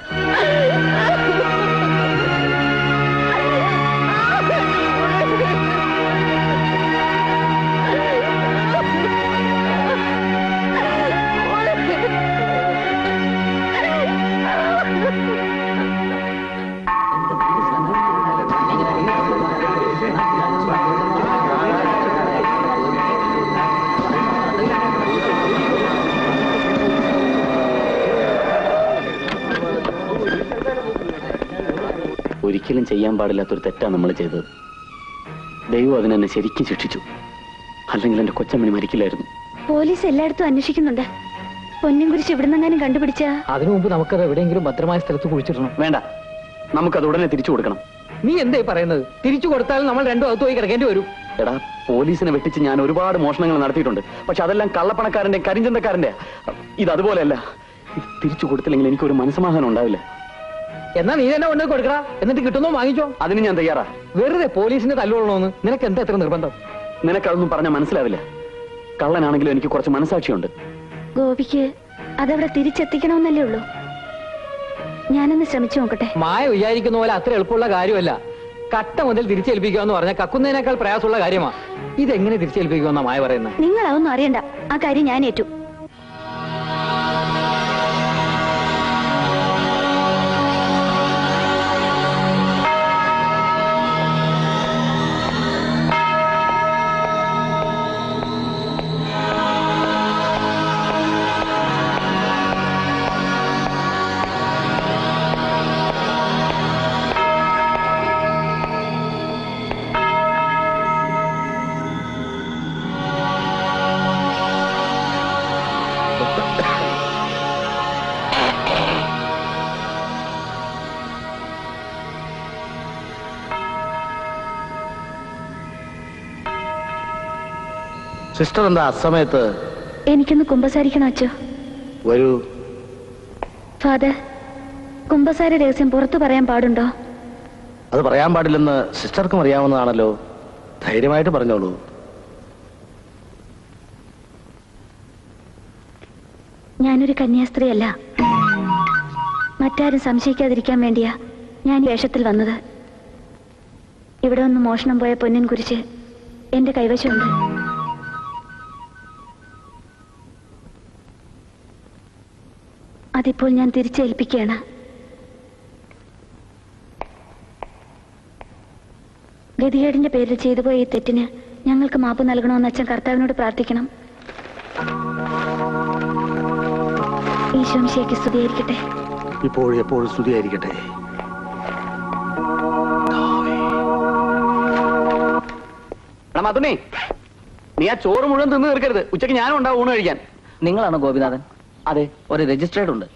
ഒരിക്കലും ചെയ്യാൻ പാടില്ലാത്തൊരു തെറ്റാണ് നമ്മൾ ചെയ്തത് ദൈവം അതിനെന്നെ ശരിക്കും ശിക്ഷിച്ചു അല്ലെങ്കിൽ എന്റെ കൊച്ചമ്മണി മരിക്കില്ലായിരുന്നു പോലീസ് എല്ലായിടത്തും അന്വേഷിക്കുന്നുണ്ട് പൊന്നും കുരിശ് ഇവിടുന്നെങ്ങാനും കണ്ടുപിടിച്ച അതിനു മുമ്പ് നമുക്കത് എവിടെയെങ്കിലും ഭദ്രമായ സ്ഥലത്ത് കുഴിച്ചിടണം വേണ്ട നമുക്കത് ഉടനെ തിരിച്ചു കൊടുക്കണം നീ എന്തേ പറയുന്നത് തിരിച്ചു കൊടുത്താൽ നമ്മൾ രണ്ടും അകത്ത് പോയി കിടക്കേണ്ടി വരും എടാ പോലീസിനെ വെട്ടിച്ച് ഞാൻ ഒരുപാട് മോഷണങ്ങൾ നടത്തിയിട്ടുണ്ട് പക്ഷെ അതെല്ലാം കള്ളപ്പണക്കാരന്റെ കരിഞ്ചന്തക്കാരന്റെ ഇത് അതുപോലെയല്ല ഇത് തിരിച്ചു കൊടുത്തില്ലെങ്കിൽ എനിക്കൊരു മനസ്സമാധാനം ഉണ്ടാവില്ല എന്നാ നീ തന്നെ കൊണ്ടു കൊടുക്കടാ എന്നിട്ട് കിട്ടുന്നോ വാങ്ങിച്ചോ അതിന് ഞാൻ തയ്യാറാ വെറുതെ പോലീസിന്റെ തല്ലുകൊള്ളണമെന്ന് നിനക്ക് എന്താ എത്ര നിർബന്ധം നിനക്കതൊന്നും പറഞ്ഞാൽ മനസ്സിലാവില്ല കള്ളനാണെങ്കിലും എനിക്ക് കുറച്ച് മനസാക്ഷിയുണ്ട് ഗോപിക്ക് അതവിടെ തിരിച്ചെത്തിക്കണമെന്നല്ലേ ഉള്ളൂ ഞാനൊന്ന് ശ്രമിച്ചു നോക്കട്ടെ മായ വിചാരിക്കുന്ന പോലെ അത്ര എളുപ്പമുള്ള കാര്യമല്ല കട്ട മുതൽ തിരിച്ചേൽപ്പിക്കുക എന്ന് പറഞ്ഞാൽ കക്കുന്നതിനേക്കാൾ പ്രയാസമുള്ള കാര്യമാ ഇതെങ്ങനെ തിരിച്ചേൽപ്പിക്കുമെന്നാ മായ പറയുന്നത് നിങ്ങൾ അതൊന്നും അറിയണ്ട ആ കാര്യം ഞാൻ ഏറ്റു സിസ്റ്റർ എന്താ അസമയത്ത് എനിക്കൊന്ന് കുമ്പസാരിക്കണം അച്ചോ വരൂ ഫാദർ കുമ്പസാര രഹസ്യം പുറത്തു പറയാൻ പാടുണ്ടോ അത് പറയാൻ പാടില്ലെന്ന് സിസ്റ്റർക്കും അറിയാവുന്നതാണല്ലോ ധൈര്യമായിട്ട് പറഞ്ഞോളൂ ഞാനൊരു കന്യാസ്ത്രീയല്ല മറ്റാരും സംശയിക്കാതിരിക്കാൻ വേണ്ടിയാ ഞാൻ ഈ വേഷത്തിൽ വന്നത് ഇവിടെ ഒന്ന് മോഷണം പോയ പൊന്നിൻ കുരിച്ച് എന്റെ കൈവശമുണ്ട് അതിപ്പോൾ ഞാൻ തിരിച്ചേൽപ്പിക്കുകയാണ് ഗതികേടിന്റെ പേരിൽ ചെയ്തു പോയ ഈ തെറ്റിന് ഞങ്ങൾക്ക് മാപ്പ് നൽകണമെന്ന് അച്ഛൻ കർത്താവിനോട് പ്രാർത്ഥിക്കണം ഈശോംശിയൊക്കെ സ്തുതിയായിരിക്കട്ടെ ഇപ്പോഴും എപ്പോഴും സ്തുതിയായിരിക്കട്ടെ എടാ മതുണ്ണി നീ ആ ചോറ് മുഴുവൻ തിന്ന് തീർക്കരുത് ഉച്ചയ്ക്ക് ഞാനും ഉണ്ടാവും ഊണ് കഴിക്കാൻ നിങ്ങളാണോ ഗോപിനാഥൻ അതെ ഒരു രജിസ്ട്രേഡ് ഉണ്ട്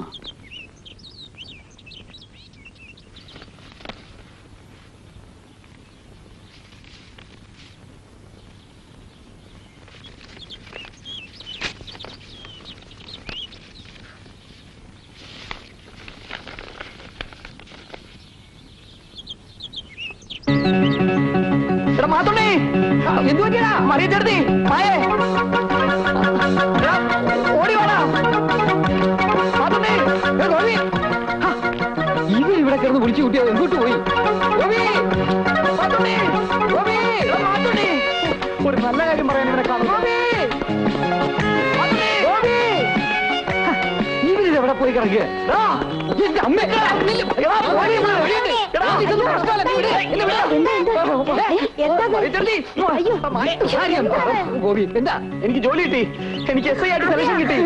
എടാ മാത്തുണ്ണി എന്ത് പറ്റിയടാ മറിയ ചേർത്തി മായേ എടാ, ഓടി വാടാ മാത്തുണ്ണി ഏ, ഗോപി ഹാ, ഇവൻ ഇവിടെ കിടന്ന് വിളിച്ചു കൂട്ടിയത് എങ്ങോട്ട് പോയി ഗോപി മാത്തുണ്ണി ഗോപി ഏ, മാത്തുണ്ണി ഒരു നല്ല കാര്യം പറയാൻ ഇവിടെ കാണും ഗോപി മാത്തുണ്ണി, ഗോപി ഹാ, ഇവരിത് എവിടെ പോയി കിടക്കുക എടാ, എന്റെ അമ്മ എടാ, എടാ, പോടി ഇവിടെ, വെളിയിൽ. എടാ, ഇതൊന്നും പ്രശ്നമല്ല, നീ വിട്, എന്നെ വിട്. ഗോപി എന്താ എനിക്ക് ജോലി കിട്ടി എനിക്ക് എസ് ഐ ആയിട്ട് സെലക്ഷൻ കിട്ടി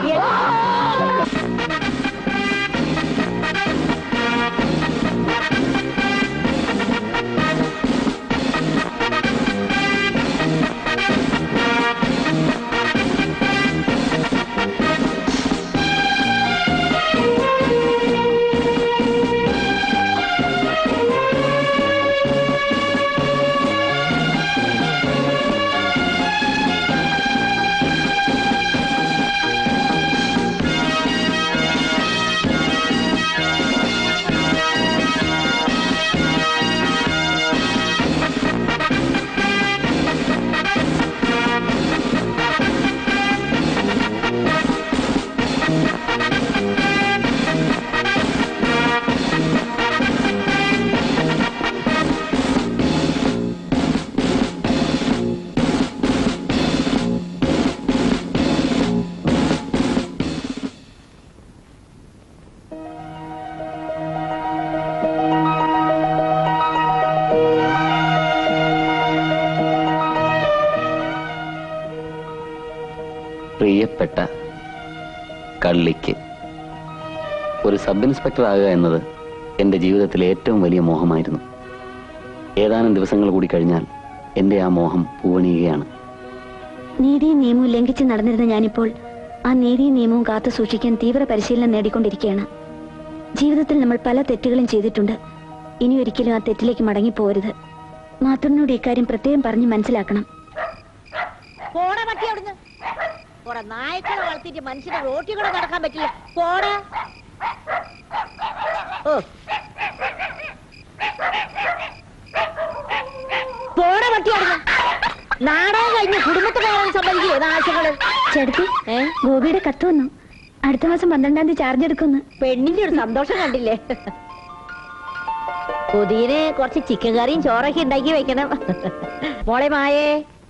പ്രിയപ്പെട്ട കള്ളിക്ക് ഒരു സബ് ഇൻസ്പെക്ടർ ആകുക എന്നത് എൻ്റെ ജീവിതത്തിലെ ഏറ്റവും വലിയ മോഹമായിരുന്നു ഏതാനും ദിവസങ്ങൾ കൂടി കഴിഞ്ഞാൽ എൻ്റെ ആ മോഹം പൂവണിയുകയാണ് നീതിയും നിയമവും ലംഘിച്ച് നടന്നിരുന്ന ഞാനിപ്പോൾ ആ നീതിയും നിയമവും കാത്തു സൂക്ഷിക്കാൻ തീവ്ര പരിശീലനം നേടിക്കൊണ്ടിരിക്കുകയാണ് ജീവിതത്തിൽ നമ്മൾ പല തെറ്റുകളും ചെയ്തിട്ടുണ്ട് ഇനി ഒരിക്കലും ആ തെറ്റിലേക്ക് മടങ്ങി പോരുത് മാത്തറിനോട് ഇക്കാര്യം പ്രത്യേകം പറഞ്ഞ് മനസ്സിലാക്കണം പോടാ പട്ടി അവിടുന്ന് പോടാ നായ്ക്കളെ വളർത്തിയിട്ട് മനുഷ്യന്റെ റോട്ടി കൂടെ നടക്കാൻ പറ്റില്ല പോടാ ഓ പോടാ പട്ടി അവിടുന്ന് നാടകം കഴിഞ്ഞ് കുടുംബത്തെ കയറാൻ സമ്മതിക്കില്ലേ നാശങ്ങള് ചേട്ടത്തി ഗോപിയുടെ കത്ത് വന്നു അടുത്ത മാസം പന്ത്രണ്ടാം തീയതി ചാർജ് എടുക്കുന്നു പെണ്ണിന്റെ ഒരു സന്തോഷം കണ്ടില്ലേ പുതിയന് കുറച്ച് ചിക്കൻ കറിയും ചോറൊക്കെ ഉണ്ടാക്കി വെക്കണം മോളെ മായേ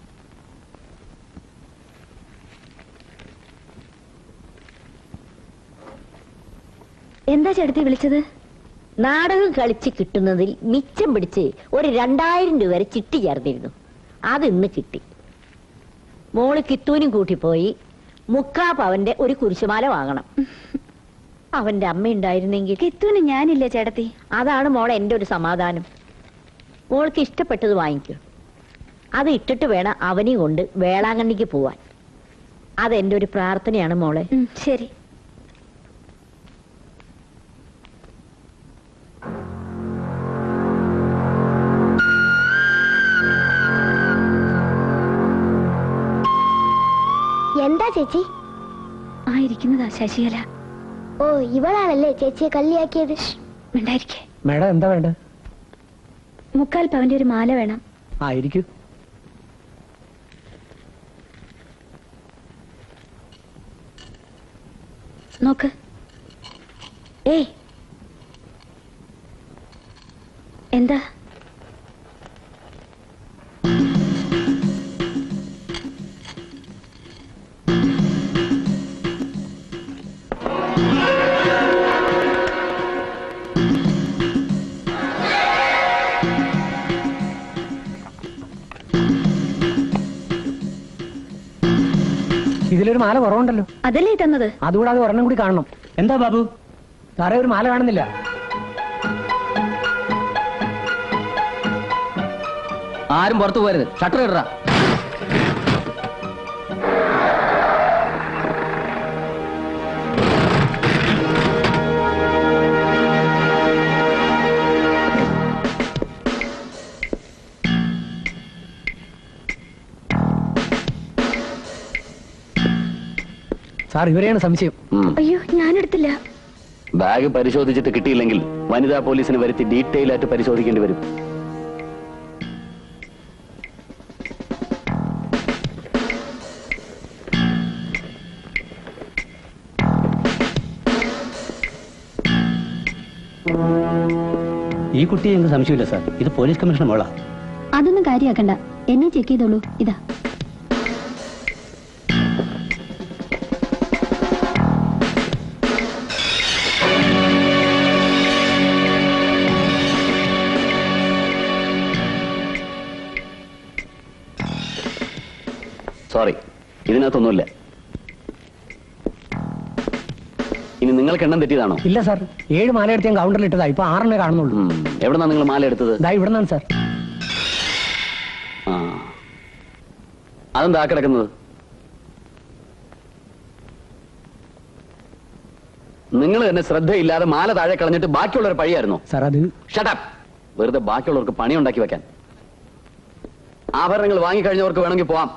എന്താ ചേട്ടത്തി വിളിച്ചത് നാടകം കളിച്ച് കിട്ടുന്നതിൽ മിച്ചം പിടിച്ച് ഒരു രണ്ടായിരം രൂപ വരെ ചിട്ടി ചേർന്നിരുന്നു അത് ഇന്ന് കിട്ടി മോള് കിത്തൂനും കൂട്ടിപ്പോയി മുക്കാ പവന്റെ ഒരു കുരിശുമാല വാങ്ങണം അവന്റെ അമ്മ ഉണ്ടായിരുന്നെങ്കിൽ കിത്തൂന് ഞാനില്ല ചേട്ടത്തി അതാണ് മോളെ എന്റെ ഒരു സമാധാനം മോൾക്ക് ഇഷ്ടപ്പെട്ടത് വാങ്ങിക്കൂ അത് ഇട്ടിട്ട് വേണം അവനെയും കൊണ്ട് വേളാങ്കണ്ണിക്ക് പോവാൻ അതെന്റെ ഒരു പ്രാർത്ഥനയാണ് മോളെ ശരി എന്താ ചേച്ചി ആയിരിക്കുന്നതാ ശശികല ഓ ഇവളാണല്ലേ ചേച്ചിയെ കല്ലിയാക്കിയത് മിണ്ടായിരിക്കേ മേഡം എന്താ വേണ്ടത് മുക്കാൽ പവന്റെ ഒരു മാല വേണം ആയിരിക്കൂ നോക്ക് ഏയ് എന്താ ഇതിലൊരു മാല കുറവുണ്ടല്ലോ അതല്ലേ ഈ തന്നത് അതുകൂടാതെ ഒരെണ്ണം കൂടി കാണണം എന്താ ബാബു സാറേ ഒരു മാല കാണുന്നില്ല ആരും പുറത്തു പോരുത് ഷട്ടർ ഇടറ സാർ ഇവരെയാണ് സംശയം അയ്യോ ഞാനെടുത്തില്ല ബാഗ് പരിശോധിച്ചിട്ട് കിട്ടിയില്ലെങ്കിൽ വനിതാ പോലീസിന് വരുത്തി ഡീറ്റെയിൽ ആയിട്ട് പരിശോധിക്കേണ്ടി വരും ഈ കുട്ടിയെ എനിക്ക് സംശയമില്ല സാർ ഇത് പോലീസ് കമ്മീഷണർ മോളാ അതൊന്നും കാര്യാക്കണ്ട എന്നെ ചെക്ക് ചെയ്തോളൂ ഇതാ സോറി ഇതിനകത്തൊന്നുമില്ല ഇനി നിങ്ങൾക്ക് എണ്ണം തെറ്റിയതാണോ ഇല്ല സാർ ഏഴ് മാല എടുത്ത് ഞാൻ കൗണ്ടറിൽ ഇട്ടതാ ഇപ്പൊ ആറെണ്ണേ കാണുന്നുള്ളൂ എവിടെന്നാ നിങ്ങൾ മാല എടുത്തത് ദാ ഇവിടെ നിന്നാണ് സാർ ആ അതെന്താ ആ കിടക്കുന്നത് നിങ്ങൾ തന്നെ ശ്രദ്ധയില്ലാതെ മാല താഴെ കളഞ്ഞിട്ട് ബാക്കിയുള്ളവർ പഴിയായിരുന്നോ സാർ അത് ഷട്ടപ്പ് വെറുതെ ബാക്കിയുള്ളവർക്ക് പണി ഉണ്ടാക്കി വെക്കാൻ ആഭരണങ്ങൾ വാങ്ങിക്കഴിഞ്ഞവർക്ക് വേണമെങ്കിൽ പോവാം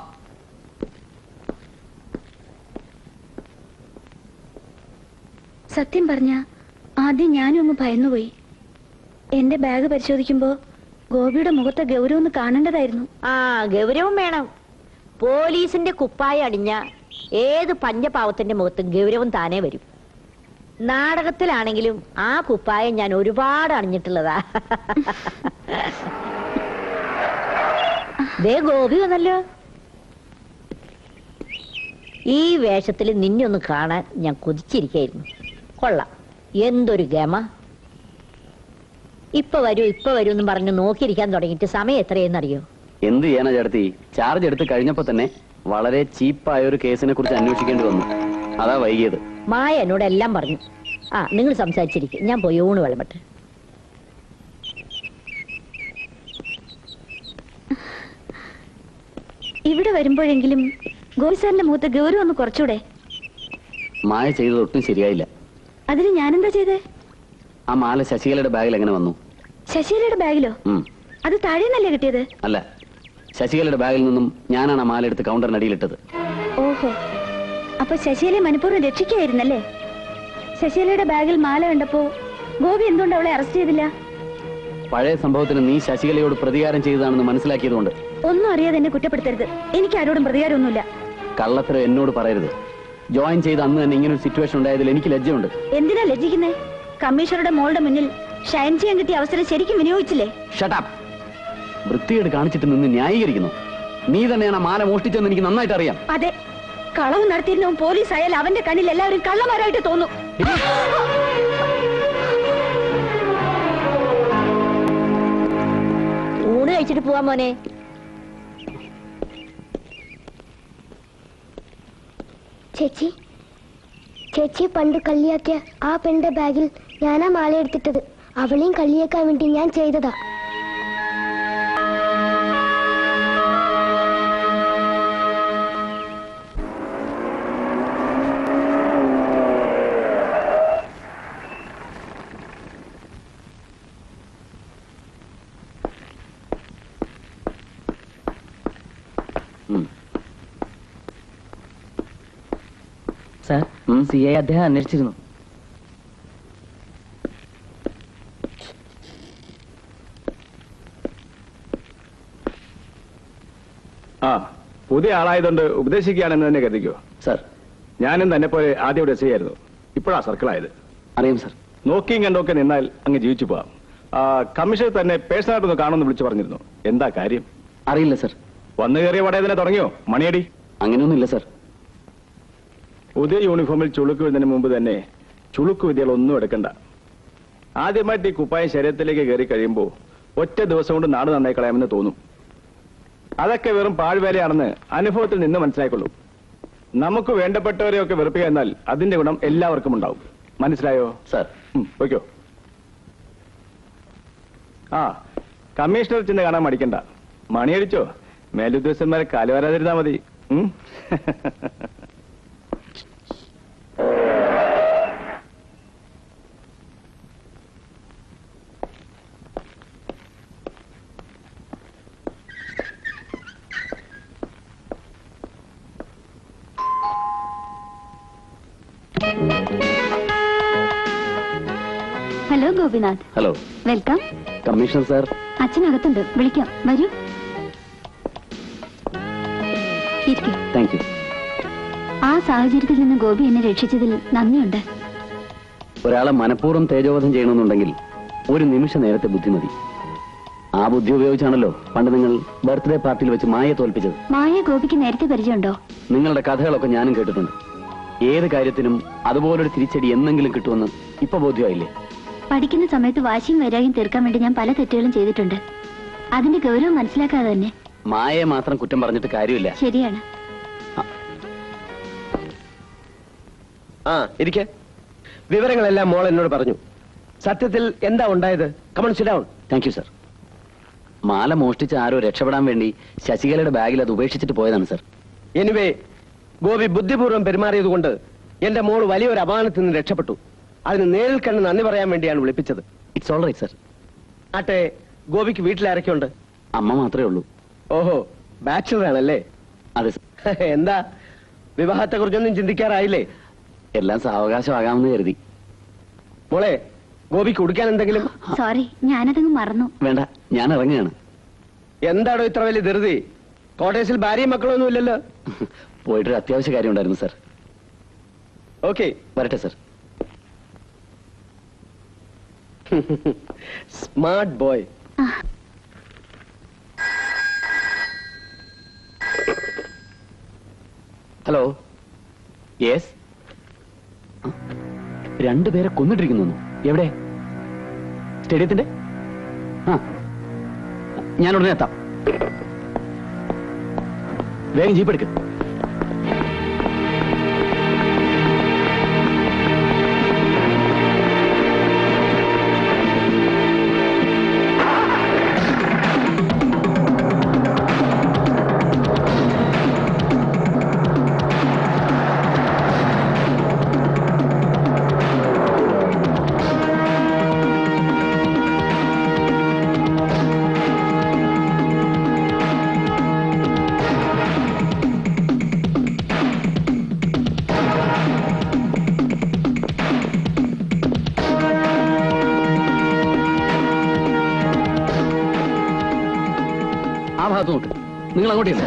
സത്യം പറഞ്ഞ ആദ്യം ഞാനും ഒന്ന് ഭയന്നുപോയി എന്റെ ബാഗ് പരിശോധിക്കുമ്പോ ഗോപിയുടെ മുഖത്തെ ഗൗരവം ഒന്ന് കാണേണ്ടതായിരുന്നു ആ ഗൗരവം വേണം പോലീസിന്റെ കുപ്പായ അടിഞ്ഞ ഏത് പഞ്ചപാവത്തിന്റെ മുഖത്തും ഗൗരവം താനേ വരും നാടകത്തിലാണെങ്കിലും ആ കുപ്പായം ഞാൻ ഒരുപാട് അണിഞ്ഞിട്ടുള്ളതാ ദേ ഗോപി വന്നല്ലോ ഈ വേഷത്തിൽ നിന്നെ ഒന്ന് കാണാൻ ഞാൻ കൊതിച്ചിരിക്കായിരുന്നു കൊള്ളാം എന്തൊരു ഗമ ഇപ്പൊ വരൂ ഇപ്പൊ വരൂ എന്ന് പറഞ്ഞ് നോക്കിയിരിക്കാൻ തുടങ്ങിയിട്ട് സമയം എത്രയെന്നറിയോ എന്ത് ചെയ്യാനാ ചേട്ടത്തി ചാർജ് എടുത്ത് കഴിഞ്ഞപ്പോ തന്നെ വളരെ ചീപ്പായ ഒരു കേസിനെ കുറിച്ച് അന്വേഷിക്കേണ്ടി വന്നു അതാ വൈകിയത് മായ എന്നോട് എല്ലാം പറഞ്ഞു ആ നിങ്ങൾ സംസാരിച്ചിരിക്കും ഞാൻ പോയി ഊണ് വിളമ്പട്ടെ ഇവിടെ വരുമ്പോഴെങ്കിലും ഗോപി സാറിന്റെ മുഖത്ത് ഗൗരവം ഒന്ന് കുറച്ചൂടെ മായ ചെയ്തത് ഒട്ടും ശരിയായില്ല അതിന് ഞാനെന്താ ചെയ്തേ ആ മാല ശശികലയുടെ ബാഗിൽ എങ്ങനെ വന്നു ശശികലയുടെ ബാഗിലോ ഉം. അത് താഴേന്നല്ലേ കിട്ടിയത് അല്ല ശശികലയുടെ ബാഗിൽ നിന്നും ഞാനാണ് ആ മാല എടുത്ത് കൗണ്ടറിനടിയിലിട്ടത് ഓഹോ അപ്പൊ ശശികലയെ മനഃപൂർവ്വം രക്ഷിക്കായിരുന്നല്ലേ ശശികലയുടെ ബാഗിൽ മാല കണ്ടപ്പോ ഗോപി എന്തുകൊണ്ട് അവളെ അറസ്റ്റ് ചെയ്തില്ല പഴയ സംഭവത്തിന് നീ ശശികലയോട് പ്രതികാരം ചെയ്തതാണെന്ന് മനസ്സിലാക്കിയതുകൊണ്ട് ഒന്നും അറിയാതെ എന്നെ കുറ്റപ്പെടുത്തരുത് എനിക്ക് ആരോടും പ്രതികാരമൊന്നുമില്ല കള്ളത്തരം എന്നോട് പറയരുത് ജോയിൻ ചെയ്ത് അന്ന് തന്നെ ഇങ്ങനെ ഒരു സിറ്റുവേഷൻ ഉണ്ടായതിൽ എനിക്ക് ലജ്ജയുണ്ട് എന്തിനാ ലജ്ജിക്കുന്നേ കമ്മീഷണറുടെ മോളുടെ മുന്നിൽ ഷൈൻ ചെയ്യാൻ കിട്ടിയ അവസരം ശരിക്കും വിനിയോഗിച്ചില്ലേ ഷട്ടാപ്പ് വൃത്തികേട് കാണിച്ചിട്ട് നിന്ന് ന്യായീകരിക്കുന്നു നീ തന്നെയാണ് ആ മാല മോഷ്ടിച്ചതെന്ന് എനിക്ക് നന്നായിട്ട് അറിയാം അതെ കളവ് നടത്തിയിരുന്നവൻ പോലീസ് ആയാൽ അവന്റെ കണ്ണിൽ എല്ലാവരും കള്ളന്മാരായിട്ട് തോന്നും ഊണ് കഴിച്ചിട്ട് പോവാൻ മോനെ ചേച്ചി ചേച്ചി പണ്ട് കള്ളിയാക്കിയ ആ പെണ്ണിന്റെ ബാഗിൽ ഞാനാ മാല എടുത്തിട്ടത് അവളെയും കള്ളിയാക്കാൻ വേണ്ടി ഞാൻ ചെയ്തതാ സാർ സി ഐ അദ്ദേഹം അന്വേഷിച്ചിരുന്നു ആ പുതിയ ആളായതുകൊണ്ട് ഉപദേശിക്കുകയാണെന്ന് തന്നെ കരുതിക്കോ സർ ഞാനും തന്നെ പോലെ ആദ്യം ഇവിടെ ചെയ്യായിരുന്നു ഇപ്പോഴാ സർക്കിളായത് അറിയാം സർ നോക്കിയും കണ്ടൊക്കെ നിന്നാൽ അങ്ങ് ജീവിച്ചു പോവാം ആ, കമ്മീഷണർ തന്നെ പേഴ്സണായിട്ടൊന്ന് കാണുമെന്ന് വിളിച്ചു പറഞ്ഞിരുന്നു എന്താ കാര്യം അറിയില്ല സർ വന്നു കയറിയ പടയെ തന്നെ തുടങ്ങിയോ മണിയടി അങ്ങനെയൊന്നുമില്ല സർ പുതിയ യൂണിഫോമിൽ ചുളുക്ക് വരുന്നതിന് മുമ്പ് തന്നെ ചുളുക്ക് വിദ്യകളൊന്നും എടുക്കണ്ട ആദ്യമായിട്ട് ഈ കുപ്പായം ശരീരത്തിലേക്ക് കയറി കഴിയുമ്പോൾ ഒറ്റ ദിവസം കൊണ്ട് നാട് നന്നായി കളയാമെന്ന് തോന്നും അതൊക്കെ വെറും പാഴ്വേലയാണെന്ന് അനുഭവത്തിൽ നിന്ന് മനസ്സിലായിക്കൊള്ളൂ നമുക്ക് വേണ്ടപ്പെട്ടവരെയൊക്കെ വെറുപ്പിക്കുക എന്നാൽ അതിന്റെ ഗുണം എല്ലാവർക്കും ഉണ്ടാവും മനസ്സിലായോ സർ ഓക്കോ ആ കമ്മീഷണർ ചെന്ന് കാണാൻ മടിക്കണ്ട മണിയടിച്ചോ മേലുദ്യോഗസ്ഥന്മാരെ കാലുവരാതിരുന്നാ മതി ഉം? Hello Gopinath hello welcome commissioner sir അച്ഛനകത്തുണ്ട് വിളിക്കാം വരൂ ഇരിക്കൂ താങ്ക് യു ആ സാഹചര്യത്തിൽ നിന്ന് ഗോപി എന്നെ രക്ഷിച്ചതിൽ നന്ദിയുണ്ട് ഒരാളെ മനഃപൂർവ്വം തേജോവധം ചെയ്യണമെന്നുണ്ടെങ്കിൽ ഒരു നിമിഷ നേരത്തെ ബുദ്ധിമതി ആ ബുദ്ധി ഉപയോഗിച്ചാണല്ലോ പണ്ട് നിങ്ങൾ ബർത്ത്ഡേ പാർട്ടിയിൽ വെച്ച് മായയെ തോൽപ്പിച്ചത് മായ ഗോപിക്ക് നേരത്തെ പരിചയമുണ്ടോ നിങ്ങളുടെ കഥകളൊക്കെ ഞാനും കേട്ടിട്ടുണ്ട് ഏത് കാര്യത്തിനും അതുപോലൊരു തിരിച്ചടി എന്നെങ്കിലും കിട്ടുമെന്ന് ഇപ്പൊ ബോധ്യമായില്ലേ പഠിക്കുന്ന സമയത്ത് വാശിയും വൈരാഗ്യം തീർക്കാൻ വേണ്ടി ഞാൻ പല തെറ്റുകളും ചെയ്തിട്ടുണ്ട് അതിന്റെ ഗൗരവം മനസ്സിലാക്കാതെ തന്നെ മായയെ മാത്രം കുറ്റം പറഞ്ഞിട്ട് കാര്യമില്ല ശരിയാണ് ആ ഇരിക്കെ വിവരങ്ങളെല്ലാം മോൾ എന്നോട് പറഞ്ഞു സത്യത്തിൽ എന്താ ഉണ്ടായത് calm down thank you sir മാല മോഷ്ടിച്ച് ആരോ രക്ഷപ്പെടാൻ വേണ്ടി ശശികലയുടെ ബാഗിൽ അത് ഉപേക്ഷിച്ചിട്ട് പോയതാണ് സർ എനിവേ ഗോപി ബുദ്ധിപൂർവ്വം പെരുമാറിയത് കൊണ്ട് എന്റെ മോൾ വലിയൊരു അപമാനത്തിൽ നിന്ന് രക്ഷപ്പെട്ടു അതിന് നേരിൽ കണ്ട് നന്ദി പറയാൻ വേണ്ടിയാണ് വിളിപ്പിച്ചത് ഇറ്റ്സ് ഓൾ റൈറ്റ് സർ ആട്ടെ ഗോപിക്ക് വീട്ടിലാരൊക്കെയുണ്ട് അമ്മ മാത്രമേ ഉള്ളൂ ഓഹോ ബാച്ചുലർ ആണല്ലേ അതെ എന്താ വിവാഹത്തെ കുറിച്ചൊന്നും ചിന്തിക്കാറായില്ലേ എല്ലാം സാവകാശമാകാമെന്ന് കരുതി മോളെ ഗോപിക്ക് കുടിക്കാൻ എന്തെങ്കിലും സോറി ഞാനതങ്ങ് മറന്നു വേണ്ട ഞാൻ ഇറങ്ങുകയാണ് എന്താടോ ഇത്ര വലിയ ധൃതി കോട്ടേഴ്സിൽ ഭാര്യയും മക്കളൊന്നും ഇല്ലല്ലോ പോയിട്ടൊരു അത്യാവശ്യ കാര്യം ഉണ്ടായിരുന്നു സർ ഓക്കെ വരട്ടെ sir smart boy hello yes രണ്ടുപേരെ കൊന്നിട്ടിരിക്കുന്നു എവിടെ സ്റ്റേഡിയത്തിന്റെ ആ ഞാൻ ഉടനെ എത്താം വേഗം ജീപ്പ് എടുക്ക് നിങ്ങൾ അങ്ങോട്ടില്ല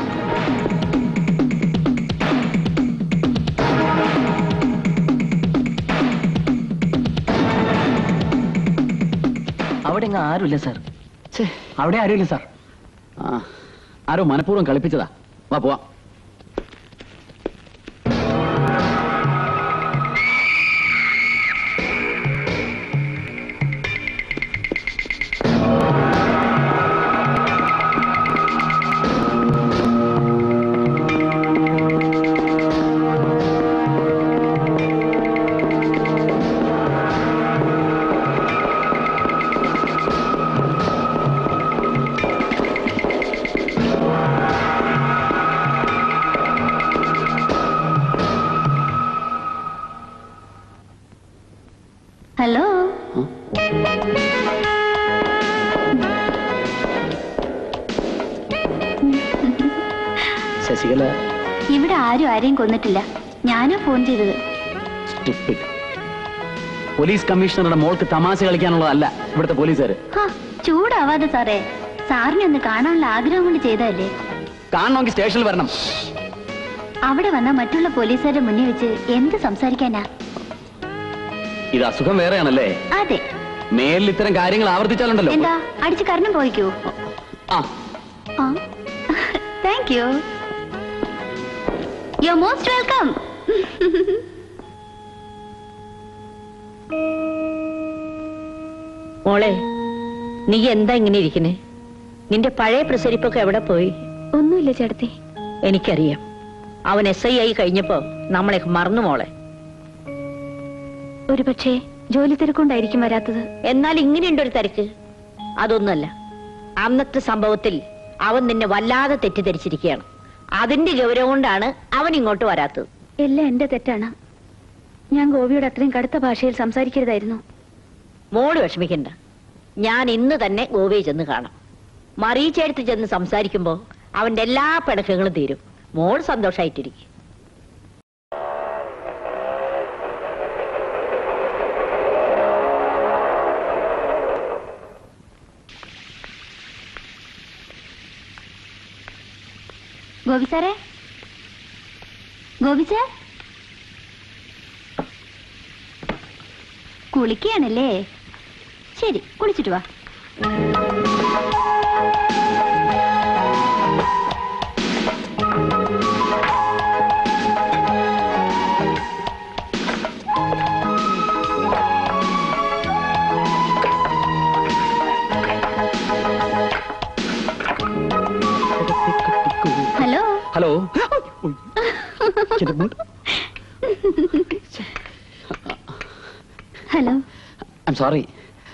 അവിടെ എങ്ങും ആരുമില്ല സാർ അവിടെ ആരുമില്ല സാർ ആ ആരോ മനഃപൂർവ്വം കളിപ്പിച്ചതാ വാ പോവാം ഹലോ ശശികല ഇവിടെ ആരും ആരെയും കൊന്നിട്ടില്ല ഞാനാ ഫോൺ ചെയ്തത് stupid. പോലീസ് കമ്മീഷണറുടെ മോൾക്ക് തമാശ കളിക്കാനുള്ളതല്ല ഇവിടുത്തെ പോലീസുകാര് ഹാ, ചൂടാവാതെ സാറേ സാറിനെ ഒന്ന് കാണാനുള്ള ആഗ്രഹം കൊണ്ട് ചെയ്തതല്ലേ കാണണമെങ്കിൽ സ്റ്റേഷനിൽ വരണം അവിടെ വന്ന മറ്റുള്ള പോലീസുകാരുടെ മുന്നിൽ വെച്ച് എന്ത് സംസാരിക്കാനാ ഇത് അസുഖം വേറെയാണല്ലേ അതെ മേലിൽ ഇത്തരം കാര്യങ്ങൾ ആവർത്തിച്ചാലുണ്ടല്ലോ എന്താ അടിച്ച് കരണം പോയിക്കോ ആ thank you you most welcome മോളെ നീ എന്താ ഇങ്ങനെ ഇരിക്കണേ നിന്റെ പഴയ പ്രസരിപ്പൊക്കെ എവിടെ പോയി ഒന്നുമില്ല ചേട്ടത്തി എനിക്കറിയാം അവൻ എസ് ഐ ആയി കഴിഞ്ഞപ്പോ നമ്മളെ മറന്നു മോളെ ഒരു പക്ഷേ ജോലി തിരക്കൊണ്ടായിരിക്കും വരാത്തത് എന്നാൽ ഇങ്ങനെയുണ്ട് ഒരു തിരക്ക് അതൊന്നുമല്ല അന്നത്തെ സംഭവത്തിൽ അവൻ നിന്നെ വല്ലാതെ തെറ്റിദ്ധരിച്ചിരിക്കുകയാണ് അതിന്റെ ഗൗരവം കൊണ്ടാണ് അവൻ ഇങ്ങോട്ട് വരാത്തത് എല്ലാം എന്റെ തെറ്റാണ് ഞാൻ ഗോപിയോട് അത്രയും കടുത്ത ഭാഷയിൽ സംസാരിക്കരുതായിരുന്നു മോള് വിഷമിക്കണ്ട ഞാൻ ഇന്ന് തന്നെ ഗോവയെ ചെന്ന് കാണാം മറിയിച്ചെടുത്ത് ചെന്ന് സംസാരിക്കുമ്പോ അവന്റെ എല്ലാ പിണക്കങ്ങളും തീരും മോൾ സന്തോഷായിട്ടിരിക്കും ഗോപി സാറേ ഗോപി സാർ കുളിക്കുകയാണല്ലേ ശരി കുളിച്ചിട്ട് വാ hello hello hello I'm sorry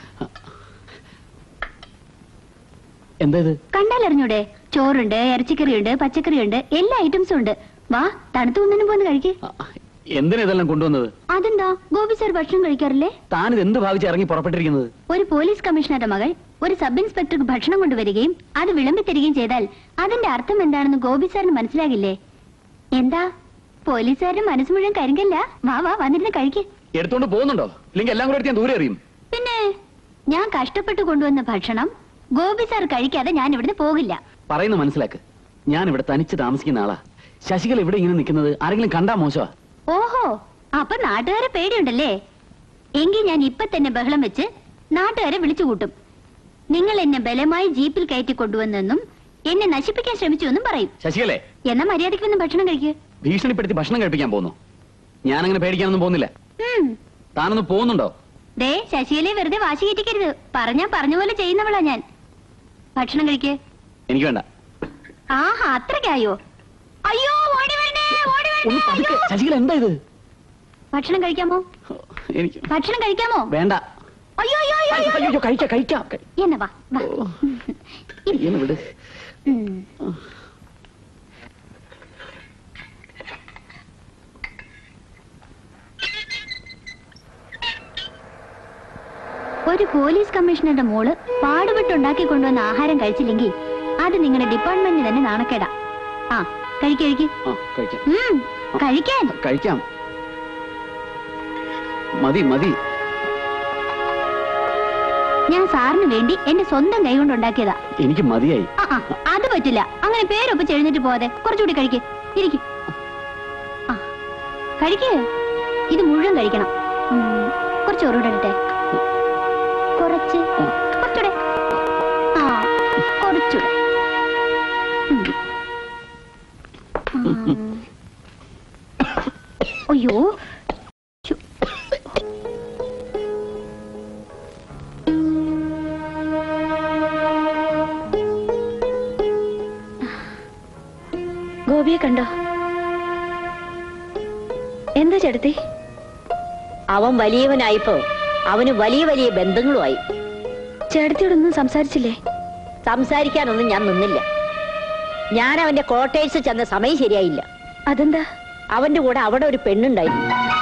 എന്താ ഇത് കണ്ടാലറിഞ്ഞൂടെ ചോറുണ്ട് ഇറച്ചിക്കറിയുണ്ട് പച്ചക്കറിയുണ്ട് എല്ലാ ഐറ്റംസും ഉണ്ട് വാ തണുത്തു ഒന്നിനും പോന്ന് കഴിക്ക് എന്തിനാ ഇതെല്ലാം കൊണ്ടുവന്നത് അതെന്താ ഗോപി സാർ ഭക്ഷണം കഴിക്കാറില്ലേ താനിത് എന്ത് ഭാവിച്ച് ഇറങ്ങി പുറപ്പെട്ടിരിക്കുന്നത് ഒരു പോലീസ് കമ്മീഷണറുടെ മകൾ ഒരു സബ് ഇൻസ്പെക്ടർക്ക് ഭക്ഷണം കൊണ്ടുവരികയും അത് വിളമ്പി തരികയും ചെയ്താൽ അതിന്റെ അർത്ഥം എന്താണെന്ന് ഗോപി സാറിന് മനസ്സിലാകില്ലേ എന്താ പോലീസുകാരുടെ മനസ്സ് മുഴുവൻ കരിങ്കല്ല വാ വാ വന്നിരുന്ന് കഴിക്ക് എടുത്തോണ്ട് പോകുന്നുണ്ടോ ഇല്ലെങ്കിൽ എല്ലാം കൂടെ എടുത്ത് ഞാൻ ദൂരെ എറിയും പിന്നെ ഞാൻ കഷ്ടപ്പെട്ട് കൊണ്ടുവന്ന ഭക്ഷണം ഗോപി സാർ കഴിക്കാതെ ഞാൻ ഇവിടുന്ന് പോകില്ല പറയുന്ന മനസ്സിലാക്ക് ഞാൻ ഇവിടെ തനിച്ച് താമസിക്കുന്ന ആളാ ശശികല ഇവിടെ ഇങ്ങനെ നിൽക്കുന്നത് ആരെങ്കിലും കണ്ടാ മോശമാ ഓഹോ അപ്പൊ നാട്ടുകാരെ പേടിയുണ്ടല്ലേ എങ്കിൽ ഞാൻ ഇപ്പൊ തന്നെ ബഹളം വെച്ച് നാട്ടുകാരെ വിളിച്ചു കൂട്ടും നിങ്ങൾ എന്നെ ബലമായി ജീപ്പിൽ കയറ്റി കൊണ്ടുവന്നെന്നും എന്നെ നശിപ്പിക്കാൻ ശ്രമിച്ചു എന്നും പറയും ശശികലേ എന്നാ മര്യാദയ്ക്ക് വന്ന് ഭക്ഷണം കഴിക്ക് ഭീഷണിപ്പെടുത്തി ഭക്ഷണം കഴിപ്പിക്കാൻ പോകുന്നു ഞാൻ അങ്ങനെ പേടിക്കാനൊന്നും പോകുന്നില്ല ഉം. താനൊന്ന് പോകുന്നുണ്ടോ ദേ ശശികലയെ വെറുതെ വാശി കയറ്റിക്കരുത് പറഞ്ഞാ പറഞ്ഞ പോലെ ചെയ്യുന്നവളാ ഞാൻ ഭക്ഷണം കഴിക്ക് എനിക്ക് വേണ്ട ആഹാ അത്രയ്ക്കായോ അയ്യോ ഓടി വരണേ ഓടി ഒന്ന് വരണേ പതുക്കെ. അയ്യോ. ശശികല എന്താ ഇത് ഭക്ഷണം കഴിക്കാമോ എനിക്ക് ഭക്ഷണം കഴിക്കാമോ വേണ്ട അയ്യോ അയ്യോ അയ്യോ, അയ്യോ അയ്യോ, അയ്യോ, കഴിക്കാം കഴിക്കാം കഴി- എന്നാ വാ വാ ഇയ്യെന്നെ വിട് ഉം. ഒരു പോലീസ് കമ്മീഷണറുടെ മോള് പാടുപെട്ടുണ്ടാക്കി കൊണ്ടുവന്ന ആഹാരം കഴിച്ചില്ലെങ്കിൽ അത് നിങ്ങളുടെ ഡിപ്പാർട്ട്മെന്റിന് തന്നെ നാണക്കേടാ ആ കഴിക്ക് കഴിക്ക് ആ കഴിക്കാം ഉം, കഴിക്കാൻ കഴിക്കാം മതി മതി ഞാൻ സാറിന് വേണ്ടി എന്റെ സ്വന്തം കൈ കൊണ്ട് ഉണ്ടാക്കിയതാ എനിക്ക് മതിയായി ആ, ആ, അത് പറ്റില്ല അങ്ങനെ പേരൊപ്പിച്ച് എഴുന്നേറ്റ് പോവാതെ കുറച്ചുകൂടി കഴിക്ക് ഇരിക്കും കഴിക്ക് ഇത് മുഴുവൻ കഴിക്കണം ഉം, കുറച്ച് ചോറൂടെ ഇടട്ടെ കുറച്ച് കുറച്ചൂടെ ആ കുറച്ചൂടെ ഉം. ഉം. അയ്യോ ശ്ശോ. ഗോപിയെ കണ്ടോ എന്താ ചേട്ടത്തി അവൻ വലിയവനായിപ്പോ അവന് വലിയ വലിയ ബന്ധങ്ങളുമായി ചേട്ടത്തിയോടൊന്നും സംസാരിച്ചില്ലേ സംസാരിക്കാനൊന്നും ഞാൻ നിന്നില്ല ഞാൻ അവന്റെ ക്വാർട്ടേഴ്സ് ചെന്ന സമയം ശരിയായില്ല അതെന്താ അവന്റെ കൂടെ അവിടെ ഒരു പെണ്ണുണ്ടായിരുന്നു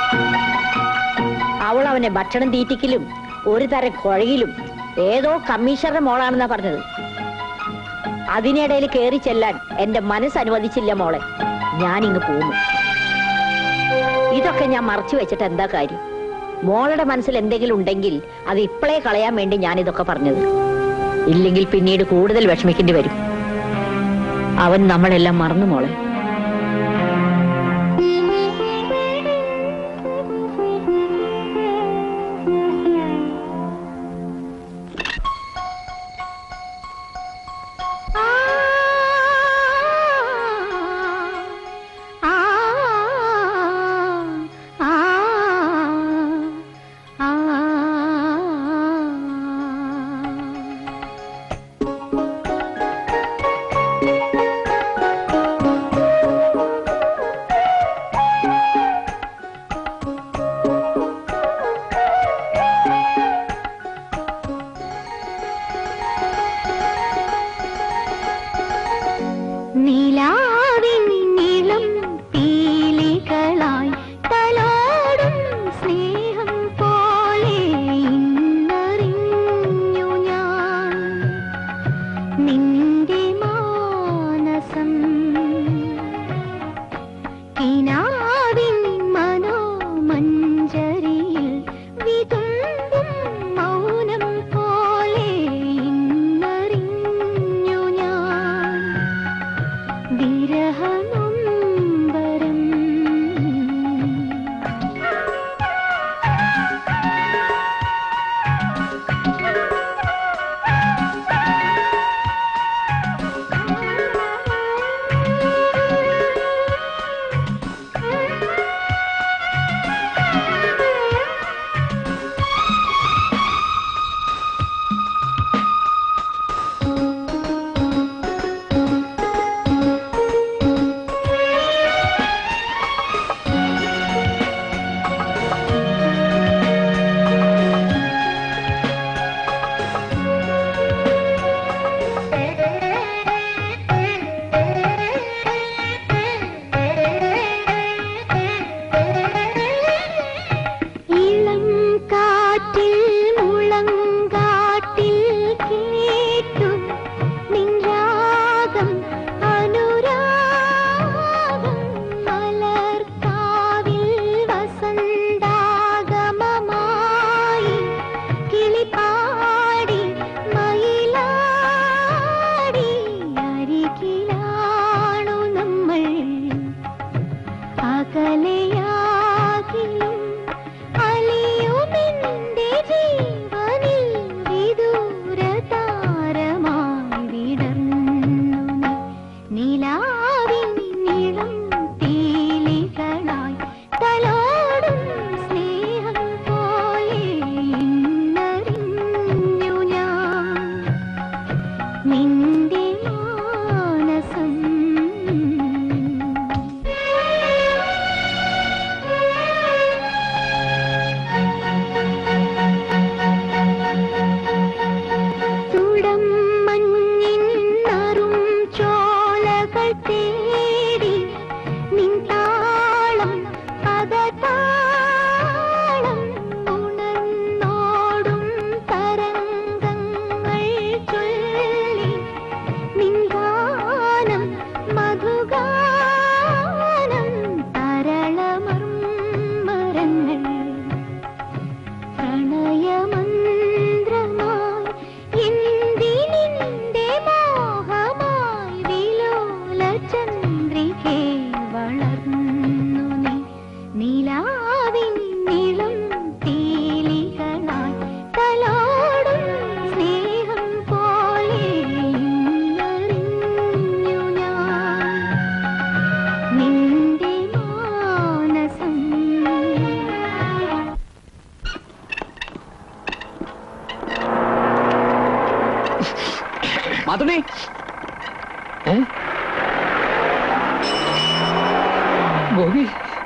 അവൾ അവനെ ഭക്ഷണം തീറ്റിക്കലും ഒരു തരം കുഴയിലും ഏതോ കമ്മീഷണറുടെ മോളാണെന്നാ പറഞ്ഞത് അതിനിടയിൽ കയറി ചെല്ലാൻ എന്റെ മനസ്സ് അനുവദിച്ചില്ല മോളെ ഞാനിങ്ങ് പോന്നു ഇതൊക്കെ ഞാൻ മറച്ചു വെച്ചിട്ട് എന്താ കാര്യം മോളുടെ മനസ്സിൽ എന്തെങ്കിലും ഉണ്ടെങ്കിൽ അത് ഇപ്പോഴേ കളയാൻ വേണ്ടി ഞാൻ ഇതൊക്കെ പറഞ്ഞത് ഇല്ലെങ്കിൽ പിന്നീട് കൂടുതൽ വിഷമിക്കേണ്ടി വരും അവൻ നമ്മളെല്ലാം മറന്നു മോളെ നിലാവിൻ നീളം പീലികളായി തലോടും സ്നേഹം പോലെ ഇന്നറിഞ്ഞു ഞാൻ നിന്റെ മാനസം കിനാവിൻ മനോമഞ്ജരിയിൽ വിതുമ്പും മൗനം പോലെ ഇന്നറിഞ്ഞു ഞാൻ വിരഹനൊമ്പരം ഇളം കാറ്റിൽ മുളങ്കാട്ടിൽ കേട്ടു നിൻരാഗം അനുരാഗം മലർക്കാവിൽ വസന്താഗമമായി കിളിപ്പാടി മയിലാടി അരികിലാണു നമ്മൾ അകലെയാകിലും അലിയുമെന്റെ ജീവനിൽ വിദൂര താരമായി വിടർന്നു നീ. നിലാവിൻ നിളം പീലികളായി തലോടും സ്നേഹം പോലെ ഇന്നറിഞ്ഞു ഞാൻ നിന്റെ മാനസം ചന്ദ്രികേ വളർന്നു നീ നീലാവിൻ നീളം പീലികളായി തലോടും സ്നേഹം പോലെ ഇന്നറിഞ്ഞു ഞാൻ നിന്റെ മാനസം മാതുണി ഗോപി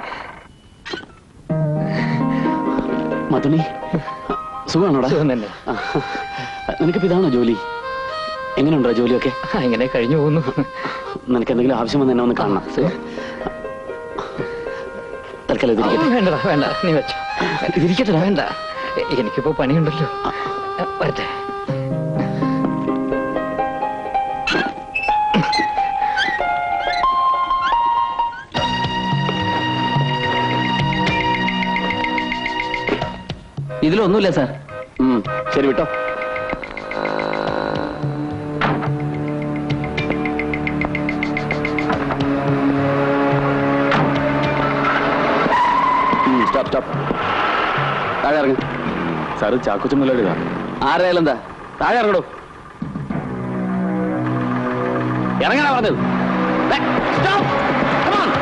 മധുണി സുഖമാണോടാ സുഖം തന്നെ നിനക്കിപ്പോ ഇതാണോ ജോലി എങ്ങനെയുണ്ടോ ജോലിയൊക്കെ ഇങ്ങനെ കഴിഞ്ഞു പോകുന്നു നിനക്ക് എന്തെങ്കിലും ആവശ്യം വന്ന് എന്നെ ഒന്ന് കാണണം തൽക്കാലം ഇതിരിക്കട്ടെ. വേണ്ടടാ വേണ്ട നീ വെച്ചോ ഇതിരിക്കട്ടെ വേണ്ട എ- എനിക്കിപ്പോ പണിയുണ്ടല്ലോ വരട്ടെ ഇതിലൊന്നുമില്ല സാർ ഉം, ശരി വിട്ടോ സ്റ്റോപ്പ് സ്റ്റോപ്പ് താഴെ ഇറങ്ങ് സാറ് ചാക്കോച്ചൻ മുതലാളിതാ ആരായാലും എന്താ താഴെ ഇറങ്ങടോ ഇറങ്ങണ പറഞ്ഞത് ദേ, stop. Come on.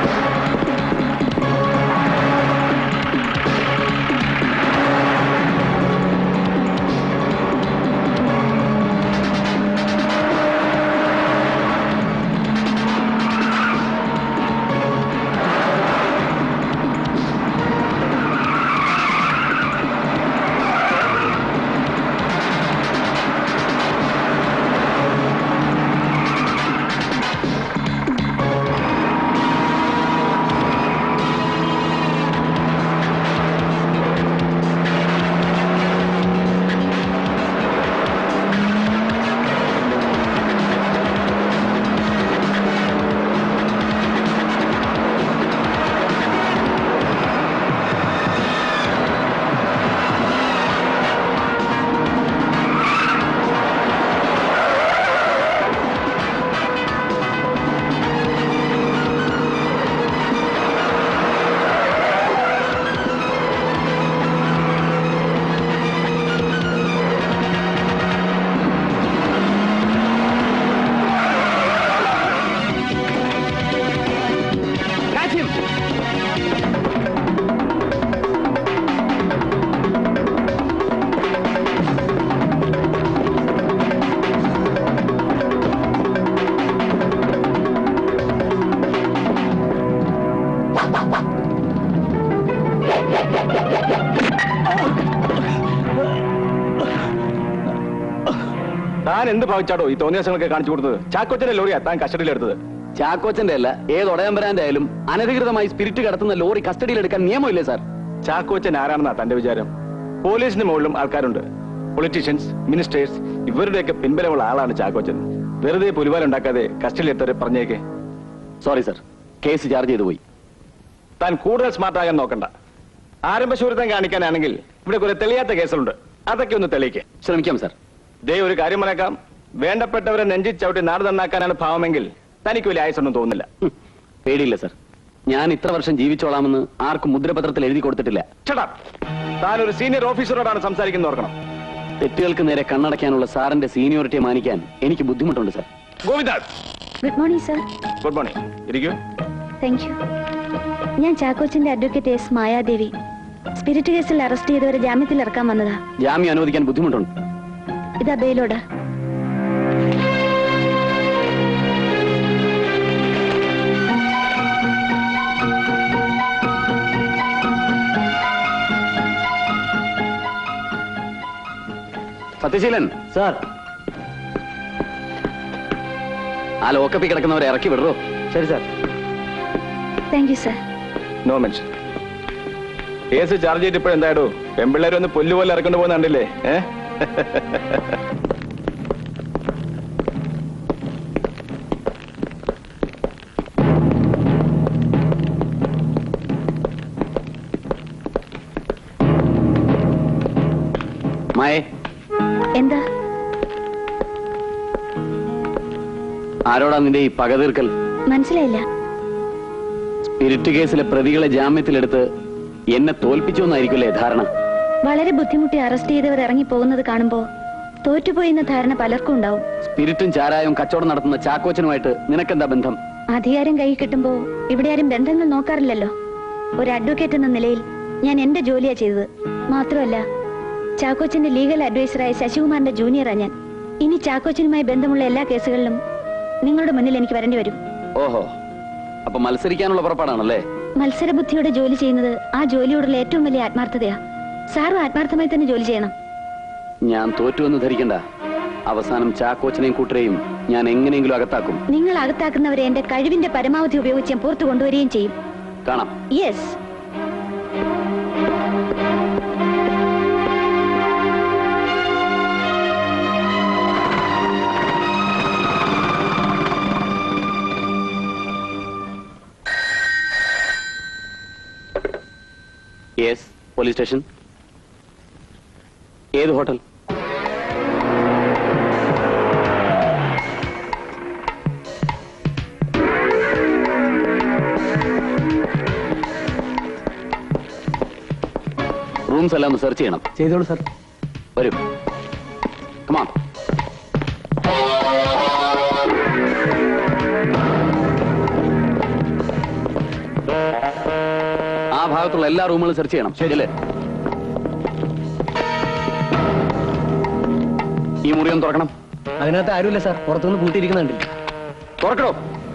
Catch him. താൻ എന്ത് ഭാവിച്ചാടോ ഈ തോന്നിയാസങ്ങളൊക്കെ കാണിച്ചു കൊടുത്തത് ചാക്കോച്ചന്റെ ലോറിയാ താൻ കസ്റ്റഡിയിലെടുത്തത് ചാക്കോച്ചന്റെ അല്ല ഏത് ഒടയമ്പരാന്റെ ആയാലും അനധികൃതമായി സ്പിരിറ്റ് കടത്തുന്ന ലോറി കസ്റ്റഡിയിലെടുക്കാൻ നിയമമില്ലേ സാർ ചാക്കോച്ചൻ ആരാണെന്നാ തന്റെ വിചാരം പോലീസിന് മുകളിലും ആൾക്കാരുണ്ട് പൊളിറ്റീഷ്യൻസ് മിനിസ്റ്റേഴ്സ് ഇവരുടെയൊക്കെ പിൻബലമുള്ള ആളാണ് ചാക്കോച്ചൻ വെറുതെ പുലിവാലുണ്ടാക്കാതെ കസ്റ്റഡിയിലെത്തവരെ പറഞ്ഞേക്കെ സോറി സർ കേസ് ചാർജ് ചെയ്തു പോയി താൻ കൂടുതൽ സ്മാർട്ട് ആകാൻ നോക്കണ്ട ആരംഭശൂരതം കാണിക്കാനാണെങ്കിൽ ഇവിടെ കുറെ തെളിയാത്ത കേസുണ്ട് അതൊക്കെ ഒന്ന് തെളിയിക്കേ ശ്രമിക്കാം സർ ദേ ഒരു കാര്യം പറഞ്ഞേക്കാം വേണ്ടപ്പെട്ടവരെ നെഞ്ചി ചവിട്ടി നാട് നന്നാക്കാനാണ് ഭാവമെങ്കിൽ തനിക്ക് വലിയ ആയുസൊന്നും തോന്നുന്നില്ല പേടിയില്ല സർ ഞാൻ ഇത്ര വർഷം ജീവിച്ചോളാമെന്ന് ആർക്കും മുദ്രപത്രത്തിൽ എഴുതി കൊടുത്തിട്ടില്ല ചേട്ടാ താൻ ഒരു സീനിയർ ഓഫീസറോടാണ് സംസാരിക്കുന്നത് ഓർക്കണം തെറ്റുകൾക്ക് നേരെ കണ്ണടയ്ക്കാനുള്ള സാറിന്റെ സീനിയോറിറ്റിയെ മാനിക്കാൻ എനിക്ക് ബുദ്ധിമുട്ടുണ്ട് sir Govindas good morning sir good morning ഇരിക്കൂ താങ്ക് യു ഞാൻ ചാക്കോച്ചിന്റെ അഡ്വക്കേറ്റ് എസ് മായാദേവി സ്പിരിറ്റ് കേസിൽ അറസ്റ്റ് ചെയ്തവരെ ജാമ്യത്തിൽ ഇറക്കാൻ വന്നതാ ജാമ്യം അനുവദിക്കാൻ ബുദ്ധിമുട്ടുണ്ട് ഇതാ ബെയിലോട് സത്യശീലൻ സാർ ആ ലോക്കപ്പിൽ കിടക്കുന്നവരെ ഇറക്കി വിടറോ ശരി sir thank you sir no mention case charge ചെയ്തിട്ട് ഇപ്പോഴെന്താടോ പെമ്പിള്ളേരെ ഒന്ന് പുല്ലുപോലെ ഇറക്കൊണ്ട് പോകുന്ന കണ്ടില്ലേ ഏ മായേ എന്താ ആരോടാ നിന്റെ ഈ പക തീർക്കൽ മനസ്സിലായില്ല സ്പിരിറ്റ് കേസിലെ പ്രതികളെ ജാമ്യത്തിലെടുത്ത് എന്നെ തോൽപ്പിച്ചു എന്നായിരിക്കില്ലേ ധാരണ വളരെ ബുദ്ധിമുട്ടി അറസ്റ്റ് ചെയ്തവർ ഇറങ്ങി പോകുന്നത് കാണുമ്പോ തോറ്റുപോയി എന്ന ധാരണ പലർക്കും ഉണ്ടാവും സ്പിരിറ്റും ചാരായവും കച്ചവടം നടത്തുന്ന ചാക്കോച്ചനുമായിട്ട് നിനക്കെന്താ ബന്ധം അധികാരം കൈ കിട്ടുമ്പോ ഇവിടെ ആരും ബന്ധങ്ങൾ നോക്കാറില്ലല്ലോ ഒരു അഡ്വക്കേറ്റ് എന്ന നിലയിൽ ഞാൻ എന്റെ ജോലിയാ ചെയ്തത് മാത്രമല്ല ചാക്കോച്ചന്റെ ലീഗൽ അഡ്വൈസറായ ശശികുമാറിന്റെ ജൂനിയറാ ഞാൻ ഇനി ചാക്കോച്ചനുമായി ബന്ധമുള്ള എല്ലാ കേസുകളിലും നിങ്ങളുടെ മുന്നിൽ എനിക്ക് വരേണ്ടി വരും ഓഹോ അപ്പൊ മത്സരിക്കാനുള്ള പുറപ്പാടാണല്ലേ മത്സരബുദ്ധിയോടെ ജോലി ചെയ്യുന്നത് ആ ജോലിയോടുള്ള ഏറ്റവും വലിയ ആത്മാർത്ഥതയാ സാറും ആത്മാർത്ഥമായി തന്നെ ജോലി ചെയ്യണം ഞാൻ തോറ്റുവെന്ന് ധരിക്കണ്ട അവസാനം ചാക്കോച്ചനെയും കൂട്ടരെയും ഞാൻ എങ്ങനെയെങ്കിലും അകത്താക്കും നിങ്ങൾ അകത്താക്കുന്നവരെ എന്റെ കഴിവിന്റെ പരമാവധി ഉപയോഗിച്ച് ഞാൻ പുറത്തു കൊണ്ടുവരികയും ചെയ്യും കാണാം യെസ് യെസ് പോലീസ് സ്റ്റേഷൻ ഏത് ഹോട്ടൽ റൂംസ് എല്ലാം ഒന്ന് സെർച്ച് ചെയ്യണം ചെയ്തോളൂ സാർ വരൂ കമാൺ ആ ഭാഗത്തുള്ള എല്ലാ റൂമുകളും സെർച്ച് ചെയ്യണം ശരിയല്ലേ ഈ മുറി ഒന്ന് തുറക്കണം അതിനകത്ത് ആരുമില്ല സാർ പുറത്തുനിന്ന് പൂട്ടിയിരിക്കുന്നുണ്ട് തുറക്കണോ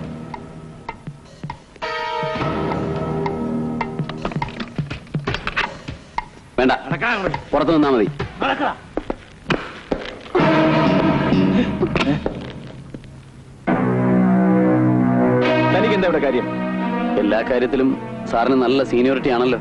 വേണ്ട പുറത്തു നിന്നാ മതി തനിക്ക് എന്താ ഇവിടെ കാര്യം എല്ലാ കാര്യത്തിലും സാറിന് നല്ല സീനിയോറിറ്റി ആണല്ലോ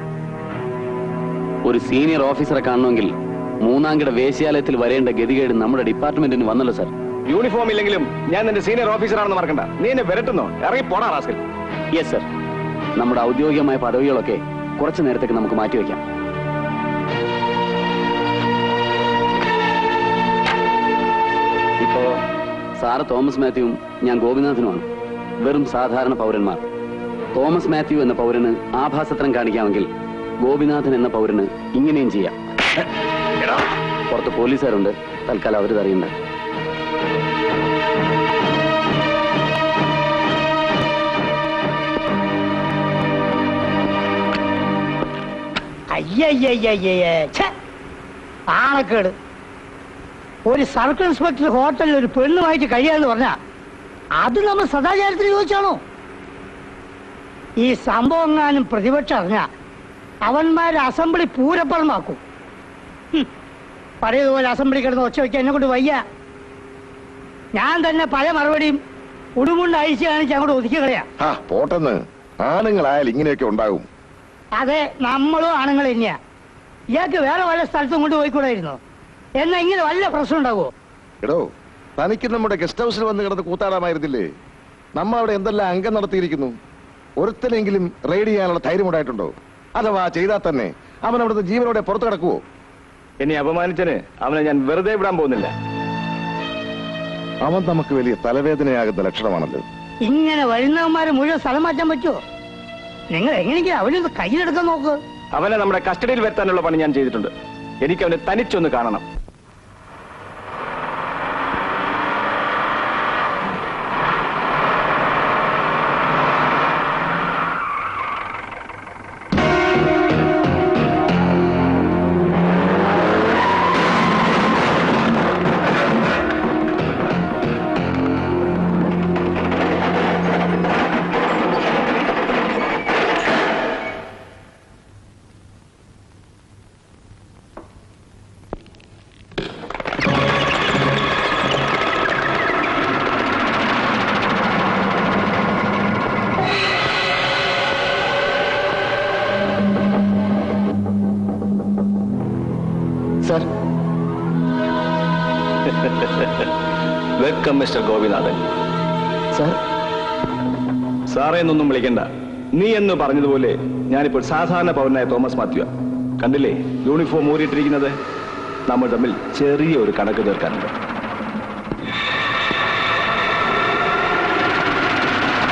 ഒരു സീനിയർ ഓഫീസറെ കാണണമെങ്കിൽ മൂന്നാംകിട വേശ്യാലയത്തിൽ വരേണ്ട ഗതികേട് നമ്മുടെ ഡിപ്പാർട്ട്മെന്റിന് വന്നല്ലോ സാർ യൂണിഫോം ഇല്ലെങ്കിലും ഞാൻ നിന്റെ സീനിയർ ഓഫീസറാണെന്ന് മറക്കണ്ട നീ എന്നെ വരട്ടുന്നോ ഇറങ്ങി പോടാ റാസ്കൽ യെസ് സർ നമ്മുടെ ഔദ്യോഗികമായ പദവികളൊക്കെ കുറച്ചു നേരത്തേക്ക് നമുക്ക് മാറ്റിവെക്കാം ഇപ്പോ സാറ് തോമസ് മാത്യുവും ഞാൻ ഗോപിനാഥനുമാണ് വെറും സാധാരണ പൗരന്മാർ തോമസ് മാത്യു എന്ന പൗരന് ആഭാസത്രം കാണിക്കാമെങ്കിൽ ഗോപിനാഥൻ എന്ന പൗരന് ഇങ്ങനെയും ചെയ്യാം പുറത്ത് പോലീസുകാരുണ്ട് തൽക്കാലം അവരിത് അറിയണ്ട അയ്യയ്യയ്യയ്യേ ഛെ! ആണക്കേട് ഒരു സർക്കിൾ ഇൻസ്പെക്ടർ ഹോട്ടലിൽ ഒരു പെണ്ണുമായിട്ട് കഴിയാന്ന് പറഞ്ഞാ അത് നമ്മൾ സദാചാരത്തിന് ചോദിച്ചാണോ ഈ സംഭവം എങ്ങാനും പ്രതിപക്ഷം അറിഞ്ഞ അവന്മാരെ അസംബ്ലി പൂരപ്പറമാക്കും ഹും. പഴയതുപോലെ അസംബ്ലി കിടന്ന് ഒച്ച വയ്ക്കാൻ എന്നെ കൊണ്ട് വയ്യ ഞാൻ തന്നെ പല മറുപടിയും ഉടുമുണ്ട് അഴിച്ച് കാണിച്ച് അങ്ങോട്ട് ഒതുക്കി കളയാ ആ പോട്ടെന്ന് ആണുങ്ങളായാൽ ഇങ്ങനെയൊക്കെ ഉണ്ടാകും അതെ നമ്മളും ആണുങ്ങൾ തന്നെയാ ഇയാൾക്ക് വേറെ വല്ല സ്ഥലത്തും കൊണ്ട് പോയിക്കൂടായിരുന്നോ എന്നാ ഇങ്ങനെ വല്ല പ്രശ്നം ഉണ്ടാവോ എടോ തനിക്ക് നമ്മുടെ ഗസ്റ്റ് ഹൗസിൽ വന്ന് കിടന്ന് കൂത്താടാമായിരുന്നില്ലേ നമ്മ അവിടെ എന്തെല്ലാം അംഗം നടത്തിയിരിക്കുന്നു ഒരുത്തനെങ്കിലും റെയ്ഡ് ചെയ്യാനുള്ള ധൈര്യം ഉണ്ടായിട്ടുണ്ടോ അഥവാ ചെയ്താൽ തന്നെ അവൻ അവിടുത്തെ ജീവനോടെ പുറത്തു കിടക്കുവോ എന്നെ അപമാനിച്ചന് അവനെ ഞാൻ വെറുതെ വിടാൻ പോകുന്നില്ല അവൻ നമുക്ക് വലിയ തലവേദനയാകുന്ന ലക്ഷണമാണല്ലോ ഇങ്ങനെ വരുന്നവന്മാരെ മുഴുവൻ സ്ഥലം മാറ്റാൻ പറ്റുമോ നിങ്ങൾ എങ്ങനെയെങ്കിലും അവനൊന്ന് കയ്യിലെടുക്കാൻ നോക്ക് അവനെ നമ്മുടെ കസ്റ്റഡിയിൽ വരുത്താനുള്ള പണി ഞാൻ ചെയ്തിട്ടുണ്ട് എനിക്ക് അവനെ തനിച്ചൊന്ന് കാണണം sir welcome mister Gopinathan sir സാറേ എന്നൊന്നും വിളിക്കണ്ട നീ എന്ന് പറഞ്ഞതുപോലെ ഞാനിപ്പോൾ സാധാരണ പൗരനായ തോമസ് മാത്യു കണ്ടില്ലേ യൂണിഫോം ഊരിയിട്ടിരിക്കുന്നത് നമ്മൾ തമ്മിൽ ചെറിയ ഒരു കണക്ക് തീർക്കാനുണ്ട്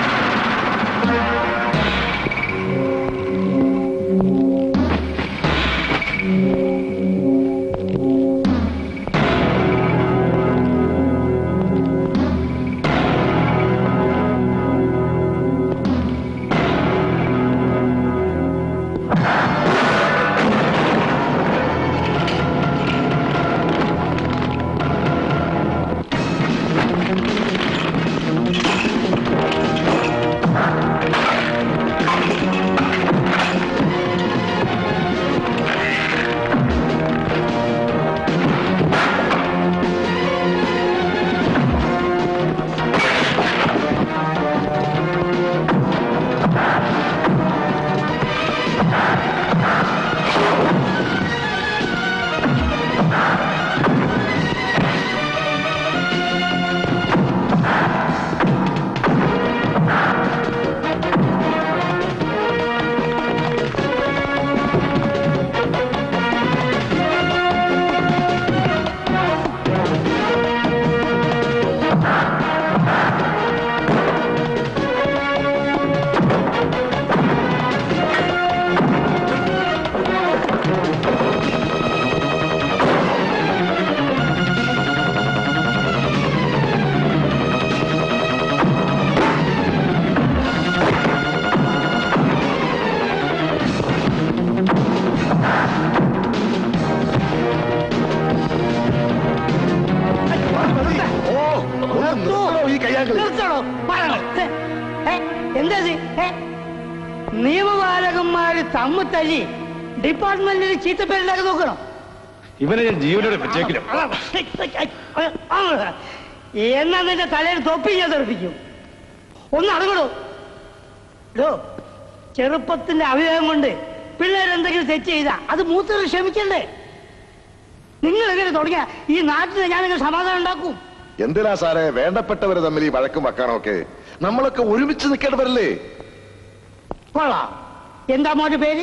ഏ, എന്താ ഇത്? ഏ? നിയമപാലകന്മാര് തമ്മു തല്ലി ഡിപ്പാർട്ട്മെന്റിൽ ചീത്തപ്പേരുണ്ടാക്കി നോക്കണം ഇവനെ ഞാൻ ജീവനോടെ വെച്ചേക്കില്ല എന്നാ നിന്റെ തലയിൽ തൊപ്പി ഞാൻ തെറിപ്പിക്കും ഒന്ന് അടങ്ങടോ ഡോ ചെറുപ്പത്തിന്റെ അഭിനയം കൊണ്ട് പിള്ളേരെന്തെങ്കിലും തെറ്റ് ചെയ്താ അത് മൂത്തത് ക്ഷമിക്കണ്ടേ നിങ്ങൾ എങ്ങനെ തുടങ്ങിയ ഈ നാട്ടിൽ ഞാൻ നിങ്ങൾ സമാധാനം ഉണ്ടാക്കും എന്തിനാ സാറേ വേണ്ടപ്പെട്ടവര് തമ്മിൽ ഈ വഴക്കും വക്കാണൊക്കെ നമ്മളൊക്കെ ഒരുമിച്ച് നിൽക്കേണ്ടവരല്ലേ കൊള്ളാം എന്താ മോന്റെ പേര്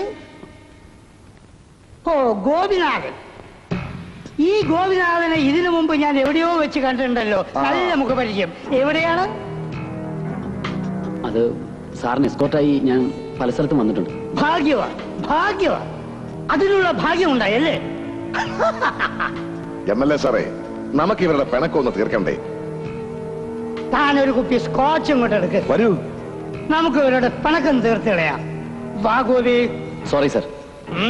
ഓ ഗോപിനാഥൻ ഈ ഗോപിനാഥനെ ഇതിനു മുമ്പ് ഞാൻ എവിടെയോ വെച്ച് കണ്ടിട്ടുണ്ടല്ലോ നല്ല മുഖപരിചയം എവിടെയാണ് അത് സാറിന് എസ്കോർട്ടായി ഞാൻ പല സ്ഥലത്തും വന്നിട്ടുണ്ട് ഭാഗ്യവാൻ ഭാഗ്യവാൻ അതിനുള്ള ഭാഗ്യമുണ്ടായി അല്ലേ എം എൽ എ സാറേ നമുക്ക് ഇവരുടെ പിണക്കൊന്ന് തീർക്കണ്ടേ താനൊരു കുപ്പി സ്കോച്ച് ഇങ്ങോട്ട് എടുക്ക് വരൂ നമുക്ക് ഇവരുടെ പിണക്കം തീർത്തിളയാം വാ ഗോപി സോറി സർ ഉം?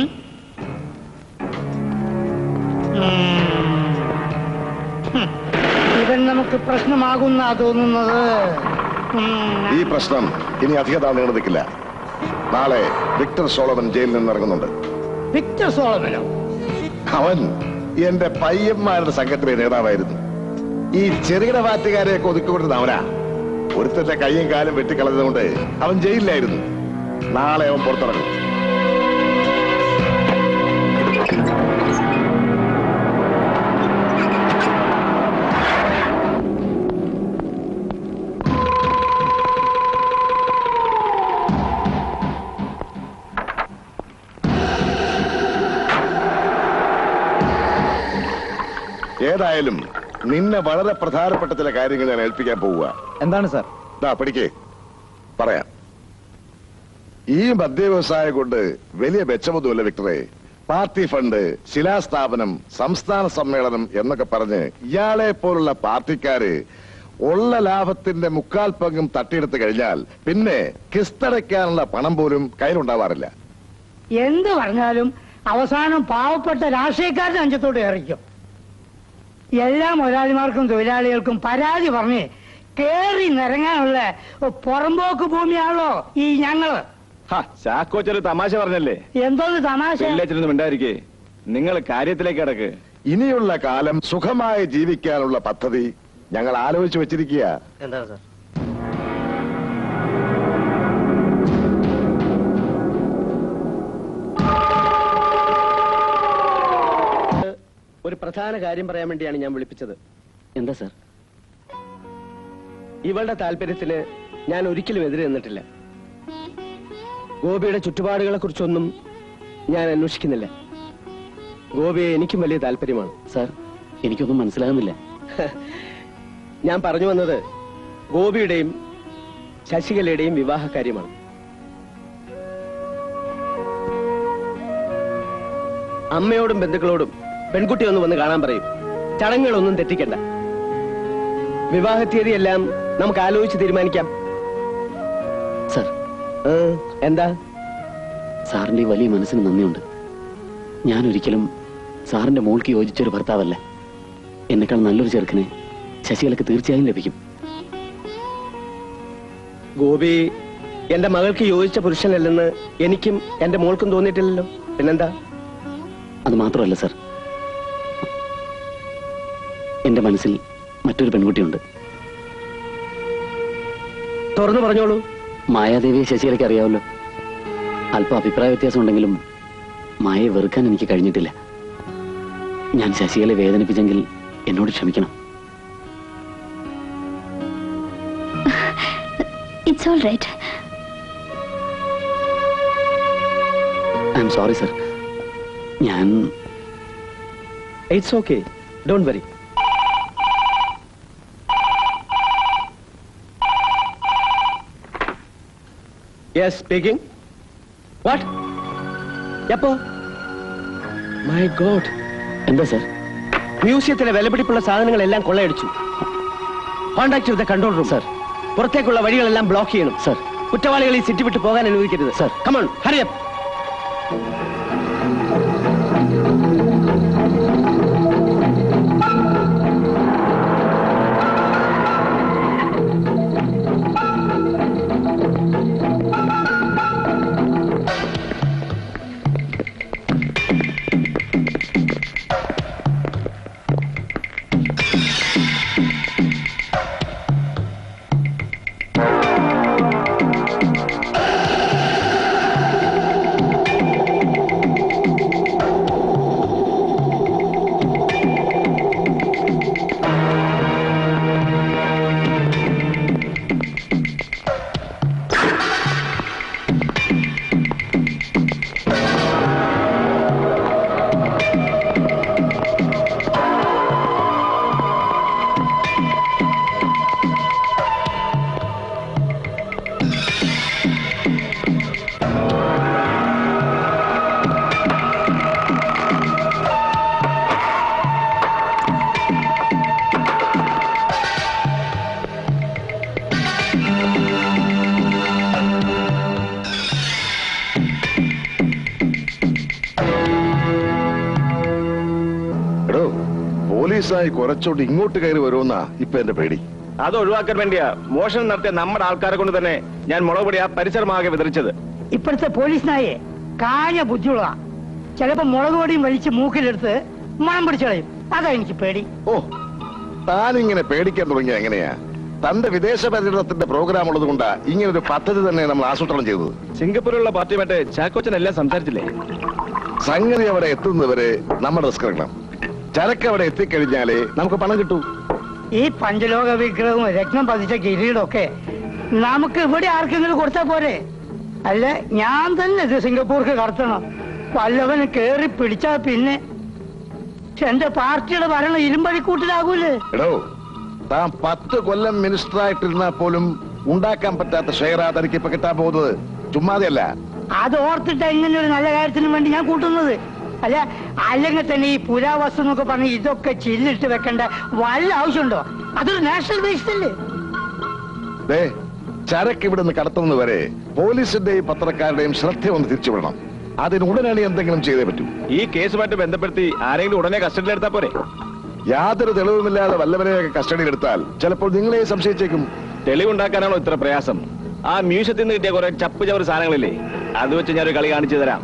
ഉം. ഹും. ഇവൻ നമുക്ക് പ്രശ്നമാകുന്നാ തോന്നുന്നത് ഉം. ഈ പ്രശ്നം ഇനി അധിക നാൾ നീണ്ടു നിൽക്കില്ല നാളെ വിക്ടർ സോളമൻ ജയിലിൽ നിന്ന് ഇറങ്ങുന്നുണ്ട് വിക്ടർ സോളമനോ അവൻ എന്റെ പയ്യന്മാരുടെ സംഘത്തിലെ നേതാവായിരുന്നു ഈ ചെറുകിട പാറ്റുകാരെയൊക്കെ ഒതുക്കിക്കൊണ്ടിരുന്ന അവനാ ഒരുത്തന്റെ കൈയും കാലും വെട്ടിക്കളഞ്ഞതുകൊണ്ട് അവൻ ജയിലിലായിരുന്നു നാളെ അവൻ പുറത്തിറങ്ങും ഏതായാലും നിന്നെ വളരെ പ്രധാനപ്പെട്ട ചില കാര്യങ്ങൾ ഞാൻ ഏൽപ്പിക്കാൻ പോവുക എന്താണ് സാർ ദാ പിടിക്കേ പറയാം ഈ മദ്യ വ്യവസായം കൊണ്ട് വലിയ മെച്ചമൊന്നുമില്ല വിക്ടറെ പാർട്ടി ഫണ്ട് ശിലാസ്ഥാപനം സംസ്ഥാന സമ്മേളനം എന്നൊക്കെ പറഞ്ഞ് ഇയാളെ പോലുള്ള പാർട്ടിക്കാര് ഉള്ള ലാഭത്തിന്റെ മുക്കാൽ പങ്കും തട്ടിയെടുത്ത് കഴിഞ്ഞാൽ പിന്നെ കിസ്തടയ്ക്കാനുള്ള പണം പോലും കയ്യിലുണ്ടാവാറില്ല എന്ത് പറഞ്ഞാലും അവസാനം പാവപ്പെട്ട രാഷ്ട്രീയക്കാരുടെ അഞ്ചത്തോട് ഇറക്കും എല്ലാ മുതലാളിമാർക്കും തൊഴിലാളികൾക്കും പരാതി പറഞ്ഞ് കേറി നിറങ്ങാനുള്ള പുറമ്പോക്ക് ഭൂമിയാണല്ലോ ഈ ഞങ്ങള് ചാക്കോച്ചൊരു തമാശ പറഞ്ഞല്ലേ എന്തോന്ന് തമാശ വെള്ളിയച്ചനൊന്നും മിണ്ടായിരിക്കേ നിങ്ങൾ കാര്യത്തിലേക്ക് കിടക്ക് ഇനിയുള്ള കാലം സുഖമായി ജീവിക്കാനുള്ള പദ്ധതി ഞങ്ങൾ ആലോചിച്ച് വെച്ചിരിക്കുക എന്താണ് സാർ ഒരു പ്രധാന കാര്യം പറയാൻ വേണ്ടിയാണ് ഞാൻ വിളിപ്പിച്ചത് എന്താ സാർ ഇവളുടെ താല്പര്യത്തിന് ഞാൻ ഒരിക്കലും എതിരെ നിന്നിട്ടില്ല ഗോപിയുടെ ചുറ്റുപാടുകളെ കുറിച്ചൊന്നും ഞാൻ അന്വേഷിക്കുന്നില്ല ഗോപിയെ എനിക്കും വലിയ താല്പര്യമാണ് സാർ എനിക്കൊന്നും മനസ്സിലാകുന്നില്ല ഞാൻ പറഞ്ഞു വന്നത് ഗോപിയുടെയും ശശികലയുടെയും വിവാഹ കാര്യമാണ് അമ്മയോടും ബന്ധുക്കളോടും പെൺകുട്ടി ഒന്ന് വന്ന് കാണാൻ പറയും ചടങ്ങുകളൊന്നും തെറ്റിക്കണ്ട വിവാഹ തീയതിയെല്ലാം നമുക്ക് ആലോചിച്ച് തീരുമാനിക്കാം സാർ എന്താ സാറിന്റെ ഈ വലിയ മനസ്സിന് നന്ദിയുണ്ട് ഞാൻ ഒരിക്കലും സാറിന്റെ മോൾക്ക് യോജിച്ചൊരു ഭർത്താവല്ല എന്നെക്കാൾ നല്ലൊരു ചെറുക്കനെ ശശികലക്ക് തീർച്ചയായും ലഭിക്കും ഗോപി എന്റെ മകൾക്ക് യോജിച്ച പുരുഷനല്ലെന്ന് എനിക്കും എന്റെ മോൾക്കും തോന്നിയിട്ടില്ലല്ലോ പിന്നെന്താ അത് മാത്രമല്ല സാർ എന്റെ മനസ്സിൽ മറ്റൊരു പെൺകുട്ടിയുണ്ട് തുറന്നു പറഞ്ഞോളൂ മായാദേവിയെ ശശികലയ്ക്ക് അറിയാമല്ലോ അല്പം അഭിപ്രായ വ്യത്യാസം ഉണ്ടെങ്കിലും മായയെ വെറുക്കാൻ എനിക്ക് കഴിഞ്ഞിട്ടില്ല ഞാൻ ശശികലെ വേദനിപ്പിച്ചെങ്കിൽ എന്നോട് ക്ഷമിക്കണം it's all right I am sorry sir ഞാൻ it's okay don't worry yes speaking what എപ്പോ മൈ ഗോഡ് എന്താ സർ മ്യൂസിയത്തിലെ വിലപിടിപ്പുള്ള സാധനങ്ങളെല്ലാം കൊള്ളയടിച്ചു contact with control room sir പുറത്തേക്കുള്ള വഴികളെല്ലാം ബ്ലോക്ക് ചെയ്യണം സർ കുറ്റവാളികൾ ഈ സിറ്റി വിട്ട് പോകാൻ അനുവദിക്കരുത് സർ കമോൺ ഹരിയപ്പ് പോലീസായി കുറച്ചോണ്ട് ഇങ്ങോട്ട് കയറി വരുമെന്നാ ഇപ്പൊ എന്റെ പേടി അത് ഒഴിവാക്കാൻ വേണ്ടിയാ മോഷണം നടത്തിയ നമ്മുടെ ആൾക്കാരെ കൊണ്ട് തന്നെ ഞാൻ മുളക് പൊടി ആ പരിസരമാകെ വിതറിച്ചത് ഇപ്പോഴത്തെ പോലീസ് നായെ കാഞ്ഞ ബുദ്ധിയുള്ള ചിലപ്പോ മുളക് പൊടിയും വലിച്ച് മൂക്കിലെടുത്ത് മണം പിടിച്ചു കളയും അതാ എനിക്ക് പേടി ഓ താനിങ്ങനെ പേടിക്കാൻ തുടങ്ങിയ എങ്ങനെയാ തന്റെ വിദേശ പര്യടനത്തിന്റെ പ്രോഗ്രാം ഉള്ളത് കൊണ്ടാ ഇങ്ങനെ ഒരു പദ്ധതി തന്നെ നമ്മൾ ആസൂത്രണം ചെയ്തത് സിംഗപ്പൂരിലുള്ള പാർട്ടിയുമായിട്ട് ചാക്കോച്ചൻ എല്ലാം സംസാരിച്ചില്ലേ സംഗതി അവിടെ എത്തുന്നവരെ നമ്മൾ റിസ്ക് എടുക്കണം ചരക്ക് അവിടെ എത്തിക്കഴിഞ്ഞാലേ നമുക്ക് പണം കിട്ടൂ ഈ പഞ്ചലോക വിഗ്രഹവും രത്നം പതിച്ച കിരീടമൊക്കെ നമുക്ക് ഇവിടെ ആർക്കെങ്കിലും കൊടുത്താ പോരെ അല്ല ഞാൻ തന്നെ ഇത് സിംഗപ്പൂർക്ക് കടത്തണം വല്ലവന് കേറി പിടിച്ചാ പിന്നെ എന്റെ പാർട്ടിയുടെ ഭരണം ഇരുമ്പഴിക്കൂട്ടിലാകൂലേ എടോ താൻ പത്ത് കൊല്ലം മിനിസ്റ്റർ ആയിട്ടിരുന്നാൽ പോലും ഉണ്ടാക്കാൻ പറ്റാത്ത ഷെയറാ തനിക്ക് ഇപ്പൊ കിട്ടാൻ പോകുന്നത് ചുമ്മാതെയല്ല അത് ഓർത്തിട്ട് ഇങ്ങനെ ഒരു നല്ല കാര്യത്തിന് വേണ്ടി ഞാൻ കൂട്ടുന്നത് അല്ല അല്ലെങ്കിൽ തന്നെ ഈ പുരാവസ്തു എന്നൊക്കെ പറഞ്ഞ് ഇതൊക്കെ ചില്ലിട്ട് വെക്കേണ്ട വല്ല ആവശ്യമുണ്ടോ അതൊരു നാഷണൽ വേസ്റ്റ് അല്ലേ ദേ ചരക്ക് ഇവിടുന്ന് കടത്തുന്നത് വരെ പോലീസിന്റെയും പത്രക്കാരുടെയും ശ്രദ്ധ ഒന്ന് തിരിച്ചുവിടണം അതിന് ഉടനടി എന്തെങ്കിലും ചെയ്തേ പറ്റൂ ഈ കേസുമായിട്ട് ബന്ധപ്പെടുത്തി ആരെങ്കിലും ഉടനെ കസ്റ്റഡിയിൽ എടുത്താൽ പോരെ യാതൊരു തെളിവുമില്ലാതെ വല്ലവരെയൊക്കെ കസ്റ്റഡിയിൽ എടുത്താൽ ചിലപ്പോൾ നിങ്ങളെ സംശയിച്ചേക്കും തെളിവുണ്ടാക്കാനാണോ ഇത്ര പ്രയാസം ആ മ്യൂസിയത്തിൽ നിന്ന് കിട്ടിയ കുറെ ചപ്പ് ചവറ് സാധനങ്ങളില്ലേ അത് വെച്ച് ഞാനൊരു കളി കാണിച്ചു തരാം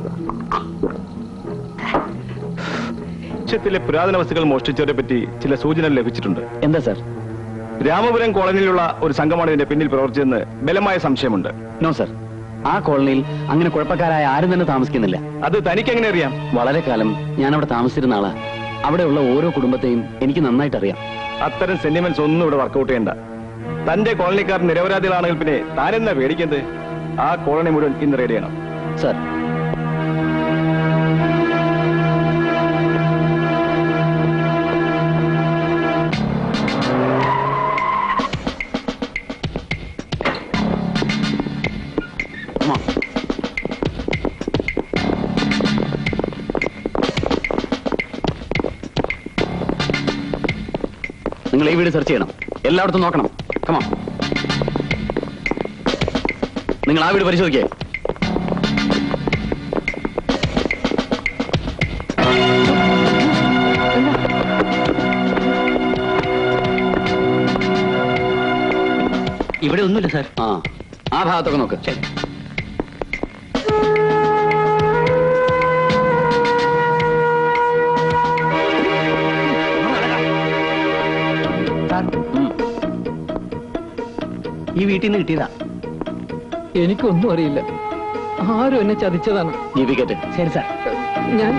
മ്യൂസിയത്തിലെ പുരാതന വസ്തുക്കൾ മോഷ്ടിച്ചവരെ പറ്റി ചില സൂചനകൾ ലഭിച്ചിട്ടുണ്ട് എന്താ സാർ രാമപുരം കോളനിയിലുള്ള ഒരു സംഘമാണ് ഇതിന്റെ പിന്നിൽ പ്രവർത്തിച്ചെന്ന് ബലമായ സംശയമുണ്ട് നോ സർ ആ കോളനിയിൽ അങ്ങനെ കുഴപ്പക്കാരായ ആരും തന്നെ താമസിക്കുന്നില്ല അത് തനിക്ക് എങ്ങനെ അറിയാം വളരെ കാലം ഞാൻ അവിടെ താമസിച്ചിരുന്ന ആളാ അവിടെയുള്ള ഓരോ കുടുംബത്തെയും എനിക്ക് നന്നായിട്ട് അറിയാം അത്തരം സെന്റിമെന്റ്സ് ഒന്നും ഇവിടെ വർക്കൗട്ട് ചെയ്യണ്ട തന്റെ കോളനിക്കാർ നിരപരാധികളാണെങ്കിൽ പിന്നെ താനെന്താ പേടിക്കുന്നത് ആ കോളനി മുഴുവൻ ഇന്ന് റെഡി ചെയ്യണം സർ നിങ്ങൾ ഈ വീട് സെർച്ച് ചെയ്യണം എല്ലായിടത്തും നോക്കണം കമാ നിങ്ങൾ ആ വീട് പരിശോധിക്കേ ഇവിടെ ഒന്നുമില്ല സാർ ആ ആ ഭാഗത്തൊക്കെ നോക്ക് ഈ വീട്ടിൽ നിന്ന് കിട്ടിയതാ എനിക്കൊന്നും അറിയില്ല ആരും എന്നെ ചതിച്ചതാണ് ജീവിക്കട്ടെ ശരി സാർ ഞാൻ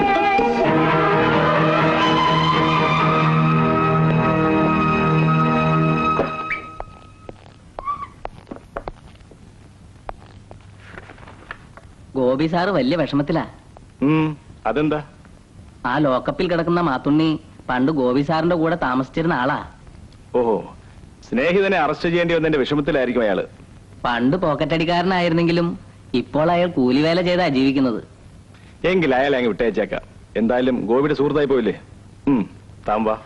ഗോപി സാറ് വലിയ വിഷമത്തിലാ ഉം, അതെന്താ ആ ലോക്കപ്പിൽ കിടക്കുന്ന മാത്തുണ്ണി പണ്ട് ഗോപി സാറിന്റെ കൂടെ താമസിച്ചിരുന്ന ആളാ ഓഹോ സ്നേഹിതനെ അറസ്റ്റ് ചെയ്യേണ്ടി വന്നതിന്റെ വിഷമത്തിലായിരിക്കും അയാള് പണ്ട് പോക്കറ്റടിക്കാരനായിരുന്നെങ്കിലും ഇപ്പോൾ അയാൾ കൂലിവേല ചെയ്താ ജീവിക്കുന്നത് എങ്കിൽ അയാളെ അങ്ങ് വിട്ടയച്ചേക്കാം എന്തായാലും ഗോപിയുടെ സുഹൃത്തായി പോയില്ലേ ഉം താൻ വാ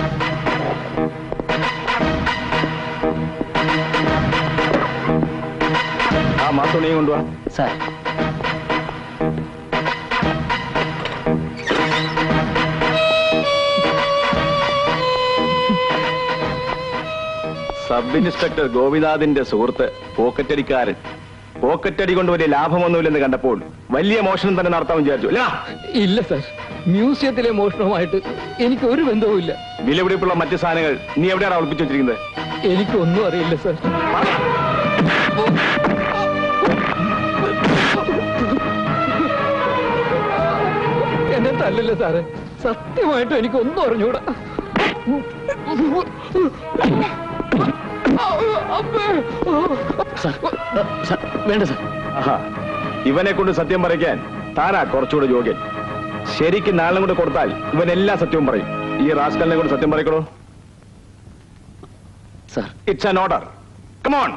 ആ മാത്തുണിയും കൊണ്ടുവാ സാർ സബ് ഇൻസ്പെക്ടർ ഗോപിനാഥിന്റെ സുഹൃത്ത് പോക്കറ്റടിക്കാരൻ പോക്കറ്റടി കൊണ്ട് വലിയ ലാഭമൊന്നുമില്ലെന്ന് കണ്ടപ്പോൾ വലിയ മോഷണം തന്നെ നടത്താൻ വിചാരിച്ചു അല്ല ഇല്ല സർ മ്യൂസിയത്തിലെ മോഷണവുമായിട്ട് എനിക്ക് ഒരു ബന്ധവുമില്ല വിലപിടിപ്പുള്ള മറ്റു സാധനങ്ങൾ നീ എവിടെയാണ് ഒളിപ്പിച്ചു വെച്ചിരിക്കുന്നത് എനിക്കൊന്നും അറിയില്ല സർ എന്നെ തല്ലല്ലേ സാറേ സത്യമായിട്ടും എനിക്കൊന്നും അറിഞ്ഞൂടാ വേണ്ട സാർ ആഹാ ഇവനെ കൊണ്ട് സത്യം പറയിക്കാൻ താനാ കുറച്ചുകൂടെ യോഗ്യൻ ശരിക്കും നാളെ കൊണ്ട് കൊടുത്താൽ ഇവൻ എല്ലാ സത്യവും പറയും ഈ റാസ്കലിനെ കൊണ്ട് സത്യം പറയിക്കണോ sir it's an order come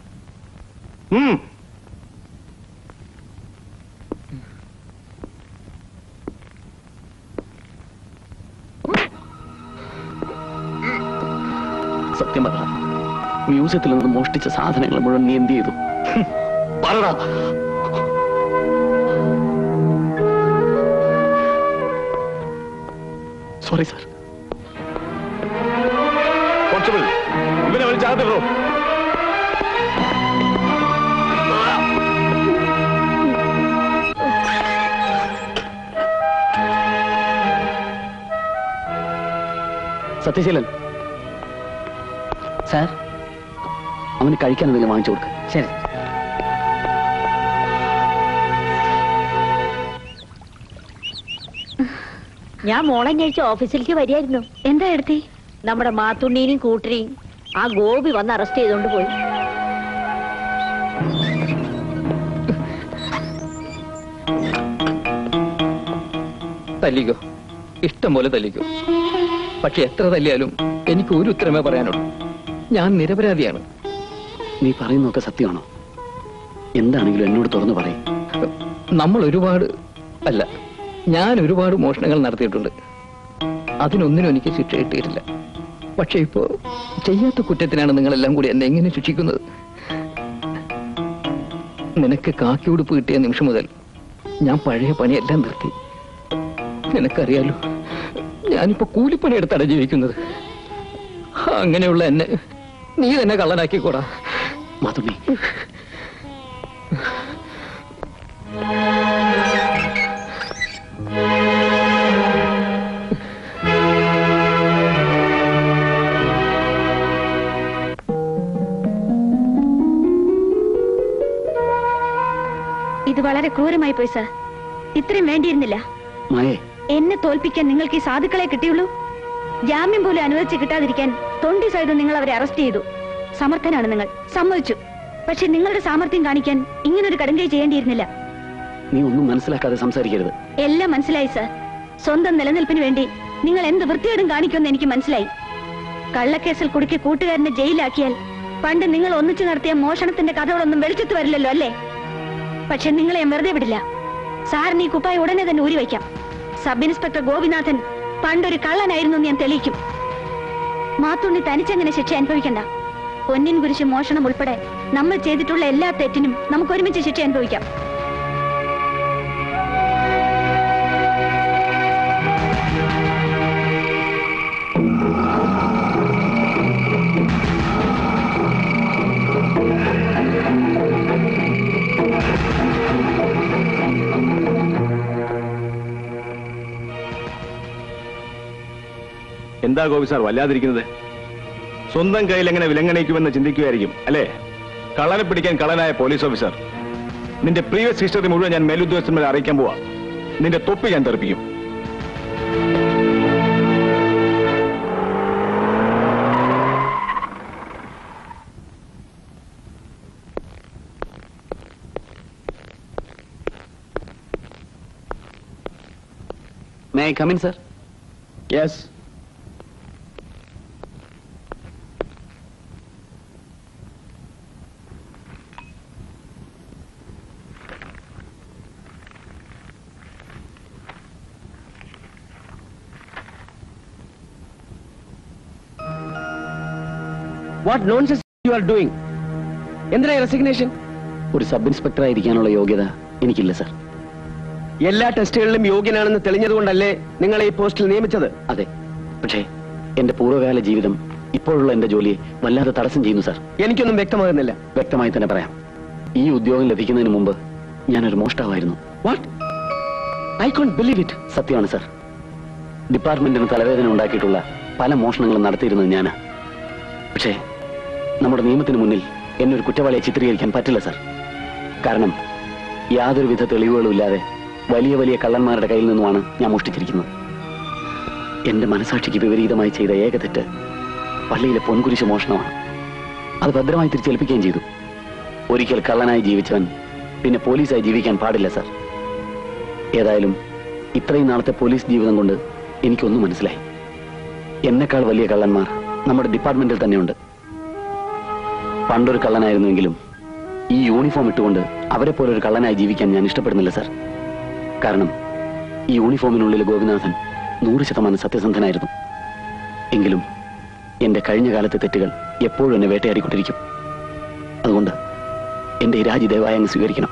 സത്യം പറ മ്യൂസിയത്തിൽ നിന്ന് മോഷ്ടിച്ച സാധനങ്ങൾ മുഴുവൻ നീ എന്ത് ചെയ്തു ഹും, പറടാ സോറി സാർ കോൺസ്റ്റബിൾ ഇവനെ വലിച്ചകത്തിടോ സത്യശീലൻ സാർ അവന് കഴിക്കാൻ എന്തെങ്കിലും വാങ്ങിച്ചു കൊടുക്ക ശരി ഞാൻ മോളെ കഴിച്ച ഓഫീസിലേക്ക് വരികയായിരുന്നു എന്താ എടുത്തി നമ്മുടെ മാത്തുണ്ണീനെയും കൂട്ടരെയും ആ ഗോപി വന്ന് അറസ്റ്റ് ചെയ്തോണ്ട് പോയി തല്ലിക്കോ ഇഷ്ടം പോലെ തല്ലിക്കോ പക്ഷെ എത്ര തല്ലിയാലും എനിക്ക് ഒരു ഉത്തരമേ പറയാനുള്ളൂ ഞാൻ നിരപരാധിയാണ് നീ പറയുന്നതൊക്കെ സത്യമാണോ എന്താണെങ്കിലും എന്നോട് തുറന്നു പറയും നമ്മൾ ഒരുപാട് അല്ല ഞാൻ ഒരുപാട് മോഷണങ്ങൾ നടത്തിയിട്ടുണ്ട് അതിനൊന്നിനും എനിക്ക് ശിക്ഷ കിട്ടിയിട്ടില്ല പക്ഷെ ഇപ്പോ ചെയ്യാത്ത കുറ്റത്തിനാണ് നിങ്ങളെല്ലാം കൂടി എന്നെ എങ്ങനെ ശിക്ഷിക്കുന്നത് നിനക്ക് കാക്കി ഉടുപ്പ് കിട്ടിയ നിമിഷം മുതൽ ഞാൻ പഴയ പണിയെല്ലാം നിർത്തി നിനക്കറിയാലോ ഞാനിപ്പോ കൂലിപ്പണി എടുത്താണ് ജീവിക്കുന്നത് അങ്ങനെയുള്ള എന്നെ നീ തന്നെ കള്ളനാക്കിക്കൂടാ മാതുണ്ണി ഇത് വളരെ ക്രൂരമായി പോയി സർ ഇത്രയും വേണ്ടിയിരുന്നില്ല മായേ എന്നെ തോൽപ്പിക്കാൻ നിങ്ങൾക്ക് ഈ സാധുക്കളെ കിട്ടിയുള്ളൂ ജാമ്യം പോലും അനുവദിച്ച് കിട്ടാതിരിക്കാൻ തൊണ്ടി സഹിതം നിങ്ങൾ അവരെ അറസ്റ്റ് ചെയ്തു സമർത്ഥനാണ് നിങ്ങൾ സമ്മതിച്ചു പക്ഷെ നിങ്ങളുടെ സാമർത്ഥ്യം കാണിക്കാൻ ഇങ്ങനൊരു കടുങ്കൈ ചെയ്യേണ്ടിയിരുന്നില്ല നീ ഒന്നും മനസ്സിലാക്കാതെ സംസാരിക്കരുത് എല്ലാം മനസ്സിലായി സർ സ്വന്തം നിലനിൽപ്പിന് വേണ്ടി നിങ്ങൾ എന്ത് വൃത്തികേടും കാണിക്കുമെന്ന് എനിക്ക് മനസ്സിലായി കള്ളക്കേസിൽ കുടുക്കി കൂട്ടുകാരനെ ജയിലാക്കിയാൽ പണ്ട് നിങ്ങൾ ഒന്നിച്ചു നടത്തിയ മോഷണത്തിന്റെ കഥകളൊന്നും വെളിച്ചത്ത് വരില്ലല്ലോ അല്ലേ പക്ഷെ നിങ്ങളെ ഞാൻ വെറുതെ വിടില്ല സാറിന് ഈ കുപ്പായ ഉടനെ തന്നെ ഊരി വയ്ക്കാം സബ് ഇൻസ്പെക്ടർ ഗോപിനാഥൻ പണ്ടൊരു കള്ളനായിരുന്നു എന്ന് ഞാൻ തെളിയിക്കും മാത്തുണ്ണി തനിച്ചെങ്ങനെ ശിക്ഷ അനുഭവിക്കണ്ട പൊന്നിൻ കുരിശ് മോഷണം ഉൾപ്പെടെ നമ്മൾ ചെയ്തിട്ടുള്ള എല്ലാ തെറ്റിനും നമുക്ക് ഒരുമിച്ച് ശിക്ഷ അനുഭവിക്കാം എന്താ ഗോപി സാർ വല്ലാതിരിക്കുന്നത് സ്വന്തം കയ്യിൽ എങ്ങനെ വിലങ്ങണയിക്കുമെന്ന് ചിന്തിക്കുകയായിരിക്കും അല്ലേ കള്ളനെ പിടിക്കാൻ കള്ളനായ പോലീസ് ഓഫീസർ നിന്റെ പ്രീവിയസ് ഹിസ്റ്ററി മുഴുവൻ ഞാൻ മേലുദ്യോഗസ്ഥന്മാരെ അറിയിക്കാൻ പോവാ നിന്റെ തൊപ്പി ഞാൻ തെറിപ്പിക്കും may I come in sir yes what nonsense you are doing എന്തിനാ റെസിഗ്നേഷൻ ഒരു സബ് ഇൻസ്പെക്ടർ ആയിരിക്കാനുള്ള യോഗ്യത എനിക്കില്ല സർ എല്ലാ ടെസ്റ്റുകളിലും യോഗ്യനാണെന്ന് തെളിഞ്ഞതുകൊണ്ടല്ലേ നിങ്ങളെ ഈ പോസ്റ്റിൽ നിയമിച്ചത് അതെ പക്ഷേ എന്റെ പൂർവ്വകാല ജീവിതം ഇപ്പോഴുള്ള എന്റെ ജോലിയെ വല്ലാതെ തടസ്സം ചെയ്യുന്നു സർ എനിക്കൊന്നും വ്യക്തമാകുന്നില്ല വ്യക്തമായി തന്നെ പറയാം ഈ ഉദ്യോഗം ലഭിക്കുന്നതിന് മുമ്പ് ഞാനൊരു മോഷ്ടാവായിരുന്നു what I can't believe it സത്യമാണ് സർ ഡിപ്പാർട്ട്മെന്റിന് തലവേദന ഉണ്ടാക്കിയിട്ടുള്ള പല മോഷണങ്ങളും നടത്തിയിരുന്നത് ഞാനാ പക്ഷേ നമ്മുടെ നിയമത്തിന് മുന്നിൽ എന്നെ ഒരു കുറ്റവാളിയെ ചിത്രീകരിക്കാൻ പറ്റില്ല സർ കാരണം യാതൊരുവിധ തെളിവുകളും ഇല്ലാതെ വലിയ വലിയ കള്ളന്മാരുടെ കയ്യിൽ നിന്നുമാണ് ഞാൻ മോഷ്ടിച്ചിരിക്കുന്നത് എന്റെ മനസാക്ഷിക്ക് വിപരീതമായി ചെയ്ത ഏക തെറ്റ് പള്ളിയിലെ പൊൻകുരിശ് മോഷണമാണ് അത് ഭദ്രമായി തിരിച്ചേൽപ്പിക്കുകയും ചെയ്തു ഒരിക്കൽ കള്ളനായി ജീവിച്ചവൻ പിന്നെ പോലീസായി ജീവിക്കാൻ പാടില്ല സർ ഏതായാലും ഇത്രയും നാളത്തെ പോലീസ് ജീവിതം കൊണ്ട് എനിക്കൊന്നും മനസ്സിലായി എന്നെക്കാൾ വലിയ കള്ളന്മാർ നമ്മുടെ ഡിപ്പാർട്ട്മെന്റിൽ തന്നെയുണ്ട് പണ്ടൊരു കള്ളനായിരുന്നുവെങ്കിലും ഈ യൂണിഫോം ഇട്ടുകൊണ്ട് അവരെ പോലെ ഒരു കള്ളനായി ജീവിക്കാൻ ഞാൻ ഇഷ്ടപ്പെടുന്നില്ല സർ കാരണം ഈ യൂണിഫോമിനുള്ളിൽ ഗോപിനാഥൻ നൂറ് ശതമാനം സത്യസന്ധനായിരുന്നു എങ്കിലും എന്റെ കഴിഞ്ഞ കാലത്തെ തെറ്റുകൾ എപ്പോഴും എന്നെ വേട്ടയാടിക്കൊണ്ടിരിക്കും അതുകൊണ്ട് എന്റെ ഈ രാജി ദയവായി അങ്ങ് സ്വീകരിക്കണം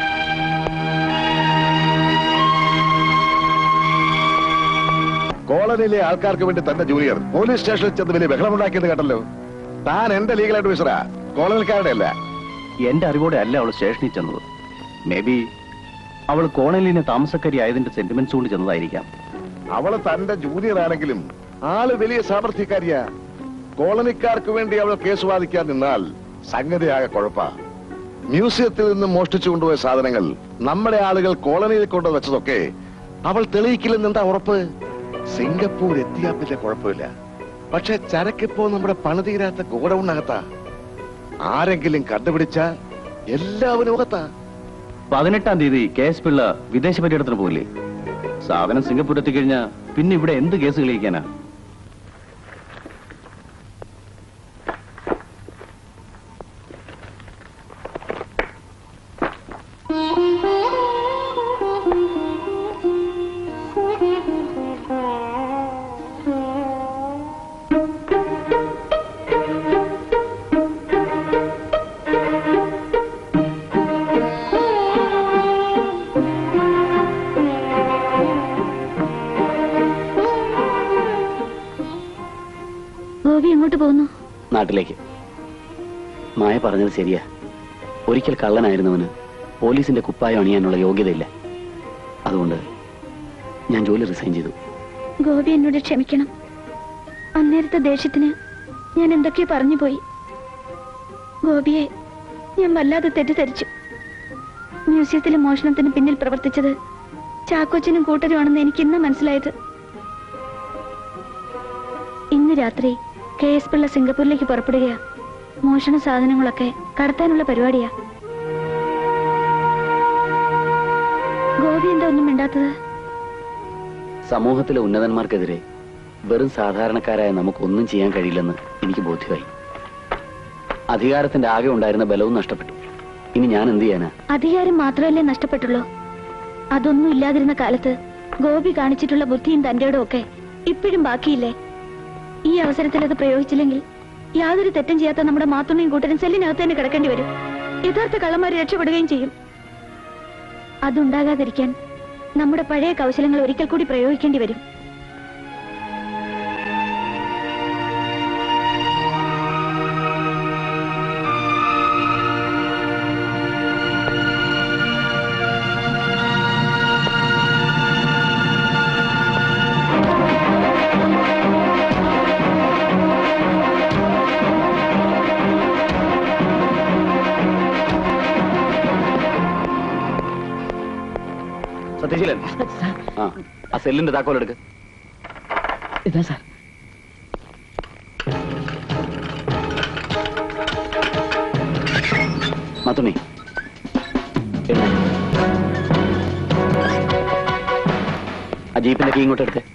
കോള കോളനിയിലെ ആൾക്കാർക്ക് വേണ്ടി തന്റെ ജൂനിയർ പോലീസ് സ്റ്റേഷനിൽ ചെന്ന് വലിയ ബഹളമുണ്ടാക്കിയെന്ന് കേട്ടല്ലോ താൻ എന്റെ ലീഗൽ അഡ്വൈസറാ കോളനിക്കാരുടെ അല്ല എന്റെ അറിവോടെ അല്ല അവൾ സ്റ്റേഷനിൽ ചെന്നത് മേ ബി അവൾ കോണലിനെ താമസക്കാരി ആയതിന്റെ സെന്റിമെന്റ്സ് കൊണ്ട് ചെന്നതായിരിക്കാം അവള് തന്റെ ജൂനിയർ ആണെങ്കിലും ആള് വലിയ സാമർഥ്യക്കാരിയാ കോളനിക്കാർക്ക് വേണ്ടി അവൾ കേസ് വാദിക്കാൻ നിന്നാൽ സംഗതിയാകെ കുഴപ്പ മ്യൂസിയത്തിൽ നിന്ന് മോഷ്ടിച്ചു കൊണ്ടുപോയ സാധനങ്ങൾ നമ്മുടെ ആളുകൾ കോളനിയിൽ കൊണ്ടു വെച്ചതൊക്കെ അവൾ തെളിയിക്കില്ലെന്ന് എന്താ ഉറപ്പ് സിംഗപ്പൂർ എത്തിയാ പിന്നെ കുഴപ്പമില്ല പക്ഷെ ചരക്കിപ്പോ നമ്മുടെ പണിതീരാത്ത ഗോഡൌണിനകത്താ ആരെങ്കിലും കണ്ടുപിടിച്ചാൽ എല്ലാവരും അകത്താ പതിനെട്ടാം തീയതി കെ എസ് പിള്ള വിദേശ പര്യടനത്തിന് പോയില്ലേ സാധനം സിംഗപ്പൂർ എത്തിക്കഴിഞ്ഞാ പിന്നെ ഇവിടെ എന്ത് കേസ് തെളിയിക്കാനാ ഗോപി എങ്ങോട്ട് പോകുന്നു നാട്ടിലേക്ക് മായ പറഞ്ഞത് ശരിയാ ഒരിക്കൽ കള്ളനായിരുന്നവന് പോലീസിന്റെ കുപ്പായം അണിയാനുള്ള യോഗ്യതയില്ല അതുകൊണ്ട് ഞാൻ ജോലി റിസൈൻ ചെയ്തു ഗോപി എന്നോട് ക്ഷമിക്കണം അന്നേരത്തെ ദേഷ്യത്തിന് ഞാൻ എന്തൊക്കെയോ പറഞ്ഞു പോയി ഗോപിയെ ഞാൻ വല്ലാതെ തെറ്റിദ്ധരിച്ചു മ്യൂസിയത്തിലെ മോഷണത്തിന് പിന്നിൽ പ്രവർത്തിച്ചത് ചാക്കോച്ചനും കൂട്ടരുമാണെന്ന് എനിക്ക് ഇന്ന് മനസ്സിലായത് ഇന്ന് രാത്രി കെ എസ് പിള്ള സിംഗപ്പൂരിലേക്ക് പുറപ്പെടുകയാ മോഷണ സാധനങ്ങളൊക്കെ കടത്താനുള്ള പരിപാടിയാ ഗോപി എന്താ ഒന്നും മിണ്ടാത്തത് സമൂഹത്തിലെ ഉന്നതന്മാർക്കെതിരെ വെറും സാധാരണക്കാരായ നമുക്കൊന്നും ചെയ്യാൻ കഴിയില്ലെന്ന് എനിക്ക് ബോധ്യമായി അധികാരത്തിന്റെ ആകെ ഉണ്ടായിരുന്ന ബലവും നഷ്ടപ്പെട്ടു ഇനി ഞാൻ എന്ത് ചെയ്യാനാ അധികാരം മാത്രമല്ലേ നഷ്ടപ്പെട്ടുള്ളൂ അതൊന്നും ഇല്ലാതിരുന്ന കാലത്ത് ഗോപി കാണിച്ചിട്ടുള്ള ബുദ്ധിയും തന്റെയും ഒക്കെ ഇപ്പോഴും ബാക്കിയില്ലേ ഈ അവസരത്തിൽ അത് പ്രയോഗിച്ചില്ലെങ്കിൽ യാതൊരു തെറ്റും ചെയ്യാത്ത നമ്മുടെ മാത്തുണ്ണയും കൂട്ടരും സെല്ലിനകത്ത് തന്നെ കിടക്കേണ്ടി വരും യഥാർത്ഥ കള്ളന്മാർ രക്ഷപ്പെടുകയും ചെയ്യും അതുണ്ടാകാതിരിക്കാൻ നമ്മുടെ പഴയ കൗശലങ്ങൾ ഒരിക്കൽ കൂടി പ്രയോഗിക്കേണ്ടി വരും സത്യശീലൻ ആ ആ സെല്ലിന്റെ താക്കോലെടുക്ക് ഇതാ സാർ മത്തുണ്ണി ആ ജീപ്പിന്റെ കീ ഇങ്ങോട്ട് എടുത്തേ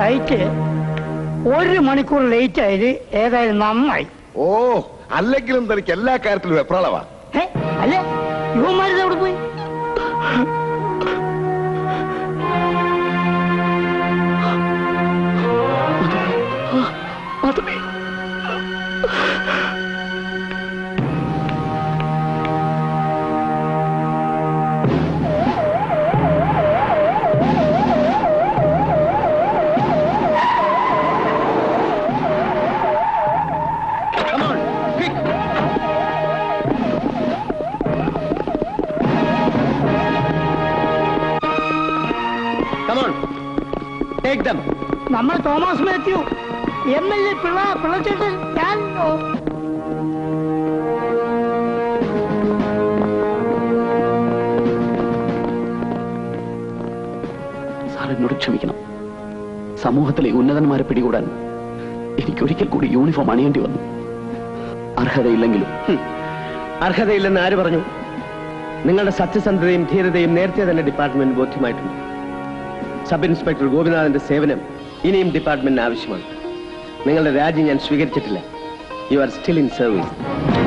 ഫ്ലൈറ്റ് ഒരു മണിക്കൂർ ലേറ്റ് ആയത് ഏതായാലും നന്നായി ഓ അല്ലെങ്കിലും തനിക്ക് എല്ലാ കാര്യത്തിലും വെപ്രാളവാ ഏ അല്ലേ യുവന്മാരിത് എവിടെ പോയി ടേക്ക് ദം നമ്മൾ Thomas Mathew M L A Pillai പിള്ളച്ചേട്ടൻ ഞാൻ ഓ, സാർ എന്നോട് ക്ഷമിക്കണം സമൂഹത്തിലെ ഉന്നതന്മാരെ പിടികൂടാൻ എനിക്ക് ഒരിക്കൽ കൂടി യൂണിഫോം അണിയേണ്ടി വന്നു അർഹതയില്ലെങ്കിലും അർഹതയില്ലെന്ന് ആര് പറഞ്ഞു നിങ്ങളുടെ സത്യസന്ധതയും ധീരതയും നേരത്തെ തന്നെ ഡിപ്പാർട്ട്മെന്റ് ബോധ്യമായിട്ടുണ്ട് സബ് ഇൻസ്പെക്ടർ ഗോപിനാഥന്റെ സേവനം ഇനിയും ഡിപ്പാർട്ട്മെന്റിന് ആവശ്യമാണ് നിങ്ങളുടെ രാജി ഞാൻ സ്വീകരിച്ചിട്ടില്ല you are still in service